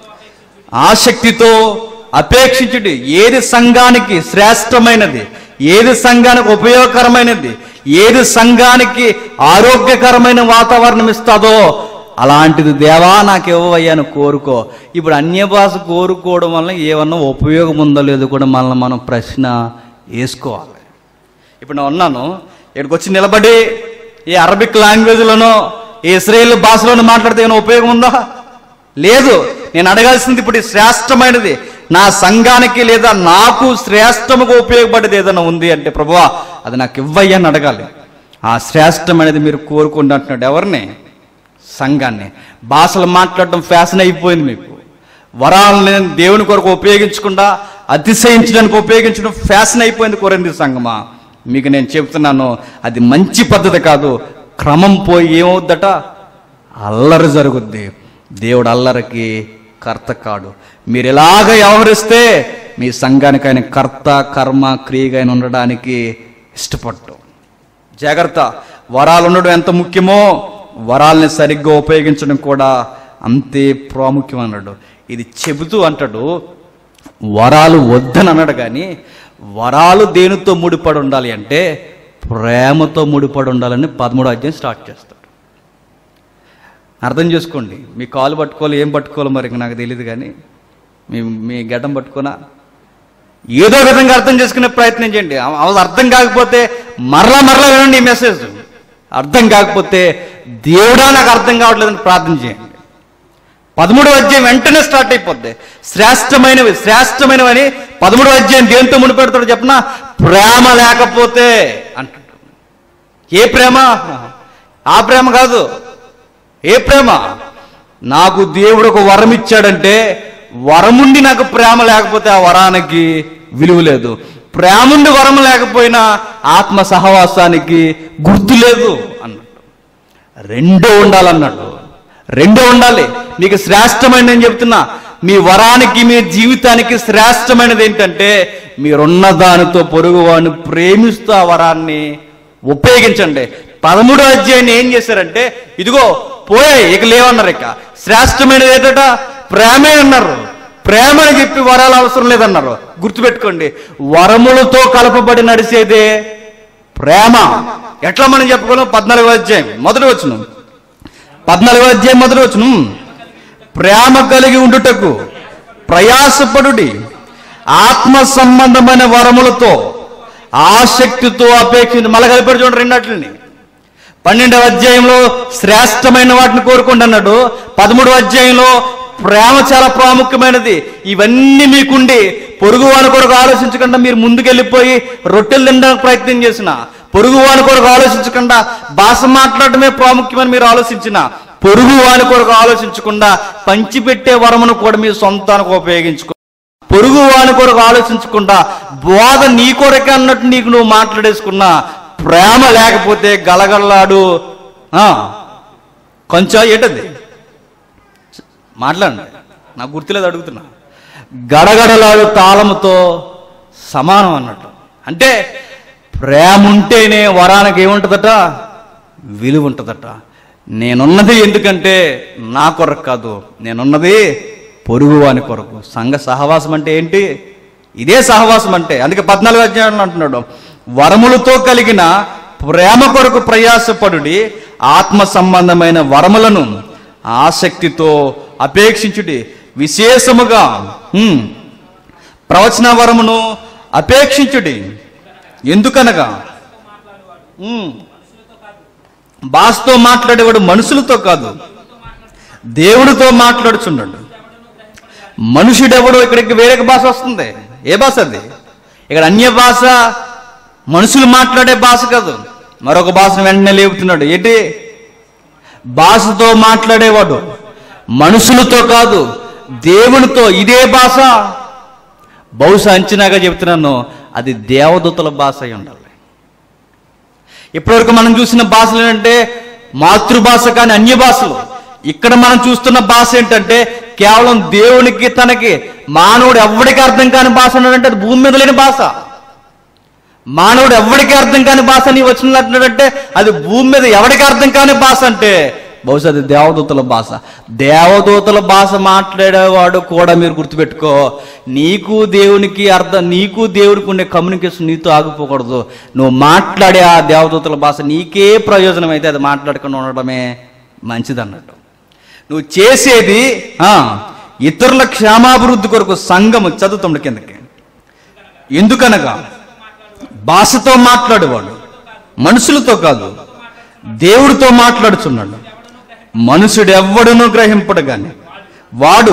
Speaker 1: ఆసక్తితో అపేక్షించుడి ఏది సంఘానికి శ్రేష్టమైనది ఏది సంఘానికి ఉపయోగకరమైనది ఏది సంఘానికి ఆరోగ్యకరమైన వాతావరణం ఇస్తాదో అలాంటిది దేవా నాకు ఇవ్వవయ్యాను కోరుకో ఇప్పుడు అన్య భాష కోరుకోవడం వల్ల ఏమన్నా ఉపయోగం ఉందో లేదో కూడా మనల్ని మనం ప్రశ్న వేసుకోవాలి ఇప్పుడు నేను ఉన్నాను ఇక్కడికి వచ్చి నిలబడి ఈ అరబిక్ లాంగ్వేజ్లోనో ఈ ఇస్రాయేల్ భాషలోనో మాట్లాడితే ఏమైనా ఉపయోగం ఉందా లేదు నేను అడగాల్సింది ఇప్పుడు ఈ శ్రేష్టమైనది నా సంఘానికి లేదా నాకు శ్రేష్టముగా ఉపయోగపడేది ఏదైనా ఉంది అంటే ప్రభువా అది నాకు ఇవ్వయ్యా అని అడగాలి ఆ శ్రేష్టమైనది మీరు కోరుకోండి అంటున్నాడు ఎవరిని సంఘాన్ని భాషలు మాట్లాడటం ఫ్యాషన్ అయిపోయింది మీకు వరాలని దేవుని కొరకు ఉపయోగించకుండా అతిశయించడానికి ఉపయోగించడం ఫ్యాషన్ అయిపోయింది కొరంది సంగమా మీకు నేను చెప్తున్నాను అది మంచి పద్ధతి కాదు క్రమం పోయి ఏమవుద్దట అల్లరి జరుగుద్ది దేవుడు అల్లరికి కర్త కాడు మీరు ఎలాగ వ్యవహరిస్తే మీ సంఘానికి ఆయన కర్త కర్మ క్రియగా ఆయన ఉండడానికి ఇష్టపడ్డు జాగ్రత్త వరాలు ఉండడం ఎంత ముఖ్యమో వరాల్ని సరిగ్గా ఉపయోగించడం కూడా అంతే ప్రాముఖ్యం అన్నాడు ఇది చెబుతూ అంటాడు వరాలు వద్దని అన్నాడు కానీ వరాలు దేనితో ముడిపడి ఉండాలి అంటే ప్రేమతో ముడిపడి ఉండాలని పదమూడు అధ్యాయం స్టార్ట్ చేస్తాడు అర్థం చేసుకోండి మీ కాలు పట్టుకోవాలి ఏం పట్టుకోవాలో మరి ఇంక నాకు తెలియదు కానీ మీ మీ గడ్డం పట్టుకోనా ఏదో విధంగా అర్థం చేసుకునే ప్రయత్నం చేయండి అవ- అవ- అర్థం కాకపోతే మరలా మరలా వినండి ఈ మెసేజ్ అర్థం కాకపోతే దేవుడా నాకు అర్థం కావట్లేదని ప్రార్థన చేయండి పదమూడవ అధ్యాయం వెంటనే స్టార్ట్ అయిపోద్ది శ్రేష్టమైనవి శ్రేష్టమైనవని పదమూడవ అధ్యాయం దేంతో ముడిపెడతాడో చెప్పనా ప్రేమ లేకపోతే అంటాడు ఏ ప్రేమ ఆ ప్రేమ కాదు ఏ ప్రేమ నాకు దేవుడు ఒక వరం ఇచ్చాడంటే వరముండి నాకు ప్రేమ లేకపోతే ఆ వరానికి విలువ లేదు ప్రేముండి వరం లేకపోయినా ఆత్మ సహవాసానికి గుర్తు లేదు అన్నాడు రెండో ఉండాలన్నాడు రెండో ఉండాలి నీకు శ్రేష్టమైన నేను చెప్తున్నా మీ వరానికి మీ జీవితానికి శ్రేష్టమైనది ఏంటంటే మీరున్న దానితో పొరుగువాడిని ప్రేమిస్తూ ఆ వరాన్ని ఉపయోగించండి పదమూడో అధ్యాయాన్ని ఏం చేశారంటే ఇదిగో పోయాయి ఇక లేవన్నారు ఇక శ్రేష్టమైనది ఏంటట ప్రేమే అన్నారు ప్రేమని చెప్పి వరాలు అవసరం లేదన్నారు గుర్తుపెట్టుకోండి వరములతో కలపబడి నడిచేదే ప్రేమ ఎట్లా మనం చెప్పుకోలేం పద్నాలుగో అధ్యాయం మొదటి వచ్చును పద్నాలుగో అధ్యాయం మొదటి వచ్చును ప్రేమ కలిగి ఉండుటకు ప్రయాసపడుడి ఆత్మ సంబంధమైన వరములతో ఆసక్తితో అపేక్షించి మళ్ళీ కలిపాడు చూడండి రెండట్లని పన్నెండవ అధ్యాయంలో శ్రేష్టమైన వాటిని కోరుకోండి అన్నాడు పదమూడవ అధ్యాయంలో ప్రేమ చాలా ప్రాముఖ్యమైనది ఇవన్నీ మీకుండి పొరుగు వాని కొరకు ఆలోచించకుండా మీరు ముందుకెళ్ళిపోయి రొట్టెలు తినడానికి ప్రయత్నం చేసిన పొరుగు వాని కొరకు ఆలోచించకుండా భాష మాట్లాడటమే ప్రాముఖ్యమని మీరు ఆలోచించిన పొరుగు వాని కొరకు ఆలోచించకుండా పంచిపెట్టే వరమును కూడా మీ సొంతానికి ఉపయోగించుకో పొరుగు వాని కొరకు ఆలోచించకుండా బోధ నీ కొరకే అన్నట్టు నీకు నువ్వు మాట్లాడేసుకున్నా ప్రేమ లేకపోతే గలగల్లాడు ఆ, కొంచెం ఏంటది మాట్లాడండి నాకు గుర్తులేదు అడుగుతున్నా గడగడలాడు తాళముతో సమానం అన్నట్టు అంటే ప్రేమ ఉంటేనే వరానికి ఏముంటుందట విలువ ఉంటుందట నేనున్నది ఎందుకంటే నా కొరకు కాదు నేనున్నది పొరుగువాని కొరకు సంఘ సహవాసం అంటే ఏంటి ఇదే సహవాసం అంటే అందుకే పద్నాలుగు అధ్యాయంలో అంటున్నాడు వరములతో కలిగిన ప్రేమ కొరకు ప్రయాసపడుడి ఆత్మ సంబంధమైన వరములను ఆసక్తితో అపేక్షించుడి విశేషముగా హ్మ్, ప్రవచన వరమును అపేక్షించుడి ఎందుకనగా హ్మ్, భాషతో మాట్లాడేవాడు మనుషులతో కాదు దేవుడితో మాట్లాడుచున్నాడు మనుషుడెవడో ఇక్కడికి వేరొక భాష వస్తుంది ఏ భాష అది ఇక్కడ అన్య భాష మనుషులు మాట్లాడే భాష కాదు మరొక భాషను వెంటనే లేపుతున్నాడు ఏంటి భాషతో మాట్లాడేవాడు మనుషులతో కాదు దేవునితో ఇదే భాష బహుశా అంచనాగా చెప్తున్నాను అది దేవదూతల భాష అయి ఉండాలి ఇప్పటివరకు మనం చూసిన భాషలు ఏంటంటే మాతృభాష కానీ అన్య భాషలు ఇక్కడ మనం చూస్తున్న భాష ఏంటంటే కేవలం దేవునికి తనకి మానవుడు ఎవడికి అర్థం కాని భాష అన్నాడంటే అది భూమి మీద లేని భాష మానవుడు ఎవడికి అర్థం కాని భాష నీ వచ్చినట్లంటే అది భూమి మీద ఎవడికి అర్థం కాని భాష అంటే బహుశా అది దేవదూతల భాష దేవదూతల భాష మాట్లాడేవాడు కూడా మీరు గుర్తుపెట్టుకో నీకు దేవునికి అర్థం నీకు దేవుడికి ఉండే కమ్యూనికేషన్ నీతో ఆగిపోకూడదు నువ్వు మాట్లాడే ఆ దేవదూతల భాష నీకే ప్రయోజనం అయితే అది మాట్లాడకుండా ఉండడమే మంచిది అన్నట్టు నువ్వు చేసేది ఆ, ఇతరుల క్షేమాభివృద్ధి కొరకు సంఘము చదువుతాడు కిందకి ఎందుకనగా భాషతో మాట్లాడేవాడు మనుషులతో కాదు దేవుడితో మాట్లాడుచున్నాడు మనుషుడు ఎవ్వడునూ గ్రహింపడు గాని వాడు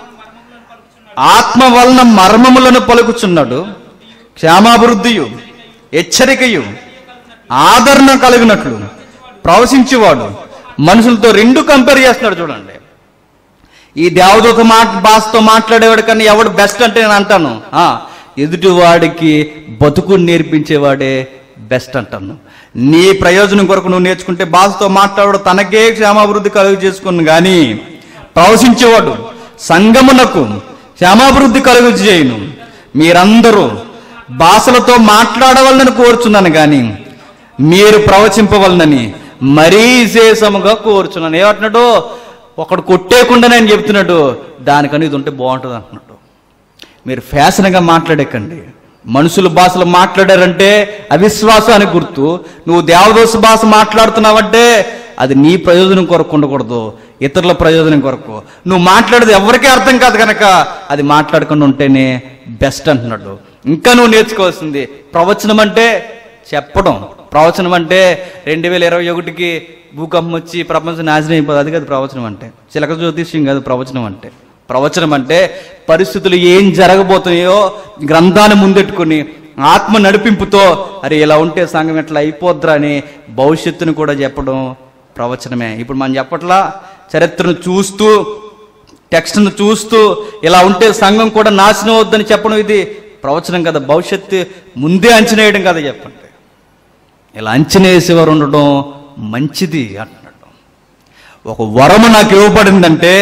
Speaker 1: ఆత్మ వలన మర్మములను పలుకుచున్నాడు క్షేమాభివృద్ధియు హెచ్చరికయు ఆదరణ కలిగినట్లు ప్రవశించేవాడు మనుషులతో రెండు కంపేర్ చేస్తున్నాడు చూడండి ఈ దేవదూత మాట భాషతో మాట్లాడేవాడు కన్నా ఎవడు బెస్ట్ అంటే నేను అంటాను ఆ, ఎదుటివాడికి బతుకు నేర్పించేవాడే బెస్ట్ అంటాను నీ ప్రయోజనం కొరకు నువ్వు నేర్చుకుంటే భాషతో మాట్లాడు తనకే క్షేమాభివృద్ధి కలుగు చేసుకుని కానీ ప్రవశించేవాడు సంగమునకు క్షేమాభివృద్ధి కలుగు చేయను మీరందరూ భాషలతో మాట్లాడవలనని కోరుచున్నాను కానీ మీరు ప్రవచింపవలనని మరీ విశేషముగా కోరుచున్నాను ఏమంటున్నాడు ఒకడు కొట్టేయకుండా నేను చెప్తున్నాడు దానికని ఇది ఉంటే బాగుంటుంది అంటున్నాడు మీరు ఫ్యాషన్గా మాట్లాడకండి మనుషుల భాషలు మాట్లాడారంటే అవిశ్వాసానికి గుర్తు నువ్వు దేవదోష భాష మాట్లాడుతున్నావంటే అది నీ ప్రయోజనం కొరకు ఉండకూడదు ఇతరుల ప్రయోజనం కొరకు నువ్వు మాట్లాడేది ఎవరికీ అర్థం కాదు కనుక అది మాట్లాడకుండా ఉంటేనే బెస్ట్ అంటున్నాడు ఇంకా నువ్వు నేర్చుకోవాల్సింది ప్రవచనం అంటే చెప్పడం ప్రవచనం అంటే రెండు వేల ఇరవై ఒకటికి భూకంపం వచ్చి ప్రపంచం నాశనం అయిపోతుంది అది కాదు ప్రవచనం అంటే చిలక జ్యోతిష్యం కాదు ప్రవచనం అంటే ప్రవచనం అంటే పరిస్థితులు ఏం జరగబోతున్నాయో గ్రంథాన్ని ముందెట్టుకుని ఆత్మ నడిపింపుతో అరే ఇలా ఉంటే సంఘం ఎట్లా అయిపోద్రా అని భవిష్యత్తును కూడా చెప్పడం ప్రవచనమే ఇప్పుడు మనం చెప్పట్లా చరిత్రను చూస్తూ టెక్స్ట్ను చూస్తూ ఇలా ఉంటే సంఘం కూడా నాశనం అవుద్దని చెప్పడం ఇది ప్రవచనం కదా భవిష్యత్తు ముందే అంచనా వేయడం కదా చెప్పండి ఇలా అంచనా వేసేవారు ఉండడం మంచిది అంటున్నాడు ఒక వరము నాకు ఇవ్వబడిందంటే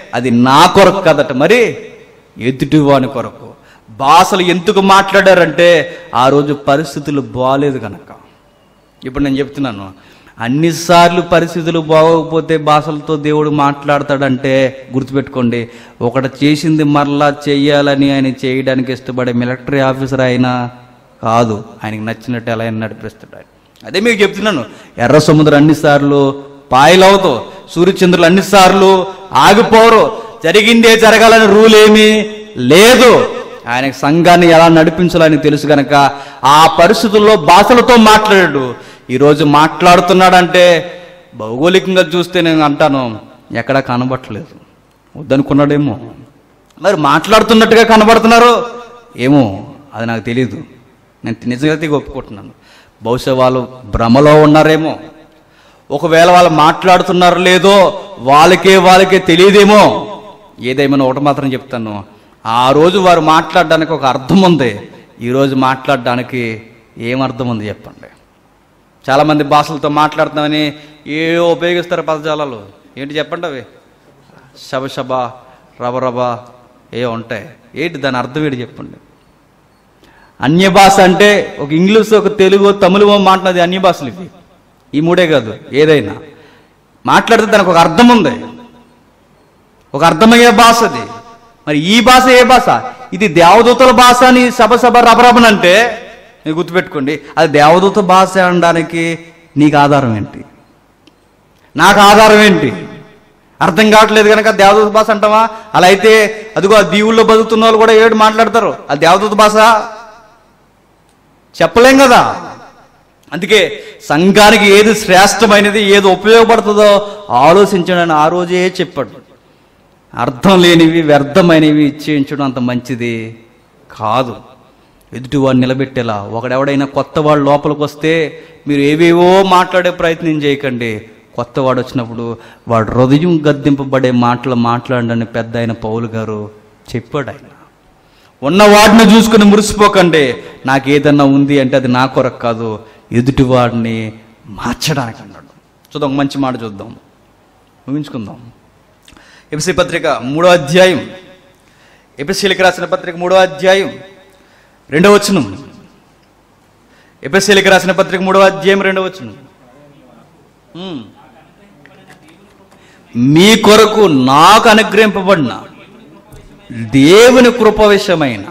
Speaker 1: అది నా కొరకు కదట మరి ఎదుటివాని కొరకు భాషలు ఎందుకు మాట్లాడారంటే ఆ రోజు పరిస్థితులు బాగాలేదు కనుక ఇప్పుడు నేను చెప్తున్నాను అన్నిసార్లు పరిస్థితులు బాగోకపోతే భాషలతో దేవుడు మాట్లాడతాడంటే గుర్తుపెట్టుకోండి ఒకటి చేసింది మరలా చెయ్యాలని ఆయన చేయడానికి ఇష్టపడే మిలిటరీ ఆఫీసర్ అయినా కాదు ఆయనకి నచ్చినట్టు ఎలా అయినా నడిపిస్తాడు ఆయన అదే మీకు చెప్తున్నాను ఎర్ర సముద్రం అన్నిసార్లు పాయలవుతూ సూర్యచంద్రులు అన్నిసార్లు ఆగిపోరు జరిగిందే జరగాలని రూల్ ఏమీ లేదు ఆయనకు సంఘాన్ని ఎలా నడిపించాలని తెలుసు గనక ఆ పరిస్థితుల్లో భాషలతో మాట్లాడాడు ఈరోజు మాట్లాడుతున్నాడంటే భౌగోళికంగా చూస్తే నేను అంటాను ఎక్కడ కనబట్టలేదు వద్దనుకున్నాడేమో మరి మాట్లాడుతున్నట్టుగా కనబడుతున్నారు ఏమో అది నాకు తెలియదు నేను నిజంగా తిరిగి ఒప్పుకుంటున్నాను బహుశా వాళ్ళు భ్రమలో ఉన్నారేమో ఒకవేళ వాళ్ళు మాట్లాడుతున్నారు లేదో వాళ్ళకే వాళ్ళకే తెలియదేమో ఏదేమైనా ఒకటి మాత్రం చెప్తాను ఆ రోజు వారు మాట్లాడడానికి ఒక అర్థం ఉంది ఈరోజు మాట్లాడడానికి ఏం అర్థం ఉంది చెప్పండి చాలామంది భాషలతో మాట్లాడుతున్నామని ఏ ఉపయోగిస్తారు పదజాలాలు ఏంటి చెప్పండి అవి శబ శబ రబ రబ ఏ ఉంటాయి ఏంటి దాని అర్థం ఏంటి చెప్పండి అన్య భాష అంటే ఒక ఇంగ్లీష్ ఒక తెలుగు తమిళ మాట్లాడేది అన్య భాషలు ఇవి ఈ మూడే కాదు ఏదైనా మాట్లాడితే దానికి ఒక అర్థం ఉంది ఒక అర్థమయ్యే భాష అది మరి ఈ భాష ఏ భాష ఇది దేవదూతల భాష అని సభ సభ రబరబనంటే మీరు గుర్తుపెట్టుకోండి అది దేవదూత భాష అనడానికి నీకు ఆధారం ఏంటి నాకు ఆధారం ఏంటి అర్థం కావట్లేదు కనుక దేవదూత భాష అంటావా అలా అయితే అదిగో ఆ దీవుల్లో బతుకుతున్న వాళ్ళు కూడా ఏడు మాట్లాడతారు అది దేవదూత భాష చెప్పలేం కదా అందుకే సంఘానికి ఏది శ్రేష్టమైనది ఏది ఉపయోగపడుతుందో ఆలోచించడని ఆ రోజే చెప్పాడు అర్థం లేనివి వ్యర్థమైనవి ఇచ్చేయించడం అంత మంచిది కాదు ఎదుటివాడు నిలబెట్టేలా ఒకడెవడైనా కొత్త వాడు లోపలికి వస్తే మీరు ఏవేవో మాట్లాడే ప్రయత్నం చేయకండి కొత్త వాడు వచ్చినప్పుడు వాడు హృదయం గద్దింపబడే మాటలు మాట్లాడని పెద్ద అయిన పౌలు గారు చెప్పాడు ఆయన ఉన్న వాడిని చూసుకుని మురిసిపోకండి నాకు ఏదన్నా ఉంది అంటే అది నా కొరకు కాదు ఎదుటివాడిని మార్చడానికి అన్నాడు చూద్దాం ఒక మంచి మాట చూద్దాం ముగించుకుందాం ఎపిసి పత్రిక మూడో అధ్యాయం ఎపిసిలికి రాసిన పత్రిక మూడో అధ్యాయం రెండవ వచనం ఎపిసిలికి రాసిన పత్రిక మూడో అధ్యాయం రెండవ వచనం ఉమ్. మీ కొరకు నాకు అనుగ్రహింపబడిన దేవుని కృప విషయమైన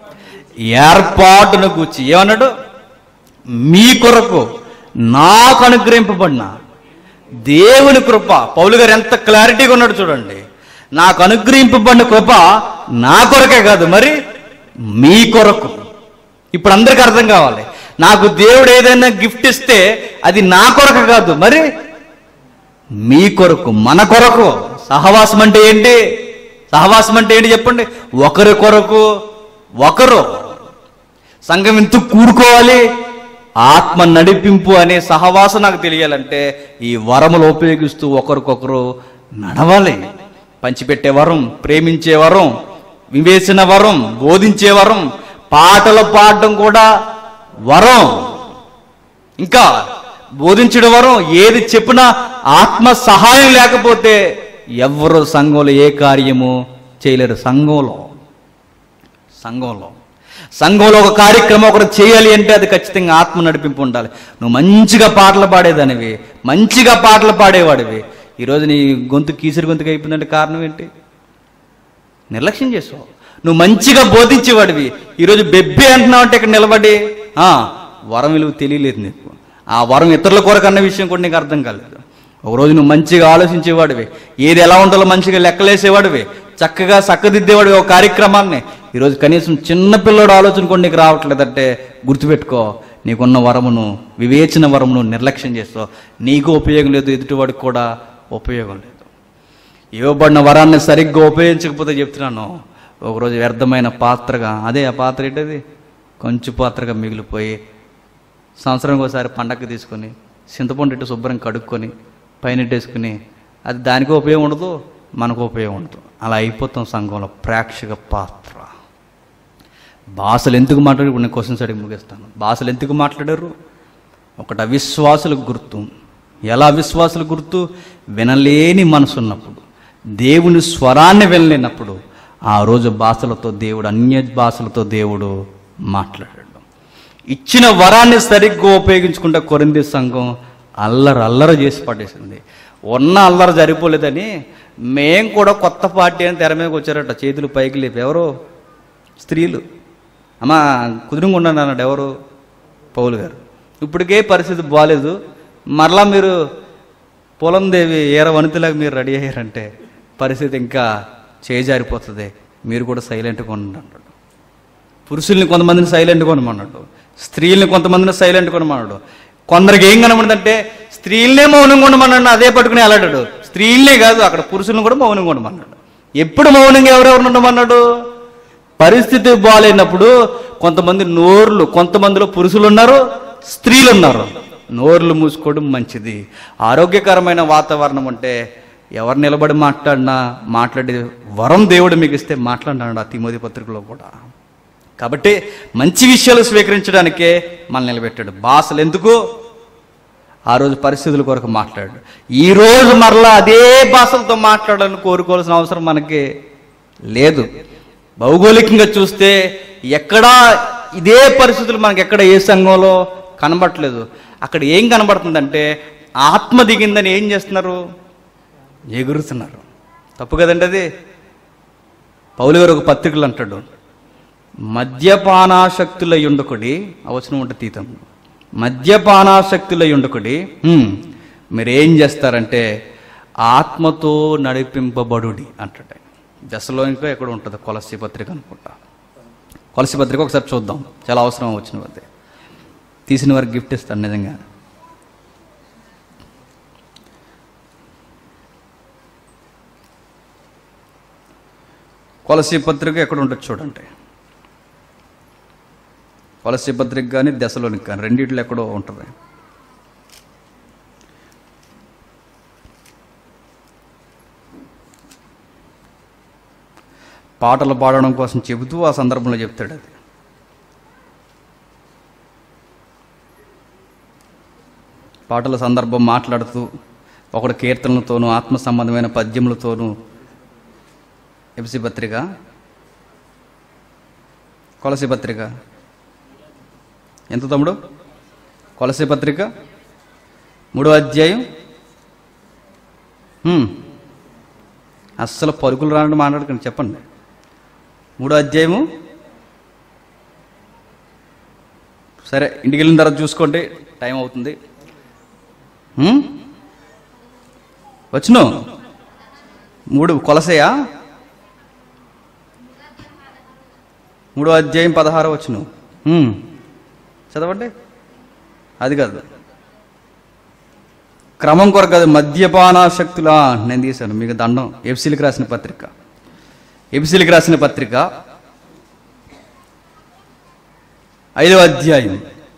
Speaker 1: ఏర్పాటును గూర్చి ఏమన్నాడు మీ కొరకు నాకు అనుగ్రహింపబడిన దేవుని కృప పౌలు గారు ఎంత క్లారిటీగా ఉన్నాడు చూడండి నాకు అనుగ్రహింపబడిన కృప నా కొరకే కాదు మరి మీ కొరకు ఇప్పుడు అందరికి అర్థం కావాలి నాకు దేవుడు ఏదైనా గిఫ్ట్ ఇస్తే అది నా కొరకు కాదు మరి మీ కొరకు మన కొరకు సహవాసం అంటే ఏంటి సహవాసం అంటే ఏంటి చెప్పండి ఒకరి కొరకు ఒకరు సంఘం ఎందుకు కూడుకోవాలి ఆత్మ నడిపింపు అనే సహవాసం నాకు తెలియాలంటే ఈ వరములు ఉపయోగిస్తూ ఒకరికొకరు నడవాలి పంచిపెట్టే వరం ప్రేమించే వరం వివేచన వరం బోధించే వరం పాటలు పాడడం కూడా వరం ఇంకా బోధించడం వరం ఏది చెప్పినా ఆత్మ సహాయం లేకపోతే ఎవరు సంఘంలో ఏ కార్యము చేయలేరు సంఘంలో సంఘంలో సంఘంలో ఒక కార్యక్రమం ఒకరు చేయాలి అంటే అది ఖచ్చితంగా ఆత్మ నడిపింపు ఉండాలి నువ్వు మంచిగా పాటలు పాడేదానివి మంచిగా పాటలు పాడేవాడివి ఈరోజు నీ గొంతు కీసిరి గొంతుకు అయిపోయిందంటే కారణం ఏంటి నిర్లక్ష్యం చేసావు నువ్వు మంచిగా బోధించేవాడివి ఈరోజు బెబ్బే అంటున్నావు అంటే ఇక్కడ నిలబడి ఆ, వరం విలువ తెలియలేదు నీకు ఆ వరం ఇతరుల కొరకు అన్న విషయం కూడా నీకు అర్థం కాలేదు ఒకరోజు నువ్వు మంచిగా ఆలోచించేవాడివి ఏది ఎలా ఉండాలో మంచిగా లెక్కలేసేవాడివి చక్కగా చక్కదిద్దేవాడివి ఒక కార్యక్రమాన్ని ఈరోజు కనీసం చిన్న పిల్లడు ఆలోచన కూడా నీకు రావట్లేదంటే గుర్తుపెట్టుకో నీకున్న వరమును వివేచన వరమును నిర్లక్ష్యం చేస్తావు నీకు ఉపయోగం లేదు ఎదుటివాడికి కూడా ఉపయోగం లేదు ఇవ్వబడిన వరాన్ని సరిగ్గా ఉపయోగించకపోతే చెప్తున్నాను ఒకరోజు వ్యర్థమైన పాత్రగా అదే ఆ పాత్ర ఏంటది కొంచెం పాత్రగా మిగిలిపోయి సంవత్సరానికి ఒకసారి పండగ తీసుకొని చింతపండు ఇట్టు శుభ్రం కడుక్కొని పైన వేసుకుని అది దానికి ఉపయోగం ఉండదు మనకు ఉపయోగం ఉండదు అలా అయిపోతాం సంఘంలో ప్రేక్షక పాత్ర భాషలు ఎందుకు మాట్లాడారు ఇప్పుడు నేను క్వశ్చన్స్ అడిగి ముగిస్తాను భాషలు ఎందుకు మాట్లాడారు ఒకటి అవిశ్వాసులకు గుర్తు ఎలా అవిశ్వాసులు గుర్తు వినలేని మనసు ఉన్నప్పుడు దేవుని స్వరాన్ని వెళ్ళినప్పుడు ఆ రోజు భాషలతో దేవుడు అన్య భాషలతో దేవుడు మాట్లాడాడు ఇచ్చిన వరాన్ని సరిగ్గా ఉపయోగించుకుంటే కొరింది సంఘం అల్లరి అల్లరి చేసి పడేసింది ఉన్న అల్లరి సరిపోలేదని మేం కూడా కొత్త పార్టీ అని తెర మీదకి వచ్చారట చేతులు పైకి లేపి ఎవరు స్త్రీలు అమ్మా కుదురుగా అన్నాడు ఎవరు పౌలు గారు ఇప్పటికే పరిస్థితి బాగాలేదు మరలా మీరు పొలందేవి ఏర వనితలాగా మీరు రెడీ అయ్యారంటే పరిస్థితి ఇంకా చేజారిపోతుంది మీరు కూడా సైలెంట్గా ఉండండి అన్నాడు పురుషుల్ని కొంతమందిని సైలెంట్గా ఉండమన్నాడు స్త్రీల్ని కొంతమందిని సైలెంట్గా ఉండమన్నాడు కొందరికి ఏం కనబడిందంటే స్త్రీలనే మౌనంగా ఉండమన్నాడు అదే పట్టుకుని వెళ్ళాడు స్త్రీలనే కాదు అక్కడ పురుషుల్ని కూడా మౌనంగా ఉండమన్నాడు ఎప్పుడు మౌనంగా ఎవరెవరు ఉండమన్నాడు పరిస్థితి బాగాలేనప్పుడు కొంతమంది నోర్లు కొంతమందిలో పురుషులు ఉన్నారు స్త్రీలు ఉన్నారు నోర్లు మూసుకోవడం మంచిది ఆరోగ్యకరమైన వాతావరణం అంటే ఎవరు నిలబడి మాట్లాడినా మాట్లాడే వరం దేవుడు మీకు ఇస్తే మాట్లాడినాడు ఆ తిమోది పత్రికలో కూడా కాబట్టి మంచి విషయాలు స్వీకరించడానికే మనల్ని నిలబెట్టాడు భాషలు ఎందుకు ఆ రోజు పరిస్థితుల కొరకు మాట్లాడాడు ఈ రోజు మరలా అదే భాషలతో మాట్లాడాలని కోరుకోవాల్సిన అవసరం మనకి లేదు భౌగోళికంగా చూస్తే ఎక్కడా ఇదే పరిస్థితులు మనకి ఎక్కడ ఏ సంఘంలో కనబడట్లేదు అక్కడ ఏం కనబడుతుందంటే ఆత్మ దిగిందని ఏం చేస్తున్నారు ఎగురుతున్నారు తప్పు కదండి అది పౌలు గారు ఒక పత్రికలు అంటాడు మద్యపానాసక్తుల యుండకుడి అవసరం ఉంటే తీతం మద్యపానాసక్తుల యుండకుడి హ్మ్, మీరేం చేస్తారంటే ఆత్మతో నడిపింపబడుడి అంటాడు దశలో ఇంకా ఎక్కడ ఉంటుంది కొలసి పత్రిక అనుకుంటా కొలసి పత్రిక ఒకసారి చూద్దాం చాలా అవసరం వచ్చిన వద్దే తీసిన వారికి గిఫ్ట్ ఇస్తాను నిజంగా కొలసి పత్రిక ఎక్కడ ఉంటుంది చూడండి కొలసి పత్రిక కానీ దశలోనికి కానీ రెండిట్లో ఎక్కడో ఉంటుంది పాటలు పాడడం కోసం చెబుతూ ఆ సందర్భంలో చెప్తాడు అది పాటల సందర్భం మాట్లాడుతూ ఒకడు కీర్తనలతోనూ ఆత్మ సంబంధమైన పద్యములతోనూ ఎఫ్సి పత్రిక కొలసి పత్రిక ఎంత తమ్ముడు కొలసి పత్రిక మూడో అధ్యాయం హ్మ్. అస్సలు పరుకులు రానట్టు మాట్లాడకండి చెప్పండి మూడో అధ్యాయము సరే ఇంటికి వెళ్ళిన తర్వాత చూసుకోండి టైం అవుతుంది హ్మ్? వచ్చును మూడు కొలసయా మూడో అధ్యాయం పదహారో వచ్చును హ్మ్. చదవండి అది కాదు క్రమం కొరకు కాదు మద్యపానాశక్తులా నేను తీశాను మీకు దండం ఎఫ్సీలకు రాసిన పత్రిక ఎఫ్సీలకు రాసిన పత్రిక ఐదవ అధ్యాయం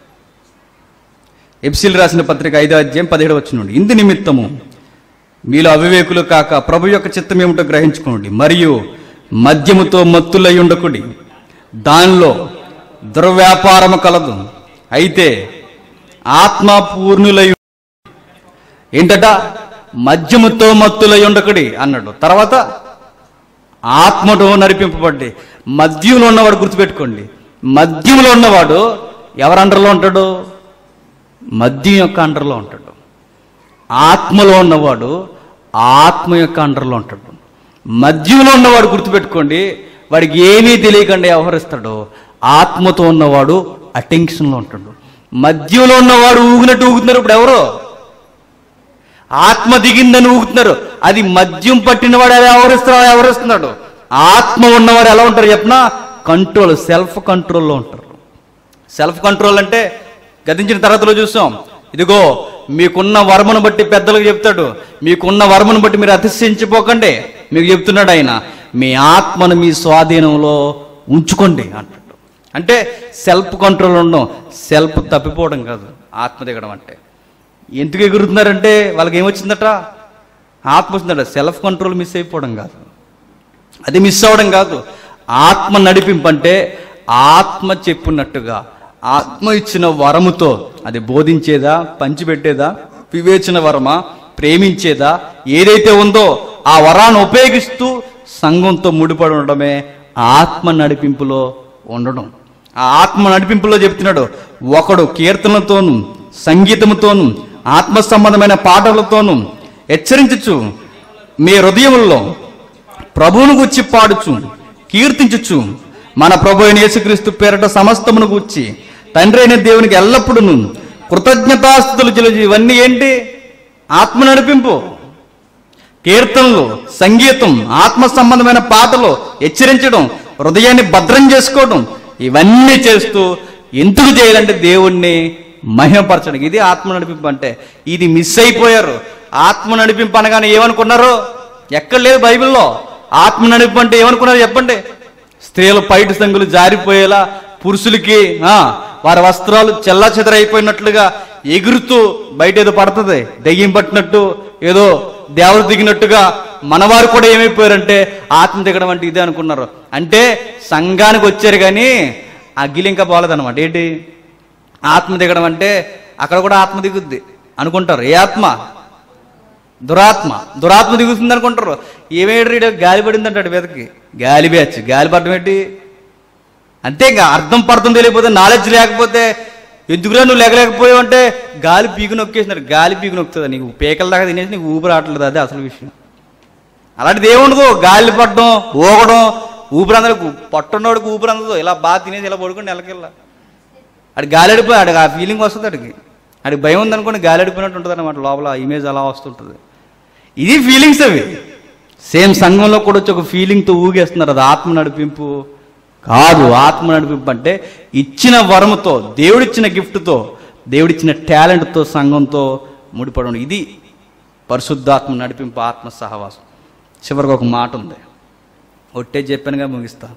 Speaker 1: ఎఫ్సీలు రాసిన పత్రిక ఐదవ అధ్యాయం పదిహేడు వచ్చిన ఇందు నిమిత్తము మీలో అవివేకులు కాక ప్రభు యొక్క చిత్తం ఏమిటో గ్రహించుకోండి మరియు మద్యముతో మత్తులై ఉండకుడి దానిలో దుర్వ్యాపారము కలదు అయితే ఆత్మ పూర్ణులై ఏంటట మద్యముతో మత్తులై ఉండకుడి అన్నాడు తర్వాత ఆత్మతో నడిపింపబడ్డి మద్యంలో ఉన్నవాడు గుర్తుపెట్టుకోండి మద్యంలో ఉన్నవాడు ఎవరి అండర్లో ఉంటాడు మద్యం యొక్క అండర్లో ఉంటాడు ఆత్మలో ఉన్నవాడు ఆత్మ యొక్క అండర్లో ఉంటాడు మద్యంలో ఉన్నవాడు గుర్తుపెట్టుకోండి వాడికి ఏమీ తెలియకుండా వ్యవహరిస్తాడు ఆత్మతో ఉన్నవాడు అటెన్షన్లో ఉంటాడు మద్యంలో ఉన్నవాడు ఊగినట్టు ఊగుతున్నారు ఇప్పుడు ఎవరు ఆత్మ దిగిందని ఊగుతున్నారు అది మద్యం పట్టినవాడు ఎలా వ్యవహరిస్తున్నాడు వ్యవహరిస్తున్నాడు ఆత్మ ఉన్నవాడు ఎలా ఉంటారు చెప్పిన కంట్రోల్ సెల్ఫ్ కంట్రోల్లో ఉంటారు సెల్ఫ్ కంట్రోల్ అంటే గతించిన తరగతిలో చూసాం ఇదిగో మీకున్న వరమును బట్టి పెద్దలకు చెప్తాడు మీకున్న వరమును బట్టి మీరు అతిశయించిపోకండి మీకు చెప్తున్నాడు ఆయన మీ ఆత్మను మీ స్వాధీనంలో ఉంచుకోండి అంటాడు అంటే సెల్ఫ్ కంట్రోల్ ఉండడం సెల్ఫ్ తప్పిపోవడం కాదు ఆత్మ దిగడం అంటే ఎందుకు ఎగురుతున్నారంటే వాళ్ళకి ఏమొచ్చిందట ఆత్మ వచ్చిందట సెల్ఫ్ కంట్రోల్ మిస్ అయిపోవడం కాదు అది మిస్ అవ్వడం కాదు ఆత్మ నడిపింపంటే ఆత్మ చెప్పినట్టుగా ఆత్మ ఇచ్చిన వరముతో అది బోధించేదా పంచిపెట్టేదా వివేచన వరమా ప్రేమించేదా ఏదైతే ఉందో ఆ వరాన్ని ఉపయోగిస్తూ సంఘంతో ముడిపడి ఉండడమే ఆత్మ నడిపింపులో ఉండడం ఆ ఆత్మ నడిపింపులో చెప్తున్నాడు ఒకడు కీర్తనలతోనూ సంగీతముతోనూ ఆత్మ సంబంధమైన పాటలతోనూ హెచ్చరించుచు మీ హృదయముల్లో ప్రభువును గుచ్చి పాడుచు కీర్తించుచు మన ప్రభు అయిన యేసుక్రీస్తు పేరట సమస్తమును గుచ్చి తండ్రి అయిన దేవునికి ఎల్లప్పుడూ కృతజ్ఞతాస్థుతులు చెల్లించు ఇవన్నీ ఏంటి ఆత్మ నడిపింపు కీర్తనలు సంగీతం ఆత్మ సంబంధమైన పాటలు హెచ్చరించడం హృదయాన్ని భద్రం చేసుకోవడం ఇవన్నీ చేస్తూ ఎందుకు చేయాలంటే దేవుణ్ణి మహిమపరచడం ఇది ఆత్మ నడిపింపు అంటే ఇది మిస్ అయిపోయారు ఆత్మ నడిపింపు అనగానే ఏమనుకున్నారు ఎక్కడ లేదు బైబిల్లో ఆత్మ నడిపింపు అంటే ఏమనుకున్నారు చెప్పండి స్త్రీల పైట సంగులు జారిపోయేలా పురుషులకి ఆ, వారి వస్త్రాలు చెల్లా చెదరైపోయినట్లుగా ఎగురుతూ బయట ఏదో పడుతుంది దెయ్యం పట్టినట్టు ఏదో దేవుడు దిగినట్టుగా మనవారు కూడా ఏమైపోయారంటే ఆత్మ దిగడం అంటే ఇదే అనుకున్నారు అంటే సంఘానికి వచ్చారు కానీ అగ్గిలి ఇంకా పోలేదన్నమాట ఏంటి ఆత్మ దిగడం అంటే అక్కడ కూడా ఆత్మ దిగుద్ది అనుకుంటారు ఏ ఆత్మ దురాత్మ దురాత్మ దిగుతుంది అనుకుంటారు ఏమేడు గాలి పడింది అంటాడు వెదకి గాలి బ్యాచ్ గాలి పడడం ఏంటి అంతే ఇంకా అర్థం పడతం తెలియకపోతే నాలెడ్జ్ లేకపోతే ఎందుకురా నువ్వు లేకలేకపోయావు అంటే గాలి పీకు నొక్కేసినారు గాలి పీకు నొక్కుతుంది నీకు పేకల దాకా తినేసి నీకు ఊపిరి రావట్లేదు అదే అసలు విషయం అలాంటిది ఏముండదు గాలి పడడం ఊగడం ఊపిరి అందరికి పట్టున్నోడికి ఊపిరి అందదు ఇలా బాగా తినేసి ఇలా పడుకుని నెలకెళ్ళా ఆడి గాలి అడిపోయి ఆడికి ఆ ఫీలింగ్ వస్తుంది ఆడికి ఆడికి భయం ఉందనుకోండి గాలి అడిపోయినట్టు ఉంటుంది అనమాట లోపల ఆ ఇమేజ్ అలా వస్తుంటుంది ఇది ఫీలింగ్స్ అవి సేమ్ సంఘంలో కూడా వచ్చి ఒక ఫీలింగ్తో ఊగేస్తున్నారు అది ఆత్మ నడిపింపు కాదు ఆత్మ నడిపింపు అంటే ఇచ్చిన వరముతో దేవుడిచ్చిన గిఫ్ట్తో దేవుడిచ్చిన టాలెంట్తో సంఘంతో ముడిపడడం ఇది పరిశుద్ధాత్మ నడిపింపు ఆత్మ సహవాసం చివరికి ఒక మాట ఉంది ఒట్టే చెప్పానుగా ముగిస్తా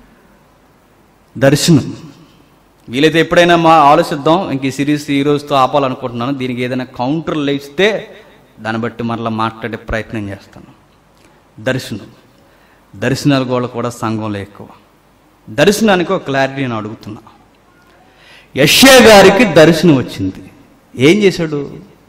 Speaker 1: దర్శనం వీలైతే ఎప్పుడైనా మా ఆలోచిద్దాం ఇంక ఈ సిరీస్ ఈ రోజుతో ఆపాలనుకుంటున్నాను దీనికి ఏదైనా కౌంటర్లు ఇస్తే దాన్ని బట్టి మరలా మాట్లాడే ప్రయత్నం చేస్తాను దర్శనం దర్శనాలు కూడా కూడా సంఘంలో ఎక్కువ దర్శనానికి ఒక క్లారిటీ నేను అడుగుతున్నా యష్యా గారికి దర్శనం వచ్చింది ఏం చేశాడు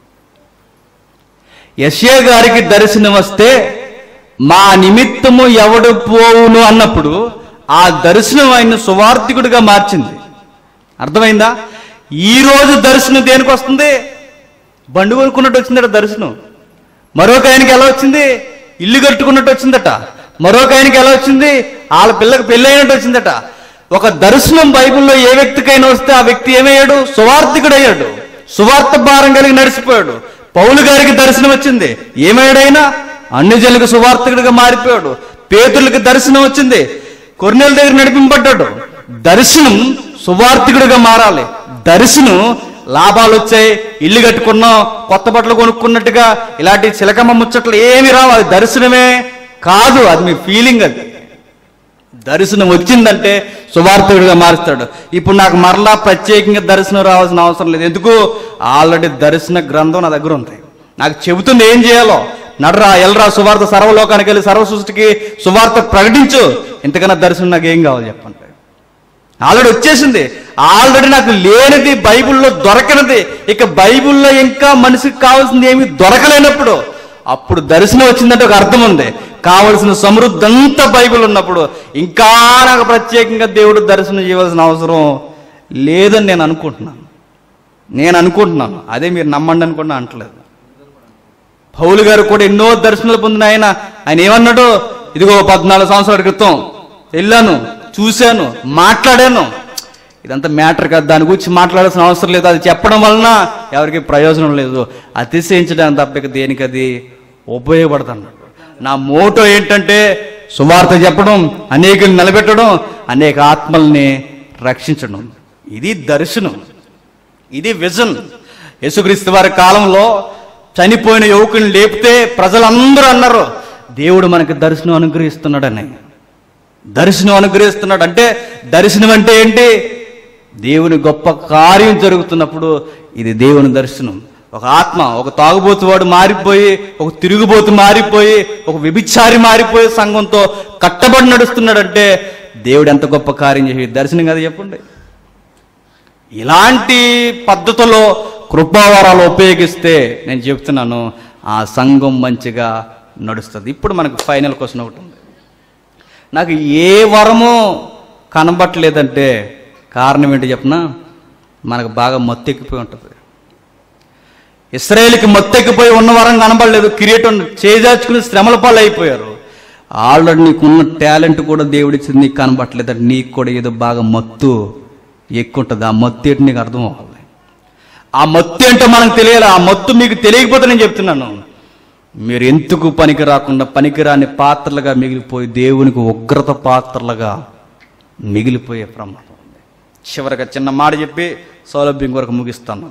Speaker 1: యష్యా గారికి దర్శనం వస్తే మా నిమిత్తము ఎవడు పోవును అన్నప్పుడు ఆ దర్శనం ఆయన సువార్థికుడిగా మార్చింది అర్థమైందా ఈ రోజు దర్శనం దేనికి వస్తుంది బండి కొనుక్కున్నట్టు వచ్చిందట దర్శనం మరొక ఆయనకి ఎలా వచ్చింది ఇల్లు కట్టుకున్నట్టు వచ్చిందట మరొక ఆయనకి ఎలా వచ్చింది వాళ్ళ పిల్లకి పెళ్ళి అయినట్టు వచ్చిందట ఒక దర్శనం బైబిల్లో ఏ వ్యక్తికైనా వస్తే ఆ వ్యక్తి ఏమయ్యాడు సువార్థికుడయ్యాడు సువార్త భారం కలిగి నడిచిపోయాడు పౌలు గారికి దర్శనం వచ్చింది ఏమయ్యాడైనా అన్ని జనులకు సువార్థకుడిగా మారిపోయాడు పేతులకు దర్శనం వచ్చింది కొర్నెల దగ్గర నడిపింపడ్డాడు దర్శనం సువార్థికుడిగా మారాలి దర్శనం లాభాలు వచ్చాయి ఇల్లు కట్టుకున్నాం కొత్త బట్టలు కొనుక్కున్నట్టుగా ఇలాంటి చిలకమ్మ ముచ్చట్లు ఏమి రావు అది దర్శనమే కాదు అది మీ ఫీలింగ్ అది దర్శనం వచ్చిందంటే సువార్థకుడిగా మారుస్తాడు ఇప్పుడు నాకు మరలా ప్రత్యేకంగా దర్శనం రావాల్సిన అవసరం లేదు ఎందుకు ఆల్రెడీ దర్శన గ్రంథం నా దగ్గర ఉంది నాకు చెబుతుంది ఏం చేయాలో నడరా ఎల్రా సువార్త సర్వలోకానికి వెళ్ళి సర్వ సృష్టికి సువార్త ప్రకటించు ఇంతకన్నా దర్శనం నాకు ఏం కావాలి చెప్పండి ఆల్రెడీ వచ్చేసింది ఆల్రెడీ నాకు లేనిది బైబిల్లో దొరకనిది ఇక బైబిల్లో ఇంకా మనిషికి కావాల్సింది ఏమి దొరకలేనప్పుడు అప్పుడు దర్శనం వచ్చిందంటే ఒక అర్థం ఉంది కావలసిన సమృద్ధి అంతా బైబిల్ ఉన్నప్పుడు ఇంకా నాకు ప్రత్యేకంగా దేవుడు దర్శనం చేయవలసిన అవసరం లేదని నేను అనుకుంటున్నాను నేను అనుకుంటున్నాను అదే మీరు నమ్మండి అనుకున్నా అంటలేదు పౌలు గారు కూడా ఎన్నో దర్శనాలు పొందిన ఆయన ఆయన ఏమన్నాడు ఇదిగో పద్నాలుగు సంవత్సరాల క్రితం వెళ్ళాను చూశాను మాట్లాడాను ఇదంతా మ్యాటర్ కాదు దాని గురించి మాట్లాడాల్సిన అవసరం లేదు అది చెప్పడం వలన ఎవరికి ప్రయోజనం లేదు అతిశయించడానికి తప్ప ఇక దేనికి అది ఉపయోగపడుతున్నాడు నా మోటో ఏంటంటే సువార్త చెప్పడం అనేకులు నిలబెట్టడం అనేక ఆత్మల్ని రక్షించడం ఇది దర్శనం ఇది విజన్ యేసుక్రీస్తు వారి కాలంలో చనిపోయిన యువకుని లేపితే ప్రజలందరూ అన్నారు దేవుడు మనకి దర్శనం అనుగ్రహిస్తున్నాడని దర్శనం అనుగ్రహిస్తున్నాడు అంటే దర్శనం అంటే ఏంటి దేవుని గొప్ప కార్యం జరుగుతున్నప్పుడు ఇది దేవుని దర్శనం ఒక ఆత్మ ఒక తాగుబోతువాడు మారిపోయి ఒక తిరుగుబోతు మారిపోయి ఒక వ్యభిచారి మారిపోయి సంఘంతో కట్టబడి నడుస్తున్నాడంటే దేవుడు ఎంత గొప్ప కార్యం చేసి దర్శనం కదా చెప్పండి ఇలాంటి పద్ధతిలో కృపావరాలు ఉపయోగిస్తే నేను చెప్తున్నాను ఆ సంఘం మంచిగా నడుస్తుంది ఇప్పుడు మనకు ఫైనల్ క్వశ్చన్ ఒకటి ఉంది నాకు ఏ వరము కనబట్టలేదంటే కారణం ఏంటి చెప్పనా మనకు బాగా మొత్తెక్కిపోయి ఉంటుంది ఇస్రాయేల్కి మొత్తెక్కిపోయి ఉన్న వరం కనబడలేదు కిరీటం చేజార్చుకుని శ్రమల పాలు అయిపోయారు ఆల్రెడీ నీకున్న టాలెంట్ కూడా దేవుడిచ్చింది నీకు కనబట్టలేదంటే నీకు కూడా ఏదో బాగా మత్తు ఎక్కువ ఉంటుంది ఆ మత్తు ఏంటి నీకు అర్థం అవ్వాలి ఆ మత్తు ఏంటో మనకు తెలియాలి ఆ మత్తు మీకు తెలియకపోతే నేను చెప్తున్నాను మీరు ఎందుకు పనికి రాకుండా పనికిరాని పాత్రలుగా మిగిలిపోయి దేవునికి ఉగ్రత పాత్రలుగా మిగిలిపోయే ప్రమాదం ఉంది చివరిగా చిన్న మాట చెప్పి సౌలభ్యం కొరకు ముగిస్తాను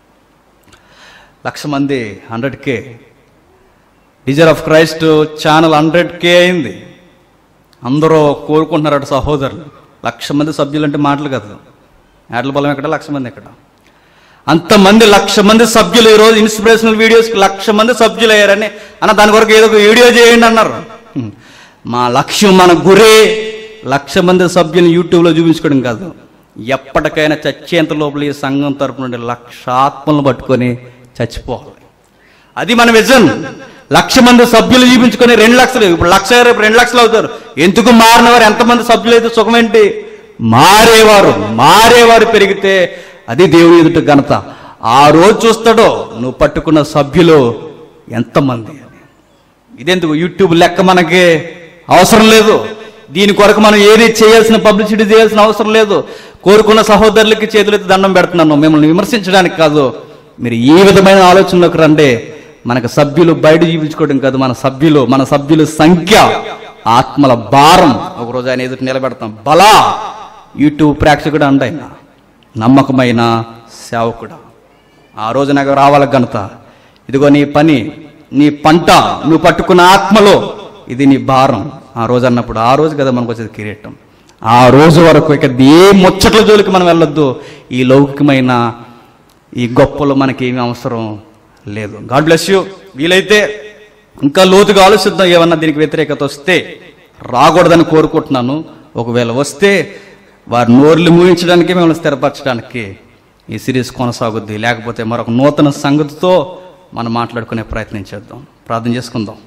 Speaker 1: లక్ష మంది hundred K desire of Christ channel hundred K అయింది అందరూ కోరుకుంటున్నారట సహోదరులు లక్ష మంది సభ్యులు అంటే మాటలు కాదు ఆటల బలం ఎక్కడ లక్ష మంది ఎక్కడ అంతమంది లక్ష మంది సభ్యులు ఈరోజు ఇన్స్పిరేషనల్ వీడియోస్కి లక్ష మంది సభ్యులు అయ్యారని అన్న దాని కొరకు ఏదో ఒక వీడియో చేయండి అన్నారు హ్మ్. మా లక్ష్యం మన గురే లక్ష మంది సభ్యులను యూట్యూబ్లో చూపించుకోవడం కాదు ఎప్పటికైనా చచ్చేంత లోపల ఈ సంఘం తరపు నుండి లక్ష ఆత్మలను పట్టుకొని చచ్చిపోవాలి అది మన విజన్ లక్ష మంది సభ్యులు చూపించుకొని రెండు లక్షలు ఇప్పుడు లక్ష రేపు రెండు లక్షలు అవుతారు ఎందుకు మారినవారు ఎంతమంది సభ్యులు అయితే సుఖమేంటి మారేవారు మారేవారు పెరిగితే అది దేవుని ఎదుట ఘనత ఆ రోజు చూస్తాడో నువ్వు పట్టుకున్న సభ్యులు ఎంతమంది అని ఇదెందుకు యూట్యూబ్ లెక్క మనకి అవసరం లేదు దీని కొరకు మనం ఏది చేయాల్సిన పబ్లిసిటీ చేయాల్సిన అవసరం లేదు కోరుకున్న సహోదరులకి చేతులెత్తి దండం పెడుతున్నాను మిమ్మల్ని విమర్శించడానికి కాదు మీరు ఈ విధమైన ఆలోచనలోకి రండి మనకు సభ్యులు బయట జీవించుకోవడం కాదు మన సభ్యులు మన సభ్యుల సంఖ్య ఆత్మల భారం ఒకరోజు ఆయన ఎదుటి నిలబెడతాం బలా యూట్యూబ్ ప్రేక్షకుడు అండి ఆయన నమ్మకమైన సేవకుడా ఆ రోజు నాకు రావాలి ఘనత ఇదిగో నీ పని నీ పంట నువ్వు పట్టుకున్న ఆత్మలో ఇది నీ భారం ఆ రోజు అన్నప్పుడు ఆ రోజు కదా మనకు వచ్చేది కిరీటం ఆ రోజు వరకు ఇక ఏ ముచ్చట్ల జోలికి మనం వెళ్ళొద్దు ఈ లౌకికమైన ఈ గొప్పలు మనకి ఏమీ అవసరం లేదు గాడ్ బ్లెస్ యూ వీలైతే ఇంకా లోతుగా ఆలోచిద్దాం ఏమన్నా దీనికి వ్యతిరేకత వస్తే రాకూడదని కోరుకుంటున్నాను ఒకవేళ వస్తే వారి నోర్లు మూయించడానికి మిమ్మల్ని స్థిరపరచడానికి ఈ సిరీస్ కొనసాగుద్ది లేకపోతే మరొక నూతన సంగతితో మనం మాట్లాడుకునే ప్రయత్నం చేద్దాం ప్రార్థన చేసుకుందాం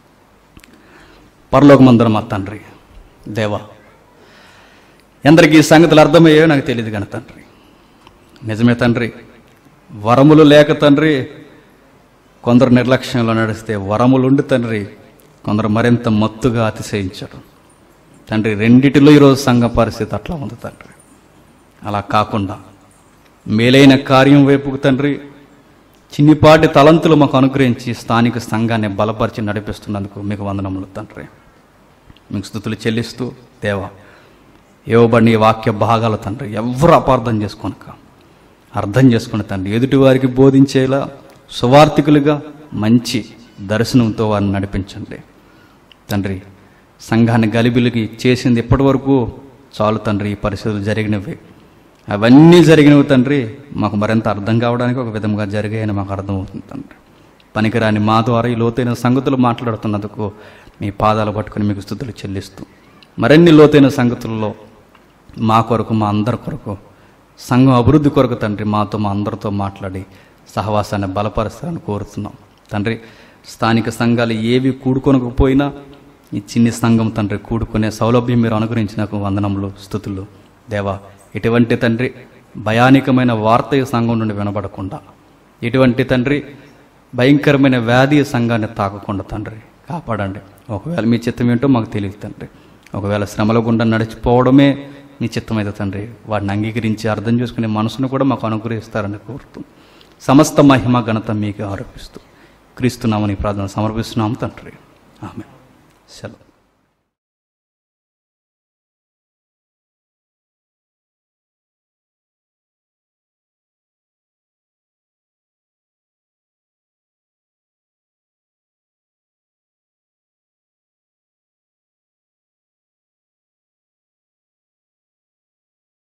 Speaker 1: పరలోకమందరం మా తండ్రి దేవా ఎందరికి ఈ సంగతులు అర్థమయ్యాయో నాకు తెలియదు కానీ తండ్రి నిజమే తండ్రి వరములు లేక తండ్రి కొందరు నిర్లక్ష్యంలో నడిస్తే వరములుండి తండ్రి కొందరు మరింత మత్తుగా అతిశయించారు తండ్రి రెండిటిలో ఈరోజు సంఘ పరిస్థితి అట్లా ఉంది తండ్రి అలా కాకుండా మేలైన కార్యం వైపుకు తండ్రి చిన్నిపాటి తలంతులు మాకు అనుగ్రహించి స్థానిక సంఘాన్ని బలపరిచి నడిపిస్తున్నందుకు మీకు వందనములు తండ్రి మీకు స్థుతులు చెల్లిస్తూ దేవా ఇవ్వబడిన ఈ వాక్య భాగాలు తండ్రి ఎవరు అపార్థం చేసుకోనక అర్థం చేసుకుని తండ్రి ఎదుటివారికి బోధించేలా సువార్థికులుగా మంచి దర్శనంతో వారిని నడిపించండి తండ్రి సంఘాన్ని గలిబిలికి చేసింది ఇప్పటి వరకు చాలు తండ్రి ఈ పరిస్థితులు జరిగినవి అవన్నీ జరిగినవి తండ్రి మాకు మరింత అర్థం కావడానికి ఒక విధంగా జరిగాయని మాకు అర్థమవుతుంది తండ్రి పనికిరాని మా ద్వారా ఈ లోతైన సంగతులు మాట్లాడుతున్నందుకు మీ పాదాలు పట్టుకుని మీకు స్థుతులు చెల్లిస్తూ మరిన్ని లోతైన సంగతుల్లో మా కొరకు మా అందరి కొరకు సంఘం అభివృద్ధి కొరకు తండ్రి మాతో మా అందరితో మాట్లాడి సహవాసాన్ని బలపరుస్తారని కోరుతున్నాం తండ్రి స్థానిక సంఘాలు ఏవి కూడుకొనకపోయినా ఈ చిన్ని సంఘం తండ్రి కూడుకునే సౌలభ్యం మీరు అనుగ్రహించినకు వందనములు స్థుతులు దేవా ఇటువంటి తండ్రి భయానికమైన వార్త ఈ సంఘం నుండి వినబడకుండా ఇటువంటి తండ్రి భయంకరమైన వ్యాధి ఈ సంఘాన్ని తాకకుండా తండ్రి కాపాడండి ఒకవేళ మీ చిత్తం ఏంటో మాకు తెలియదు తండ్రి ఒకవేళ శ్రమల గుండా నడిచిపోవడమే మీ చిత్తమైతే తండ్రి వాటిని అంగీకరించి అర్థం చేసుకునే మనసును కూడా మాకు అనుగ్రహిస్తారని కోరుతూ సమస్త మహిమ ఘనత మీకు ఆరోపిస్తూ క్రీస్తున్నామని ప్రార్థన సమర్పిస్తున్నాము తండ్రి ఆమె సెలవు